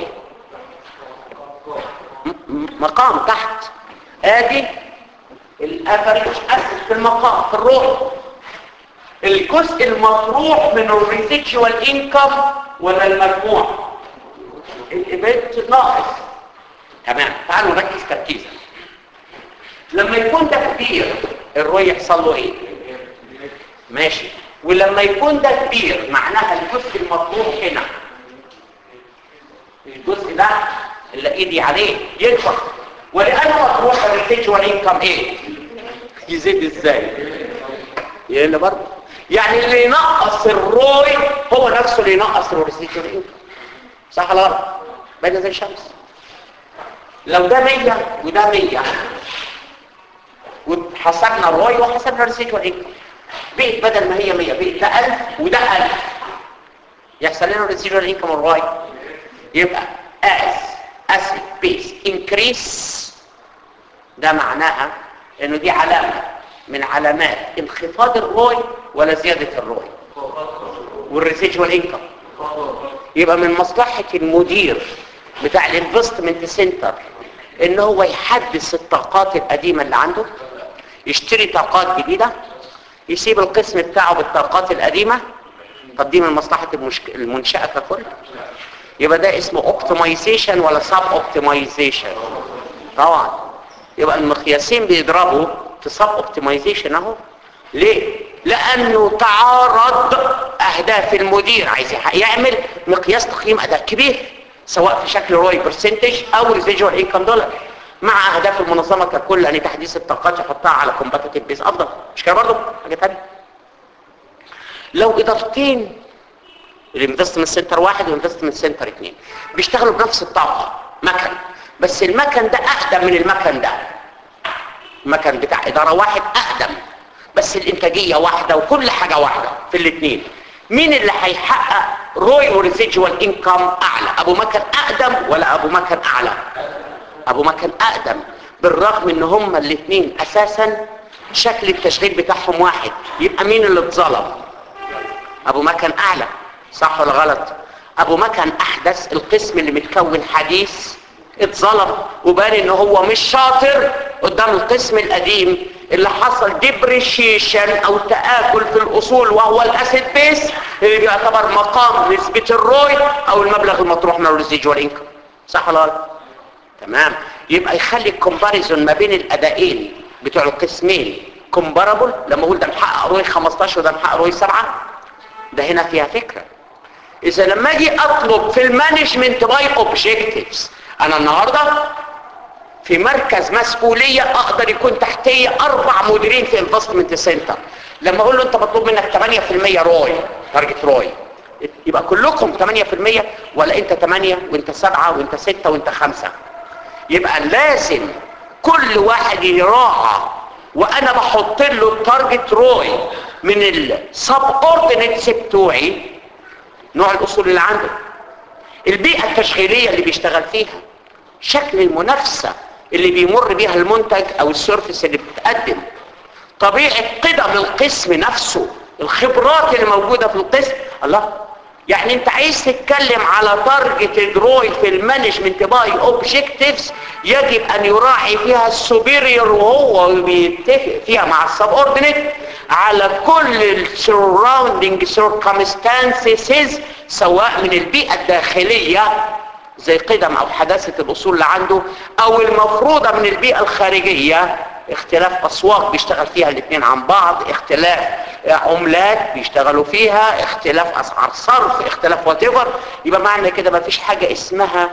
م- مقام تحت ادي الافريج اسيد في المقام في الروي الجزء المطروح من الريسيكشوال انكم ولا المجموع الايفنت ناقص تمام تعالوا نركز تركيزا لما يكون ده كبير الروي يحصل له ايه ماشي ولما يكون ده كبير معناها الجزء المطلوب هنا الجزء ده اللي ايدي عليه يكبر ولأنه مطروح الريسيجوال انكم ايه يزيد ازاي يقل برضه يعني اللي ينقص الروي هو نفسه اللي ينقص الريسيجوال انكم صح ولا غلط بين زي الشمس لو ده 100 وده 100 وحسبنا الروي وحسبنا الريسيجوال انكم بقت بدل ما هي 100 بقت ده 1000 وده 1000 يحصل لنا الريسيجوال انكم الروي يبقى as acid base increase ده معناها انه دي علامة من علامات انخفاض الروي ولا زيادة الروي والريسيجوال انكم يبقى من مصلحة المدير بتاع الانفستمنت سنتر ان هو يحدث الطاقات القديمة اللي عنده يشتري طاقات جديدة يسيب القسم بتاعه بالطاقات القديمة طب دي من مصلحة المشك... المنشأة ككل يبقى ده اسمه اوبتمايزيشن ولا سب اوبتمايزيشن طبعا يبقى المقياسين بيضربوا في سب اوبتمايزيشن اهو ليه لانه تعارض اهداف المدير عايز يحقق- يعمل مقياس تقييم اداء كبير سواء في شكل روي برسنتج او ريزيجوال انكم دولار مع اهداف المنظمه ككل ان تحديث الطاقات يحطها على كومباتيتيف بيز افضل مش كده برضه حاجه ثانيه لو ادارتين الانفستمنت سنتر واحد والانفستمنت سنتر اثنين بيشتغلوا بنفس الطاقه مكن بس المكن ده اقدم من المكن ده المكن بتاع اداره واحد اقدم بس الانتاجيه واحده وكل حاجه واحده في الاثنين مين اللي هيحقق روي وريزيجوال انكم اعلى ابو مكن اقدم ولا ابو مكن اعلى ابو مكن اقدم بالرغم ان هما الاثنين اساسا شكل التشغيل بتاعهم واحد يبقى مين اللي اتظلم ابو مكن اعلى صح ولا غلط ابو مكن احدث القسم اللي متكون حديث اتظلم وبان ان هو مش شاطر قدام القسم القديم اللي حصل ديبريشيشن او تآكل في الاصول وهو الاسيد بيس اللي بيعتبر مقام نسبة الروي او المبلغ المطروح من الريزيجوال انكم صح ولا غلط تمام يبقى يخلي الكومباريزون ما بين الادائين بتوع القسمين كومبارابل لما اقول ده محقق روي 15 وده محقق روي 7 ده هنا فيها فكره اذا لما اجي اطلب في المانجمنت باي اوبجكتيفز انا النهارده في مركز مسؤوليه اقدر يكون تحتي اربع مديرين في انفستمنت سنتر لما اقول له انت مطلوب منك 8% روي تارجت روي يبقى كلكم 8% ولا انت 8 وانت 7 وانت 6 وانت 5 يبقى لازم كل واحد يراعى وانا بحط له التارجت روي من السب اوردينيتس بتوعي نوع الاصول اللي عنده البيئة التشغيلية اللي بيشتغل فيها شكل المنافسة اللي بيمر بيها المنتج او السيرفيس اللي بتتقدم طبيعة قدم القسم نفسه الخبرات اللي موجودة في القسم الله يعني انت عايز تتكلم على تارجت روي في المانجمنت باي اوبجكتيفز يجب ان يراعي فيها السوبيريور وهو بيتفق فيها مع السبوردينيت على كل السراوندينج سيركمستانسز سواء من البيئة الداخلية زي قدم او حداثة الاصول اللي عنده او المفروضة من البيئة الخارجية اختلاف اسواق بيشتغل فيها الاثنين عن بعض اختلاف عملات بيشتغلوا فيها اختلاف اسعار صرف اختلاف واتيفر يبقى معنى كده ما فيش حاجة اسمها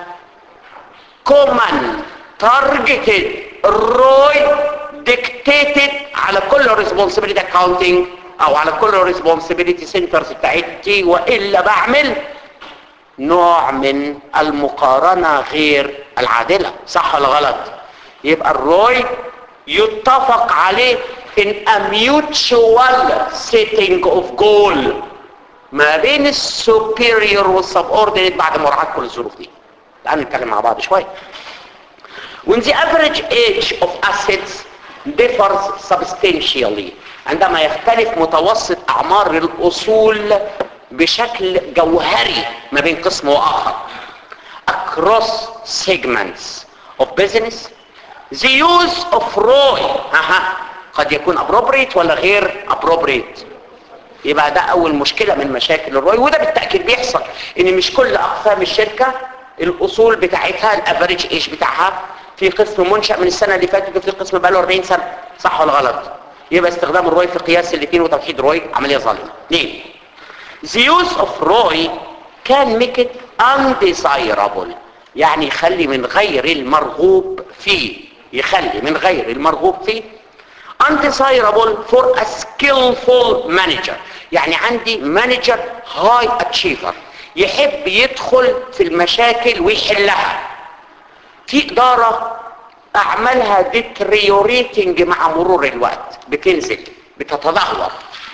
common targeted ROI dictated على كل responsibility accounting او على كل responsibility centers بتاعتي والا بعمل نوع من المقارنة غير العادلة صح ولا غلط يبقى الروي يتفق عليه in a mutual setting of goal ما بين السوبيريور والسبوردينيت بعد مراعاة كل الظروف دي تعال نتكلم مع بعض شوية when the average age of assets differs substantially عندما يختلف متوسط اعمار الاصول بشكل جوهري ما بين قسم واخر across segments of business the use of ROI أها. قد يكون appropriate ولا غير appropriate يبقى ده اول مشكلة من مشاكل الرؤية وده بالتأكيد بيحصل ان مش كل اقسام الشركة الاصول بتاعتها الافريج ايش بتاعها في قسم منشأ من السنة اللي فاتت وفي قسم بقاله 40 سنة صح ولا غلط يبقى استخدام الروي في قياس الاثنين وتوحيد روي عملية ظالمة اثنين the use of روي can make it undesirable يعني يخلي من غير المرغوب فيه يخلي من غير المرغوب فيه undesirable for a skillful manager يعني عندي مانجر هاي اتشيفر يحب يدخل في المشاكل ويحلها في إدارة أعمالها deteriorating مع مرور الوقت بتنزل بتتدهور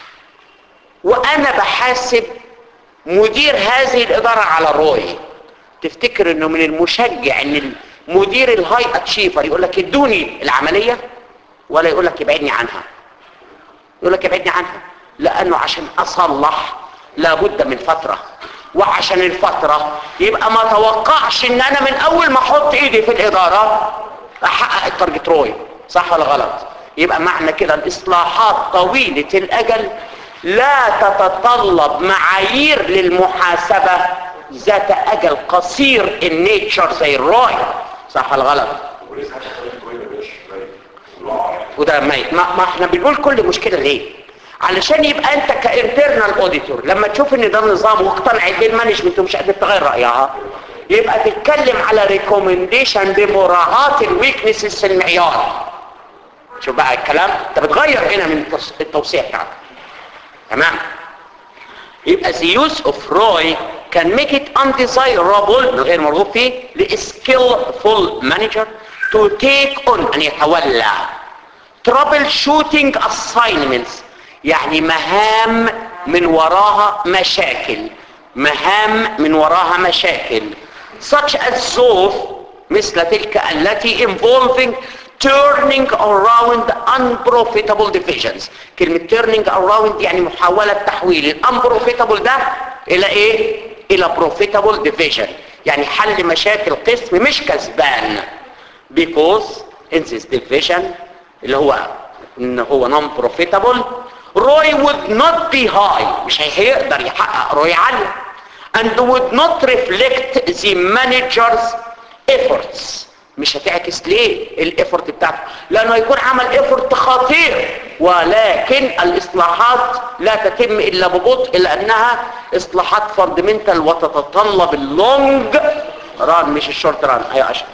وأنا بحاسب مدير هذه الإدارة على روي تفتكر انه من المشجع ان المدير الهاي اتشيفر يقول لك ادوني العملية ولا يقول لك ابعدني عنها يقول لك ابعدني عنها لانه عشان اصلح لابد من فترة وعشان الفترة يبقى ما توقعش ان انا من اول ما احط ايدي في الادارة احقق التارجت روي صح ولا غلط يبقى معنى كده الاصلاحات طويلة الاجل لا تتطلب معايير للمحاسبة ذات اجل قصير النيتشر زي الروي صح ولا غلط ولسه حتى خليك كويس يا باشا كويس. وده ميت ما, ما احنا بنقول كل مشكلة ليه علشان يبقى انت كانترنال اوديتور لما تشوف ان ده النظام واقتنعت بيه المانجمنت ومش قادر تغير رايها يبقى تتكلم على ريكومنديشن بمراعاة الويكنسز في المعيار شوف بقى الكلام انت بتغير هنا من التص- التوصية بتاعتك تمام يبقى the use of ROI can make it undesirable من غير مرغوب فيه ل skillful manager to take on أن يتولى trouble shooting assignments يعني مهام من وراها مشاكل مهام من وراها مشاكل such as those مثل تلك التي involving turning around unprofitable divisions كلمة turning around يعني محاولة تحويل ال unprofitable ده إلى إيه؟ إلى profitable division يعني حل مشاكل قسم مش كسبان because in this division اللي هو ان هو non profitable روي would not be high مش هيقدر يحقق روي عالية and would not reflect the manager's efforts مش هتعكس ليه الافورت بتاعته لانه هيكون عمل افورت خطير ولكن الاصلاحات لا تتم الا ببطء لانها اصلاحات فاندمنتال وتتطلب اللونج ران مش الشورت ران ايوه اشرف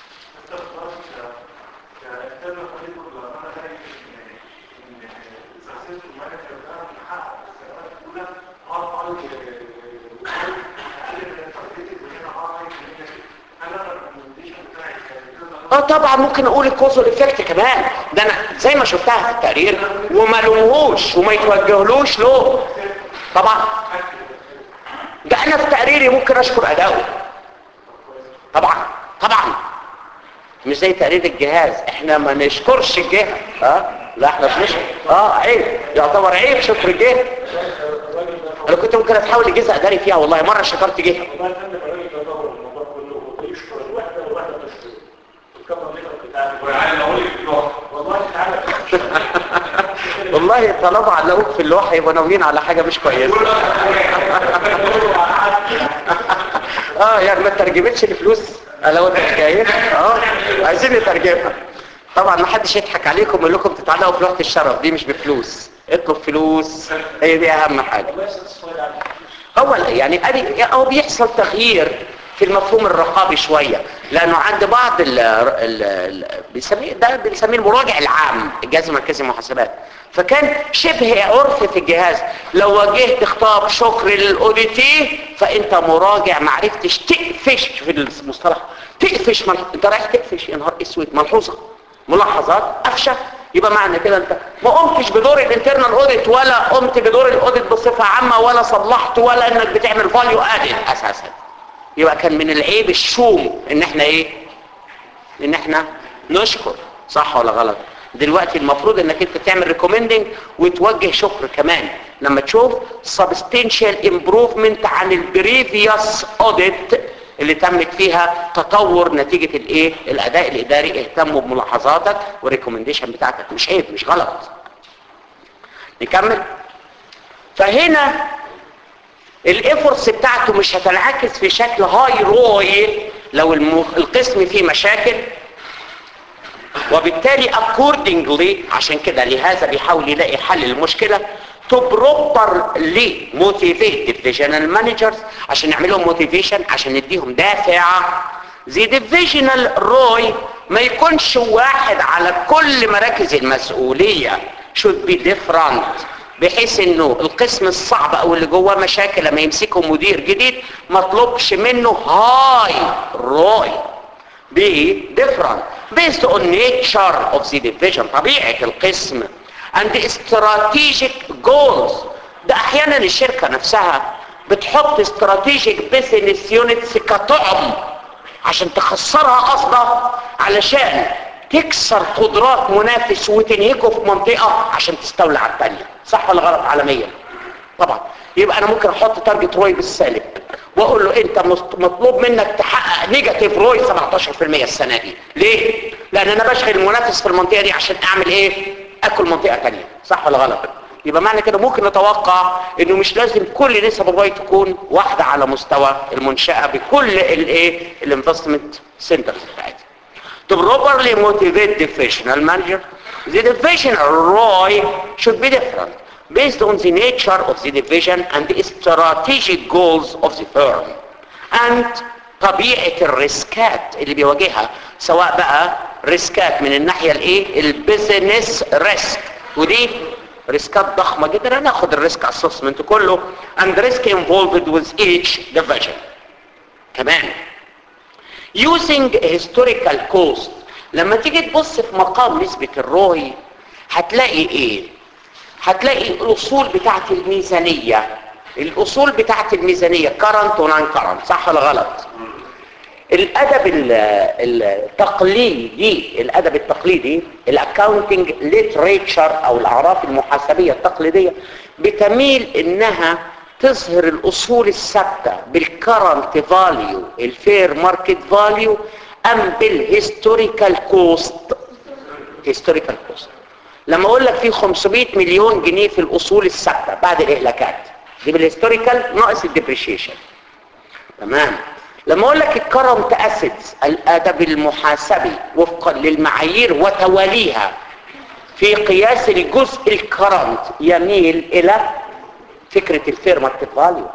اه طبعا ممكن اقول الكوزال افكت كمان ده انا زي ما شفتها في التقرير وما لومهوش وما يتوجهلوش له طبعا ده انا في تقريري ممكن اشكر اداؤه طبعا طبعا مش زي تقرير الجهاز احنا ما نشكرش الجهه اه لا احنا بنشكر اه عيب يعتبر عيب شكر الجهه انا كنت ممكن اتحول لجزء اداري فيها والله مره شكرت جهه وما كان الراجل تدور الموضوع كله ويشكر الوحده والوحده تشكر الكفر ليك بتاعك وعلى اقول لك دلوقتي والله تعالى والله طالما علقوك في اللوحه يبقوا ناويين على حاجه مش كويسه اه يعني ما ترجمتش الفلوس لو انت حكايه اه عايزين نترجمها طبعا ما حدش يضحك عليكم يقول لكم تتعلقوا في لوحه الشرف دي مش بفلوس اطلب فلوس هي دي اهم حاجه هو يعني ادي هو بيحصل تغيير في المفهوم الرقابي شوية لانه عند بعض ال ال ال بيسميه ده بنسميه المراجع العام الجهاز المركزي للمحاسبات فكان شبه عرف في الجهاز لو واجهت خطاب شكر للاوديتي فانت مراجع ما عرفتش تقفش في المصطلح تقفش مل... انت رايح تقفش يا نهار اسود ملحوظه ملاحظات قفشه يبقى معنى كده انت ما قمتش بدور الانترنال اوديت ولا قمت بدور الاوديت بصفه عامه ولا صلحت ولا انك بتعمل فاليو ادد اساسا يبقى كان من العيب الشوم ان احنا ايه ان احنا نشكر صح ولا غلط دلوقتي المفروض انك انت تعمل ريكومندنج وتوجه شكر كمان لما تشوف substantial improvement عن البريفيوس اوديت اللي تمت فيها تطور نتيجة الايه الاداء الاداري اهتموا بملاحظاتك والريكومنديشن بتاعتك مش عيب مش غلط نكمل فهنا الافورس بتاعته مش هتنعكس في شكل هاي روي لو الم- القسم فيه مشاكل وبالتالي accordingly عشان كده لهذا بيحاول يلاقي حل للمشكلة to properly motivate divisional managers عشان نعملهم motivation عشان نديهم دافع the divisional ROI ما يكونش واحد على كل مراكز المسؤولية should be different بحيث انه القسم الصعب او اللي جواه مشاكل لما يمسكه مدير جديد مطلوبش منه هاي روي be different based on nature of the division طبيعة القسم and strategic goals ده احيانا الشركة نفسها بتحط strategic business units كطعم عشان تخسرها قصدا علشان تكسر قدرات منافس وتنهكه في منطقة عشان تستولى على الثانية صح ولا غلط عالميا طبعا يبقى انا ممكن احط تارجت روي بالسالب واقول له انت مست- مطلوب منك تحقق نيجاتيف روي 17% السنه دي ليه لان انا بشغل المنافس في المنطقه دي عشان اعمل ايه اكل منطقه ثانيه صح ولا غلط يبقى معنى كده ممكن نتوقع انه مش لازم كل نسب الرأي تكون واحده على مستوى المنشاه بكل الايه الانفستمنت سنترز بتاعتها To properly motivate divisional manager, the divisional ROI should be different based on the nature of the division and the strategic goals of the firm. And طبيعة الريسكات اللي بيواجهها سواء بقى ريسكات من الناحية الايه البيزنس ريسك ودي ريسكات ضخمة جدا انا اخد الريسك اسسمنت كله and risk involved with each division كمان using historical cost لما تيجي تبص في مقام نسبة الروي هتلاقي ايه هتلاقي الاصول بتاعت الميزانية الاصول بتاعت الميزانية current و non current صح ولا غلط الادب ال- التقليدي الادب التقليدي الاكاونتنج ليتريتشر او الاعراف المحاسبيه التقليديه بتميل انها تظهر الاصول الثابته بالكرنت فاليو الفير ماركت فاليو ام بالهيستوريكال كوست هيستوريكال كوست لما اقول لك في 500 مليون جنيه في الاصول الثابته بعد الاهلاكات دي بالهيستوريكال ناقص الديبريشيشن تمام لما اقول لك الكرنت اسيتس الادب المحاسبي وفقا للمعايير وتواليها في قياس الجزء الكرنت يميل الى فكرة الفير ماركت فاليو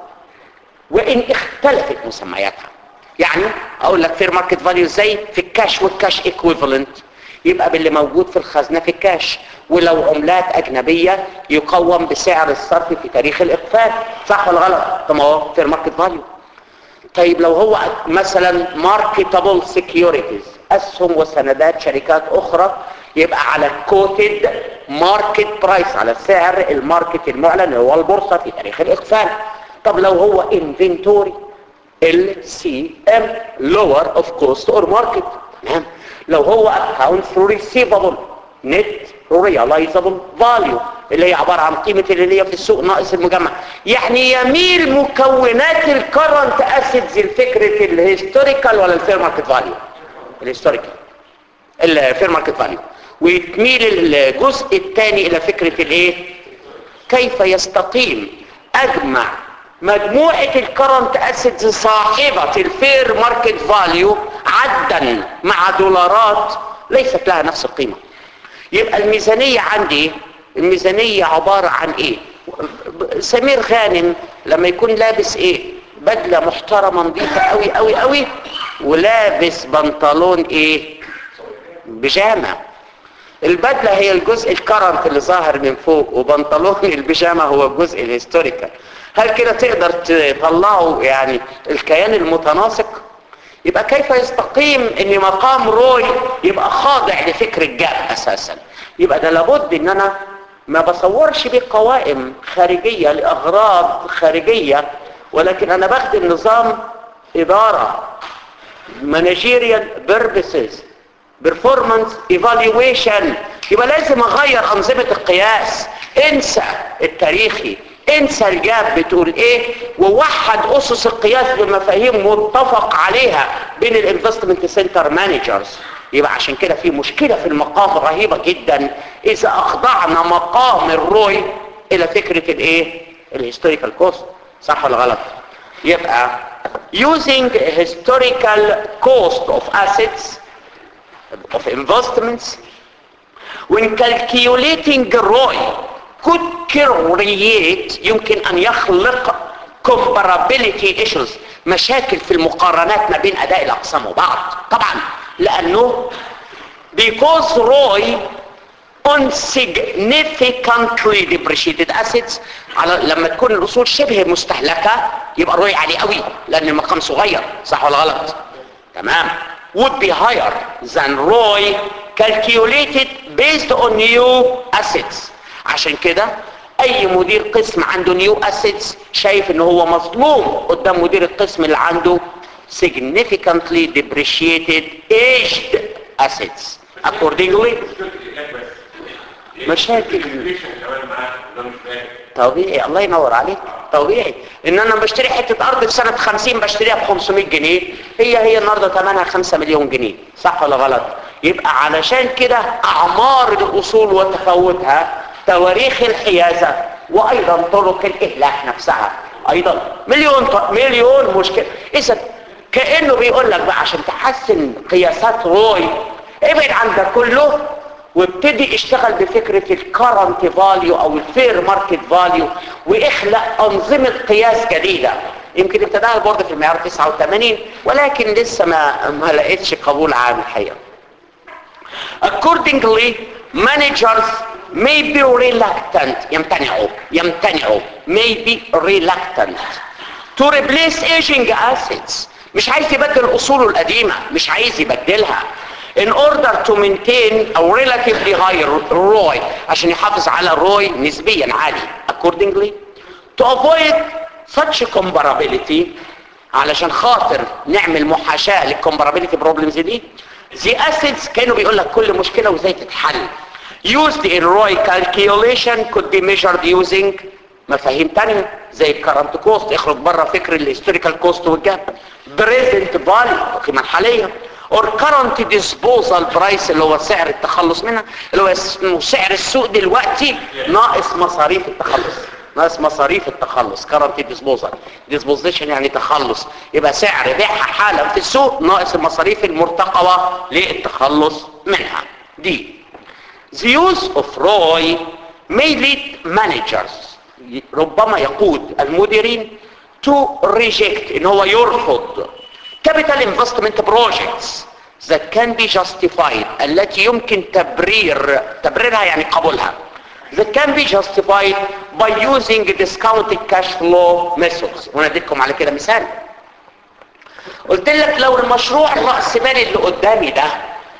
وان اختلفت مسمياتها يعني اقول لك فير ماركت فاليو ازاي في الكاش والكاش ايكويفالنت يبقى باللي موجود في الخزنة في الكاش ولو عملات اجنبية يقوم بسعر الصرف في تاريخ الاقفال صح ولا غلط طب ما هو فير ماركت فاليو طيب لو هو مثلا ماركتابل سيكيورتيز اسهم وسندات شركات اخرى يبقى على الكوتد ماركت برايس على سعر الماركت المعلن اللي هو البورصه في تاريخ الاقفال طب لو هو انفنتوري ال سي ام لور اوف كوست اور ماركت تمام لو هو اكونت ريسيفبل نت ريلايزابل فاليو اللي هي عباره عن قيمه اللي هي في السوق ناقص المجمع يعني يميل مكونات الكرنت اسيدز لفكره الهيستوريكال ولا الفير ماركت فاليو الهيستوريكال الفير ماركت فاليو وتميل الجزء الثاني الى فكره الايه كيف يستقيم اجمع مجموعة الكرنت اسيدز صاحبة الفير ماركت فاليو عدا مع دولارات ليست لها نفس القيمة يبقى الميزانية عندي الميزانية عبارة عن ايه سمير غانم لما يكون لابس ايه بدلة محترمة نظيفة قوي قوي قوي ولابس بنطلون ايه بيجامة البدلة هي الجزء الكرنت اللي ظاهر من فوق وبنطلون البيجامة هو الجزء الهيستوريكال هل كده تقدر تطلعوا يعني الكيان المتناسق يبقى كيف يستقيم ان مقام روي يبقى خاضع لفكر الجاب اساسا يبقى ده لابد ان انا ما بصورش بيه قوائم خارجية لاغراض خارجية ولكن انا بخدم نظام ادارة managerial purposes performance evaluation يبقى لازم اغير انظمة القياس انسى التاريخي انسى الجاب بتقول ايه ووحد اسس القياس بمفاهيم متفق عليها بين الانفستمنت سنتر مانجرز يبقى عشان كده في مشكلة في المقام رهيبة جدا اذا اخضعنا مقام الروي الى فكرة الايه الهيستوريكال كوست صح ولا غلط يبقى using historical cost of assets of investments when calculating ROI could create يمكن أن يخلق comparability issues مشاكل في المقارنات ما بين أداء الأقسام وبعض طبعا لأنه because ROI on significantly depreciated assets على لما تكون الأصول شبه مستهلكة يبقى ROI عالي قوي لأن المقام صغير صح ولا غلط تمام would be higher than ROI calculated based on new assets عشان كده اي مدير قسم عنده new assets شايف ان هو مظلوم قدام مدير القسم اللي عنده significantly depreciated aged assets accordingly مشاكل. كمان معاه ده مش فاهم طبيعي الله ينور عليك طبيعي ان انا بشتري حته ارض في سنه 50 بشتريها ب 500 جنيه هي هي النهارده ثمنها 5 مليون جنيه صح ولا غلط يبقى علشان كده اعمار الاصول وتفاوتها تواريخ الحيازه وايضا طرق الاهلاك نفسها ايضا مليون ط- مليون مشكله اذا كانه بيقول لك بقى عشان تحسن قياسات روي ابعد عن ده كله وابتدي اشتغل بفكرة الكرنت فاليو او الفير ماركت فاليو واخلق انظمة قياس جديدة يمكن ابتداها البورد في المعيار 89 ولكن لسه ما ما لقيتش قبول عام الحقيقة Accordingly, managers may be reluctant يمتنعوا يمتنعوا may be reluctant to replace aging assets مش عايز يبدل اصوله القديمة مش عايز يبدلها in order to maintain a relatively high ROI عشان يحافظ على ROI نسبيا عالي accordingly to avoid such comparability علشان خاطر نعمل محاشاة للكومبارابيلتي بروبلمز دي the assets كانوا بيقول لك كل مشكلة وازاي تتحل used in ROI calculation could be measured using مفاهيم تانية زي الكرنت كوست اخرج بره فكر الهيستوريكال كوست والجاب بريزنت فاليو القيمة الحالية or current disposal price اللي هو سعر التخلص منها اللي هو اسمه سعر السوق دلوقتي ناقص مصاريف التخلص ناقص مصاريف التخلص current disposal disposition يعني تخلص يبقى سعر بيعها حالا في السوق ناقص المصاريف المرتقبة للتخلص منها دي The use of ROI may lead managers ربما يقود المديرين to reject ان هو يرفض capital investment projects that can be justified التي يمكن تبرير تبريرها يعني قبولها that can be justified by using discounted cash flow methods وانا اديتكم على كده مثال قلت لك لو المشروع الرأسمالي اللي قدامي ده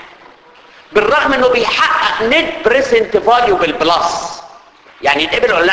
بالرغم انه بيحقق نت بريزنت فاليو بالبلس يعني يتقبل ولا لا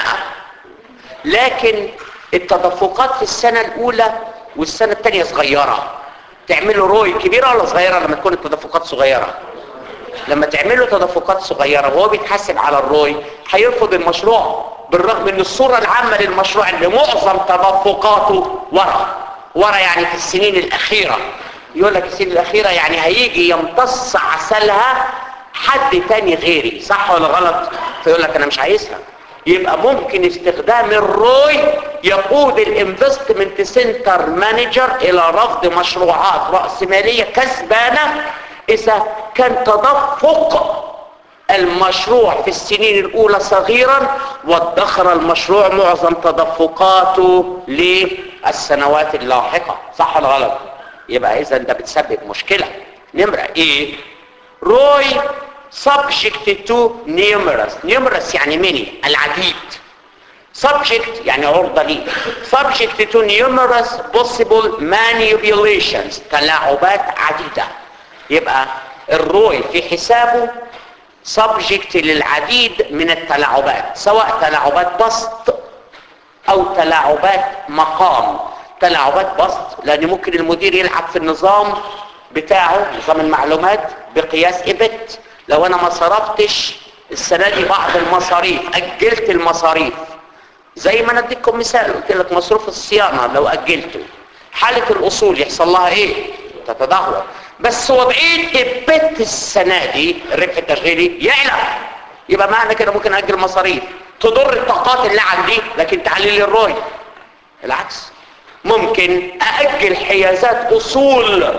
لكن التدفقات في السنة الاولى والسنة الثانية صغيرة تعملوا روي كبيرة ولا صغيرة لما تكون التدفقات صغيرة لما تعملوا تدفقات صغيرة وهو بيتحاسب على الروي هيرفض المشروع بالرغم ان الصورة العامة للمشروع ان معظم تدفقاته ورا ورا يعني في السنين الاخيرة يقول لك السنين الاخيرة يعني هيجي يمتص عسلها حد تاني غيري صح ولا غلط فيقول لك انا مش عايزها يبقى ممكن استخدام الروي يقود الانفستمنت سنتر مانجر الى رفض مشروعات رأسمالية كسبانة اذا كان تدفق المشروع في السنين الاولى صغيرا وادخر المشروع معظم تدفقاته للسنوات اللاحقة صح ولا غلط يبقى اذا ده بتسبب مشكلة نمرة ايه روي subject to numerous numerous يعني ميني العديد subject يعني عرضة ليه subject to numerous possible manipulations تلاعبات عديدة يبقى الروي في حسابه subject للعديد من التلاعبات سواء تلاعبات بسط او تلاعبات مقام تلاعبات بسط لان ممكن المدير يلعب في النظام بتاعه نظام المعلومات بقياس ابت لو انا ما صرفتش السنة دي بعض المصاريف اجلت المصاريف زي ما انا اديكم مثال قلت لك مصروف الصيانة لو اجلته حالة الاصول يحصل لها ايه تتدهور بس هو بعيد ابت السنة دي الربح التشغيلي يعلى يبقى معنى كده ممكن اجل مصاريف تضر الطاقات اللي عندي لكن تعلي لي الروي العكس ممكن اجل حيازات اصول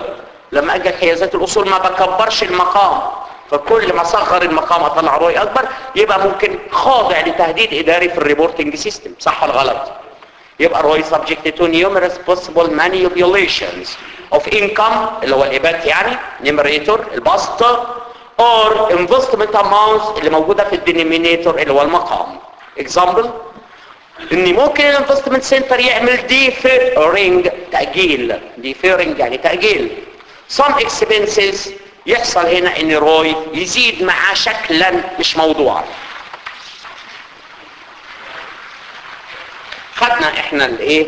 لما اجي حيازات الاصول ما بكبرش المقام فكل ما صغر المقام اطلع رؤي اكبر يبقى ممكن خاضع لتهديد اداري في الريبورتنج سيستم صح ولا غلط يبقى رؤي subject to numerous possible manipulations of income اللي هو الإبات يعني numerator البسط or investment amounts اللي موجودة في الدينومينيتور اللي هو المقام example ان ممكن الانفستمنت سنتر يعمل deferring تأجيل deferring يعني تأجيل some expenses يحصل هنا ان روي يزيد معاه شكلا مش موضوعا خدنا احنا الايه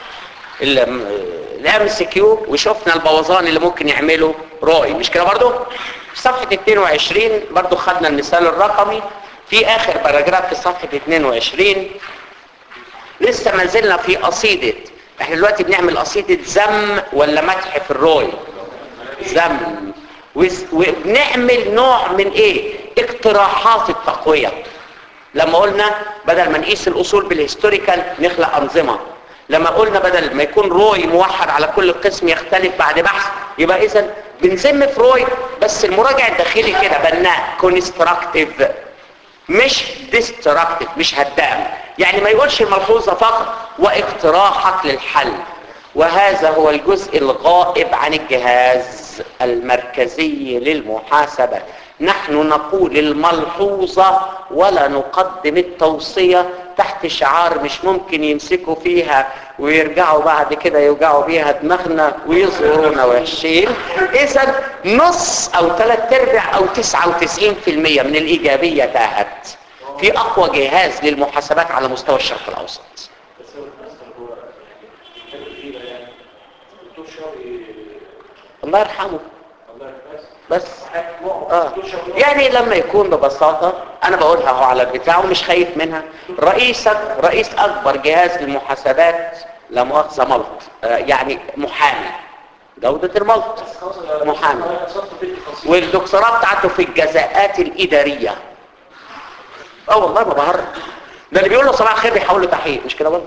الام سي كيو وشفنا البوظان اللي ممكن يعمله روي مش كده برضو في صفحة 22 برضو خدنا المثال الرقمي في اخر باراجراف في صفحة 22 لسه ما زلنا في قصيدة احنا دلوقتي بنعمل قصيدة ذم ولا مدح في الروي ذم وز- وبنعمل نوع من ايه اقتراحات التقوية لما قلنا بدل ما نقيس الاصول بالهيستوريكال نخلق انظمة لما قلنا بدل ما يكون روي موحد على كل قسم يختلف بعد بحث يبقى اذا بنذم في روي بس المراجع الداخلي كده بناه كونستراكتيف مش ديستراكتيف مش هدام يعني ما يقولش الملحوظة فقط واقتراحك للحل وهذا هو الجزء الغائب عن الجهاز المركزي للمحاسبة نحن نقول الملحوظة ولا نقدم التوصية تحت شعار مش ممكن يمسكوا فيها ويرجعوا بعد كده يوجعوا بيها دماغنا ويظهرونا وحشين اذا نص او ثلاث ارباع او تسعة وتسعين في المية من الايجابية تاهت في اقوى جهاز للمحاسبات على مستوى الشرق الاوسط بس هو الماستر هو حاجه كبيره يعني الدكتور شوقي الله يرحمه الله يرحمه بس حاجه آه. الدكتور شوقي يعني لما يكون ببساطة انا بقولها هو على البتاع ومش خايف منها رئيسك رئيس اكبر جهاز للمحاسبات لا مؤاخذة ملط آه، يعني محامي جودة الملط محامي والدكتوراه بتاعته في الجزاءات الادارية اه والله ما بهرج ده اللي بيقول له صباح الخير بيحول له تحقيق مش كده برضه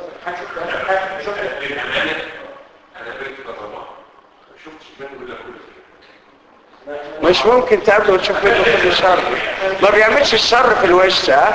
انا بنت طبعا ما شفتش منه الا كل شيء مش ممكن تقابله وتشوف منه كل شر ما بيعملش الشر في الوش ها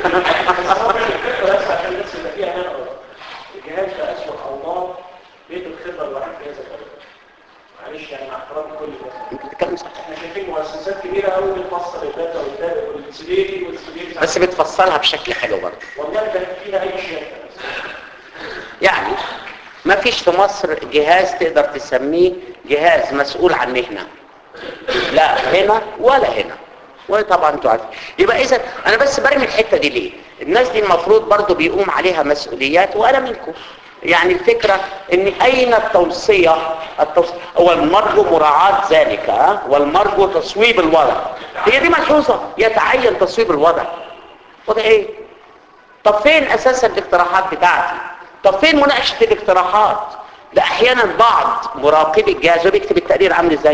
بس عشان الناس اللي فيها هنا الجهاز ده اسوء اوضاع بيت الخبره الواحد في هذا البلد معلش يعني مع احترام كل الناس بتتكلم صح. احنا شايفين مؤسسات كبيره قوي بتفصل الداتا والداتا والسبيلي والسبيلي بس بتفصلها بشكل حلو برضه والله ده فيها اي شيء يعني ما فيش في مصر جهاز تقدر تسميه جهاز مسؤول عن مهنة لا هنا ولا هنا وطبعا انتوا عارفين يبقى اذا انا بس برمي الحته دي ليه الناس دي المفروض برضو بيقوم عليها مسؤوليات وانا منكم يعني الفكرة ان اين التوصية التوصية هو المرجو مراعاة ذلك ها؟ والمرجو تصويب الوضع هي دي ملحوظة يتعين تصويب الوضع وضع ايه طب فين اساسا الاقتراحات بتاعتي طب فين مناقشه الاقتراحات ده احيانا بعض مراقبي الجهاز هو بيكتب التقرير عامل ازاي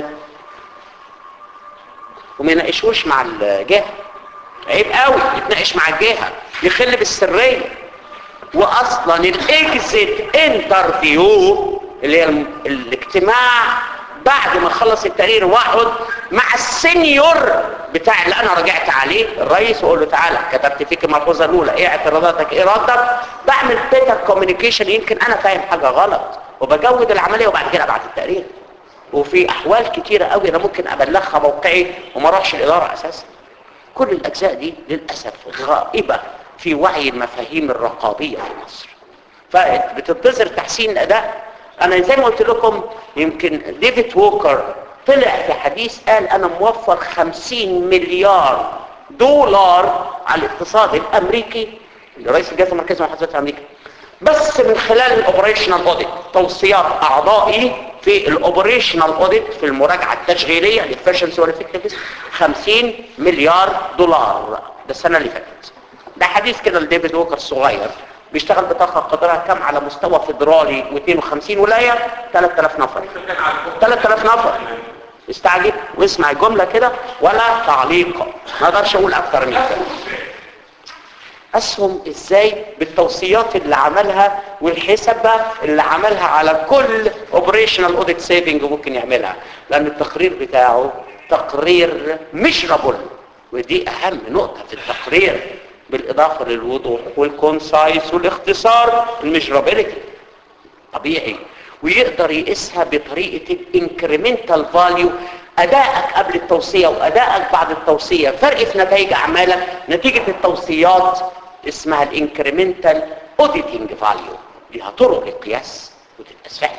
وما يناقشوش مع الجهه عيب قوي يتناقش مع الجهه يخل بالسريه واصلا الاكزيت انترفيو اللي هي الم- الاجتماع بعد ما خلص التقرير واقعد مع السينيور بتاع اللي انا رجعت عليه الرئيس واقول له تعالى كتبت فيك الملحوظه الاولى ايه اعتراضاتك ايه ردك بعمل بيتر كوميونيكيشن يمكن انا فاهم حاجه غلط وبجود العمليه وبعد كده ابعت التقرير وفي احوال كتيره قوي انا ممكن ابلغها موقعي وما اروحش الاداره اساسا كل الاجزاء دي للاسف غائبه في وعي المفاهيم الرقابيه في مصر فبتنتظر تحسين الاداء انا زي ما قلت لكم يمكن ديفيد ووكر طلع في حديث قال انا موفر 50 مليار دولار على الاقتصاد الامريكي رئيس الجهاز المركزي للمحاسبات الامريكي بس من خلال الاوبريشنال اوديت توصيات اعضائي في الاوبريشنال اوديت في المراجعه التشغيليه للفيرشنسي والافكتيفيتي 50 مليار دولار ده السنه اللي فاتت ده حديث كده لديفيد ووكر صغير بيشتغل بطاقه قدرها كم على مستوى فيدرالي و52 ولايه 3000 نفر 3000 نفر استعجب واسمع الجمله كده ولا تعليق ما اقدرش اقول اكتر من كده اسهم ازاي بالتوصيات اللي عملها والحسبة اللي عملها على كل اوبريشنال اوديت سيفنج ممكن يعملها لان التقرير بتاعه تقرير ميجرابل ودي اهم نقطة في التقرير بالاضافة للوضوح والكونسايس والاختصار الميجرابيلتي طبيعي ويقدر يقيسها بطريقة الانكريمنتال فاليو ادائك قبل التوصية وادائك بعد التوصية فرق في نتائج اعمالك نتيجة التوصيات اسمها الانكريمنتال اوديتنج فاليو ليها طرق للقياس وتتقاس فعلا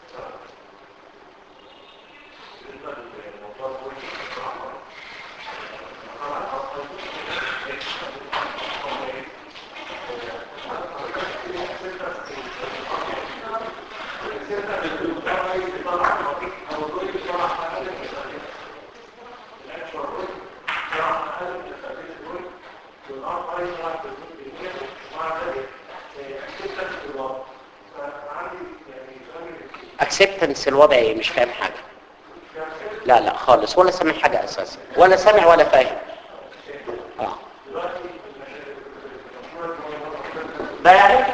اكسبتنس الوضع ايه مش فاهم حاجة لا لا خالص ولا سامع حاجة اساسا ولا سامع ولا فاهم اه ده يعني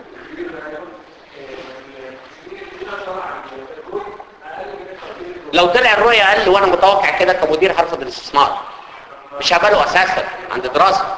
لو طلع الرؤية اقل وانا متوقع كده كمدير هرفض الاستثمار مش هقبله اساسا عند دراسة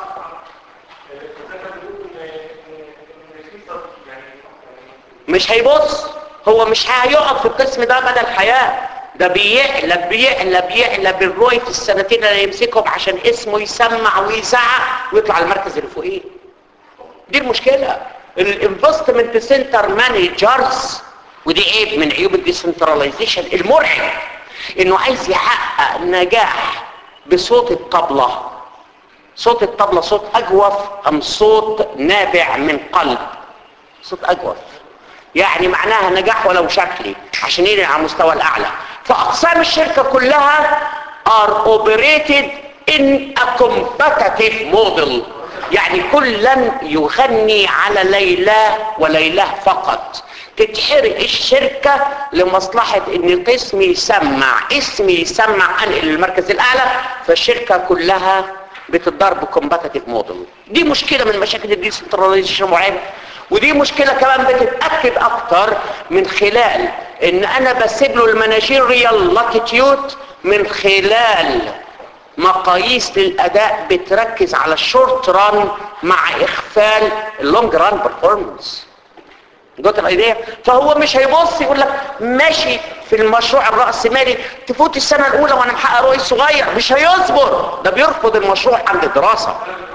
مش هيبص هو مش هيقف في القسم ده مدى الحياة ده بيعلى بيعلى بيعلى بالروي في السنتين اللي يمسكهم عشان اسمه يسمع ويزعق ويطلع المركز اللي فوقيه دي المشكلة الانفستمنت سنتر مانجرز ودي عيب من عيوب الديسنتراليزيشن المرعب انه عايز يحقق نجاح بصوت الطبلة صوت الطبلة صوت اجوف ام صوت نابع من قلب صوت اجوف يعني معناها نجاح ولو شكلي عشان ينقل على المستوى الاعلى فاقسام الشركة كلها are operated in a competitive model يعني كلا يغني على ليلى وليلى فقط تتحرق الشركة لمصلحة ان القسم يسمع اسمي يسمع انقل للمركز الاعلى فالشركة كلها بتتضرب كومباتيتيف موديل دي مشكلة من مشاكل الديسنتراليزيشن معينة ودي مشكلة كمان بتتأكد اكتر من خلال ان انا بسيب له المانجيريال لاتيتيود من خلال مقاييس للاداء بتركز على الشورت ران مع اخفال اللونج ران بيرفورمانس جوت الايديا فهو مش هيبص يقول لك ماشي في المشروع الرأسمالي تفوت السنة الاولى وانا محقق رؤي صغير مش هيصبر ده بيرفض المشروع عند الدراسة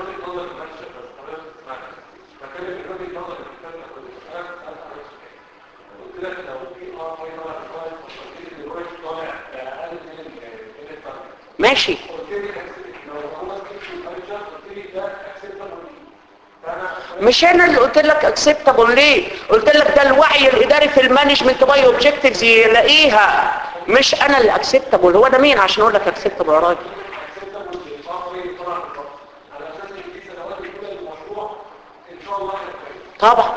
ماشي مش انا اللي قلت لك اكسبتابل ليه قلت لك ده الوعي الاداري في المانجمنت باي اوبجكتيفز يلاقيها مش انا اللي اكسبتابل هو ده مين عشان اقول لك اكسبتابل يا راجل طبعا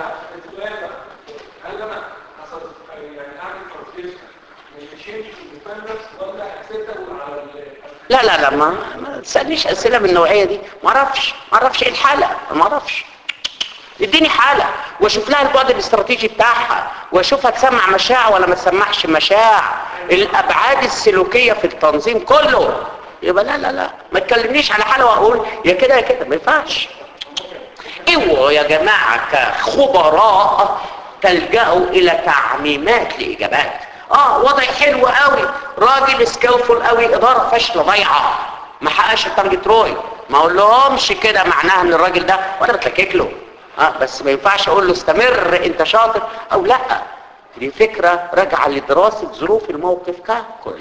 لا لا لا ما ما تسالنيش اسئله من النوعيه دي ما اعرفش ما اعرفش ايه الحاله ما اعرفش اديني حاله واشوف لها البعد الاستراتيجي بتاعها واشوفها تسمع مشاع ولا ما تسمعش مشاع الابعاد السلوكيه في التنظيم كله يبقى لا لا لا ما تكلمنيش على حاله واقول يا كده يا كده ما ينفعش اوعوا يا جماعه كخبراء تلجأوا الى تعميمات لاجابات اه وضع حلو قوي راجل سكيلفول قوي اداره فاشله ضايعه ما حققش التارجت روي ما اقول لهمش كده معناها ان الراجل ده وانا بتلكك له اه بس ما ينفعش اقول له استمر انت شاطر او لا دي فكره راجعه لدراسه ظروف الموقف ككل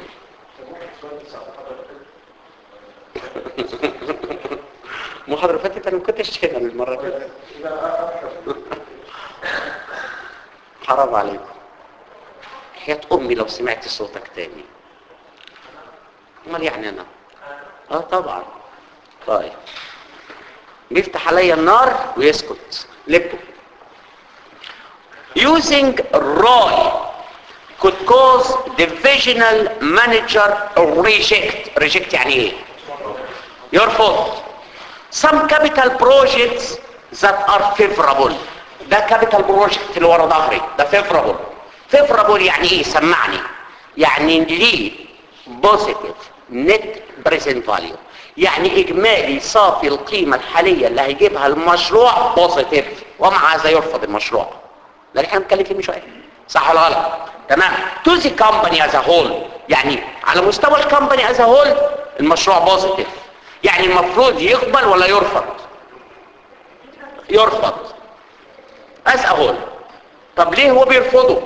المحاضره فاتت انا ما كنتش هنا المره دي حرام عليكم حياة امي لو سمعت صوتك تاني امال يعني انا اه طبعا طيب بيفتح عليا النار ويسكت لبه using ROI could cause divisional manager reject reject يعني ايه يرفض some capital projects that are favorable ده كابيتال بروجكت اللي ورا ظهري ده favorable favorable يعني ايه سمعني يعني ليه بوزيتيف نت بريزنت فاليو يعني اجمالي صافي القيمه الحاليه اللي هيجيبها المشروع بوزيتيف ومع هذا يرفض المشروع ده اللي احنا بنتكلم فيه من شويه صح ولا غلط تمام تو ذا كومباني از هول يعني على مستوى الكومباني از هول المشروع بوزيتيف يعني المفروض يقبل ولا يرفض يرفض از هول طب ليه هو بيرفضه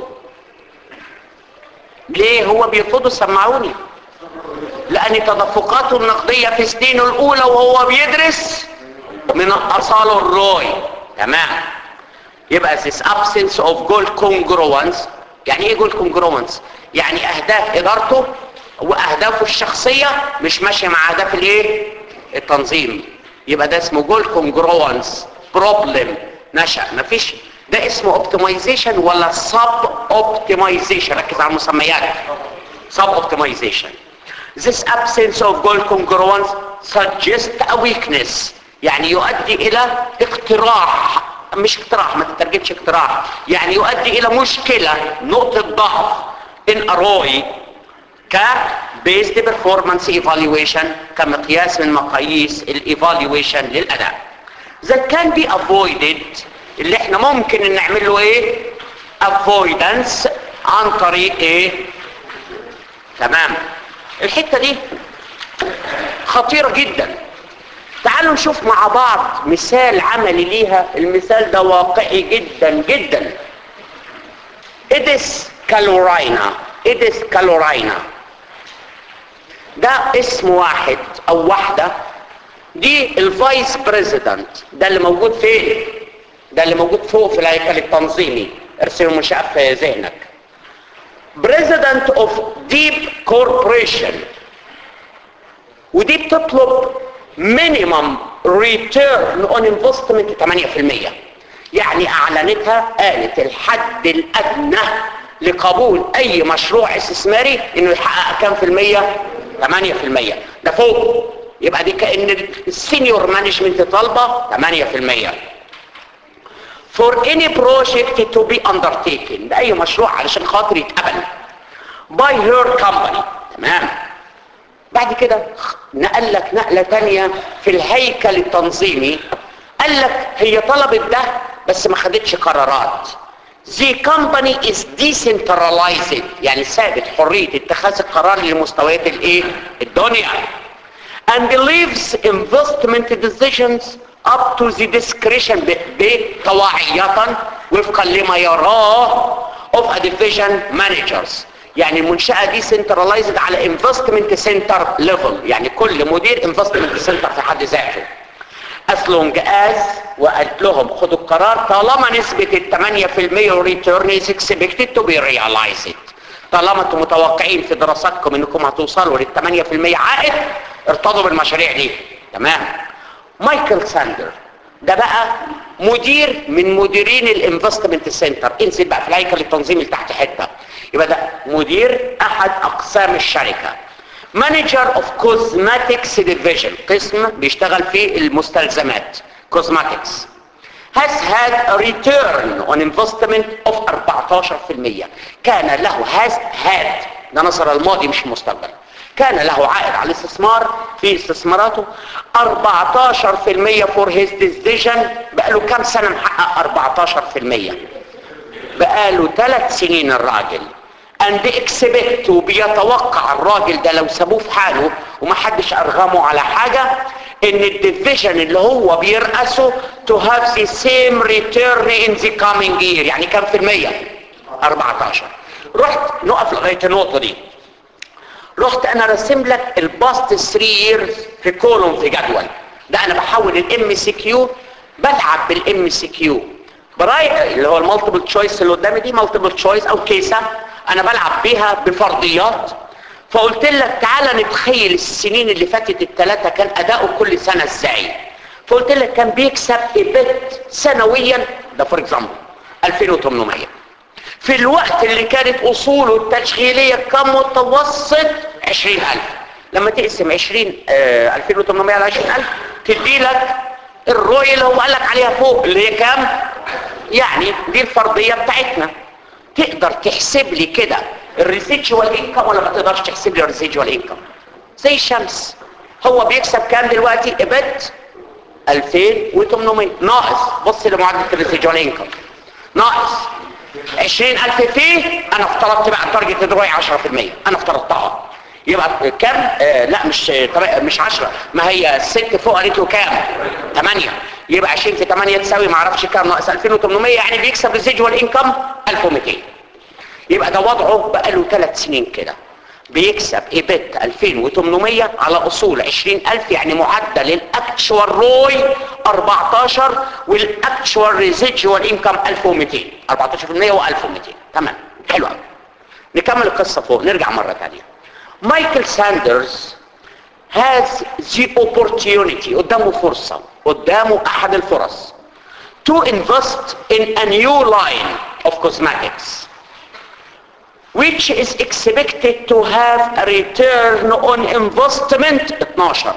ليه هو بيرفضه سمعوني لان تدفقاته النقديه في سنينه الاولى وهو بيدرس من اصاله الروي تمام يبقى this absence of goal congruence يعني ايه goal congruence يعني اهداف ادارته واهدافه الشخصيه مش ماشيه مع اهداف الايه التنظيم يبقى ده اسمه goal congruence problem نشأ مفيش ده اسمه optimization ولا sub optimization ركز على المسميات sub optimization This absence of goal congruence suggests a weakness يعني يؤدي إلى اقتراح مش اقتراح ما تترجمش اقتراح يعني يؤدي إلى مشكلة نقطة ضعف in a ROI ك based performance evaluation كمقياس من مقاييس الايفالويشن للأداء that can be avoided اللي احنا ممكن نعمل له ايه avoidance عن طريق ايه تمام الحتة دي خطيرة جدا تعالوا نشوف مع بعض مثال عملي ليها المثال ده واقعي جدا جدا إدس كالوراينا إدس كالوراينا ده اسم واحد او واحدة دي الفايس بريزيدنت ده اللي موجود فين ده اللي موجود فوق في الهيكل التنظيمي ارسمه منشأ في ذهنك بريزيدنت اوف ديب كوربوريشن ودي بتطلب مينيمم ريتيرن اون انفستمنت 8% يعني اعلنتها قالت الحد الادنى لقبول اي مشروع استثماري انه يحقق كام في المية 8% ده فوق يبقى دي كأن السينيور مانجمنت طالبة 8% for any project to be undertaken ده اي مشروع علشان خاطر يتقبل by her company تمام بعد كده نقل لك نقلة تانية في الهيكل التنظيمي قال لك هي طلبت ده بس ما خدتش قرارات The company is decentralized يعني سابت حرية اتخاذ القرار لمستويات الايه الدنيا and leaves investment decisions up to the discretion بطواعية وفقا لما يراه of a division managers يعني المنشأة دي سنترلايزد على انفستمنت سنتر ليفل يعني كل مدير انفستمنت سنتر في حد ذاته as long as وقالت لهم خدوا القرار طالما نسبة ال 8% ريتيرن is expected to be realized طالما انتم متوقعين في دراساتكم انكم هتوصلوا لل 8% عائد ارتضوا بالمشاريع دي تمام مايكل ساندر ده بقى مدير من مديرين الانفستمنت سنتر انزل بقى في الهيكل التنظيمي تحت حته يبقى ده مدير احد اقسام الشركه مانجر اوف كوزماتكس ديفيجن قسم بيشتغل في المستلزمات كوزماتكس has had a return on investment of 14% كان له has had ده نصر الماضي مش المستقبل كان له عائد على الاستثمار في استثماراته 14% for his decision بقاله كام سنة محقق 14% بقاله ثلاث سنين الراجل and expect وبيتوقع الراجل ده لو سابوه في حاله ومحدش ارغمه على حاجة ان الديفيجن اللي هو بيرأسه to have the same return in the coming year يعني كام في المية 14 رحت نقف لغاية النقطة دي رحت انا رسم لك الباست 3 years في كولوم في جدول ده انا بحول الام سي كيو بلعب بالام سي كيو براي اللي هو المالتيبل تشويس اللي قدامي دي مالتيبل تشويس او كيسه انا بلعب بيها بفرضيات فقلت لك تعالى نتخيل السنين اللي فاتت الثلاثه كان اداؤه كل سنه ازاي فقلت لك كان بيكسب ايبت سنويا ده فور اكزامبل 2800 في الوقت اللي كانت اصوله التشغيليه كان متوسط 20000 لما تقسم 20 آه 2800 على 20000 تدي لك الروي اللي هو قال لك عليها فوق اللي هي كام يعني دي الفرضيه بتاعتنا تقدر تحسب لي كده الريسيجوال انكم ولا ما تقدرش تحسب لي الريسيجوال انكم زي الشمس هو بيكسب كام دلوقتي ابت 2800 ناقص بص لمعادله الريسيجوال انكم ناقص 20000 فيه انا افترضت بقى التارجت دروي 10% انا افترضتها يبقى كام آه لا مش مش 10 ما هي الست فوق قالت له كام 8 يبقى 20 في 8 تساوي ما اعرفش كام ناقص 2800 يعني بيكسب ريسيجوال انكم 1200 يبقى ده وضعه بقى له 3 سنين كده بيكسب ايبت 2800 على اصول 20000 يعني معدل الاكتشوال روي 14 والاكتشوال ريزيدوال انكم 1200 14% و1200 تمام حلو قوي نكمل القصه فوق نرجع مره ثانيه مايكل ساندرز has the opportunity قدامه فرصه قدامه احد الفرص to invest in a new line of cosmetics which is expected to have a return on investment 12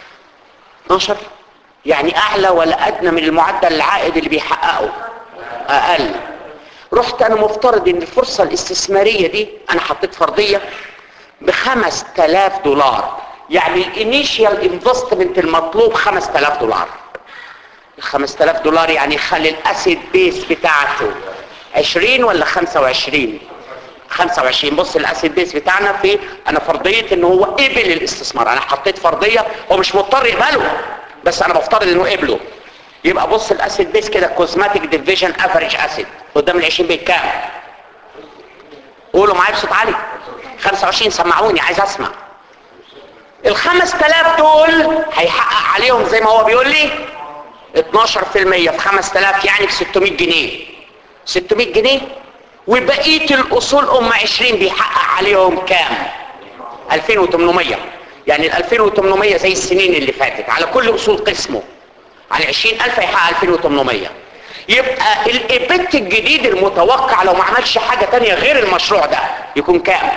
12 يعني اعلى ولا ادنى من المعدل العائد اللي بيحققه اقل رحت انا مفترض ان الفرصة الاستثمارية دي انا حطيت فرضية بخمس تلاف دولار يعني الانيشيال انفستمنت المطلوب خمس تلاف دولار الخمس تلاف دولار يعني يخلي الاسيد بيس بتاعته 20 ولا 25 25 بص الاسيد بيس بتاعنا في انا فرضيه ان هو قبل الاستثمار انا حطيت فرضيه هو مش مضطر يقبله بس انا بفترض انه قبله يبقى بص الاسيد بيس كده كوزماتيك ديفيجن افريج اسيد قدام ال 20 بيت كام قولوا معايا بصوت عالي 25 سمعوني عايز اسمع ال 5000 دول هيحقق عليهم زي ما هو بيقول لي 12% في 5000 يعني ب 600 جنيه 600 جنيه وبقيه الاصول ام 20 بيحقق عليهم كام 2800 يعني ال 2800 زي السنين اللي فاتت على كل اصول قسمه على 20000 هيحقق 2800 يبقى الايبت الجديد المتوقع لو ما عملش حاجة تانية غير المشروع ده يكون كام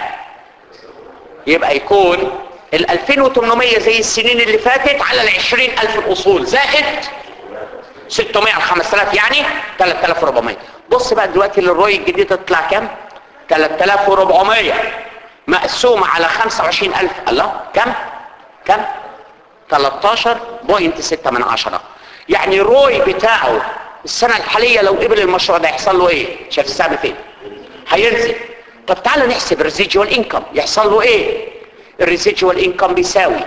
يبقى يكون ال 2800 زي السنين اللي فاتت على ال 20000 الاصول زائد 600 على 5000 يعني 3400 بص بقى دلوقتي الرؤية الجديدة تطلع كام 3400 مقسومة على 25000 الله كم كم 13.6 من عشرة يعني الروي بتاعه السنة الحالية لو قبل المشروع ده يحصل له ايه شايف السهم فين هينزل طب تعالى نحسب الريزيجوال انكم يحصل له ايه الريزيجوال انكم بيساوي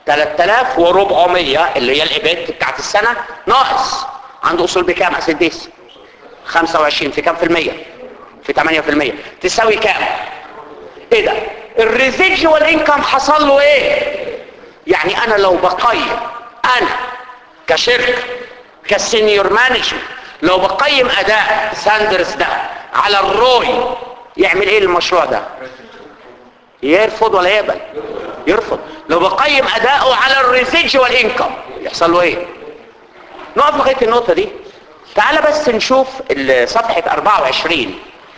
3400 اللي هي الابات بتاعت السنة ناقص عنده اصول بكام اسيد بيس 25 في كام في المية في 8 في المية تساوي كام ايه ده الريزيجوال انكم حصل له ايه يعني انا لو بقيم انا كشركة كسينيور مانجمنت لو بقيم اداء ساندرز ده على الروي يعمل ايه المشروع ده يرفض ولا يقبل يرفض لو بقيم اداؤه على الريزيجوال انكم يحصل له ايه نقف لغايه النقطه دي تعال بس نشوف صفحه 24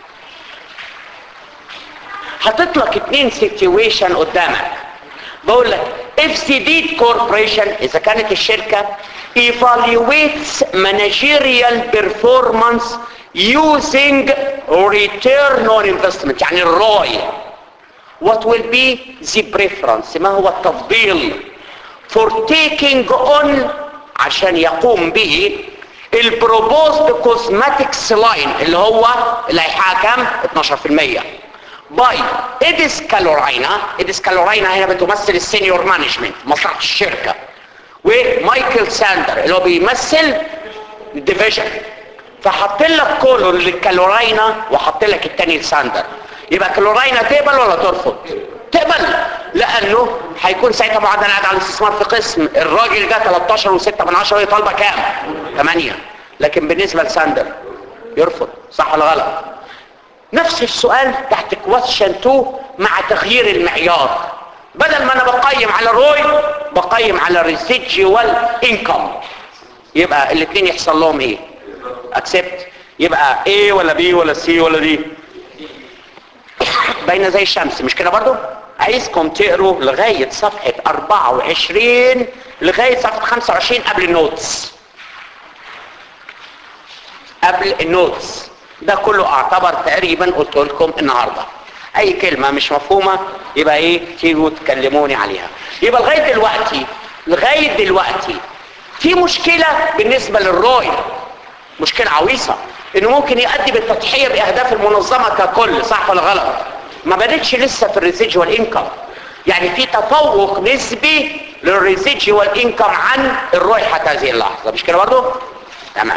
حاطط لك اتنين سيتويشن قدامك بقول لك if the deed corporation اذا كانت الشركة evaluates managerial performance using return on investment يعني الرأي what will be the preference ما هو التفضيل for taking on عشان يقوم به البروبوزد كوزماتكس لاين اللي هو اللي هيحقق كام 12% باي اديس كالوراينا اديس كالوراينا هنا بتمثل السينيور مانجمنت مصلحه الشركه ومايكل ساندر اللي هو بيمثل الديفيجن فحط لك كولون للكالوراينا وحط لك التاني لساندر يبقى كالوراينا تقبل ولا ترفض تقبل لانه هيكون ساعتها معدل عائد على الاستثمار في قسم الراجل ده 13 و6 من 10 وهي طالبه كام 8 لكن بالنسبه لساندر يرفض صح ولا غلط نفس السؤال تحت كويشن 2 مع تغيير المعيار بدل ما انا بقيم على الروي بقيم على الريسيجوال انكم يبقى الاثنين يحصل لهم ايه اكسبت يبقى A ولا B ولا C ولا D باينه زي الشمس مش كده برضو عايزكم تقروا لغايه صفحه 24 لغايه صفحه 25 قبل النوتس قبل النوتس ده كله اعتبر تقريبا قلت لكم النهارده اي كلمه مش مفهومه يبقى ايه تيجوا تكلموني عليها يبقى لغايه دلوقتي لغايه دلوقتي في مشكله بالنسبه للروي مشكله عويصه انه ممكن يؤدي بالتضحيه باهداف المنظمه ككل صح ولا غلط ما بدتش لسه في الريزيجوال انكم يعني في تفوق نسبي للريزيجوال انكم عن الروي حتى هذه اللحظه مش كده برضه تمام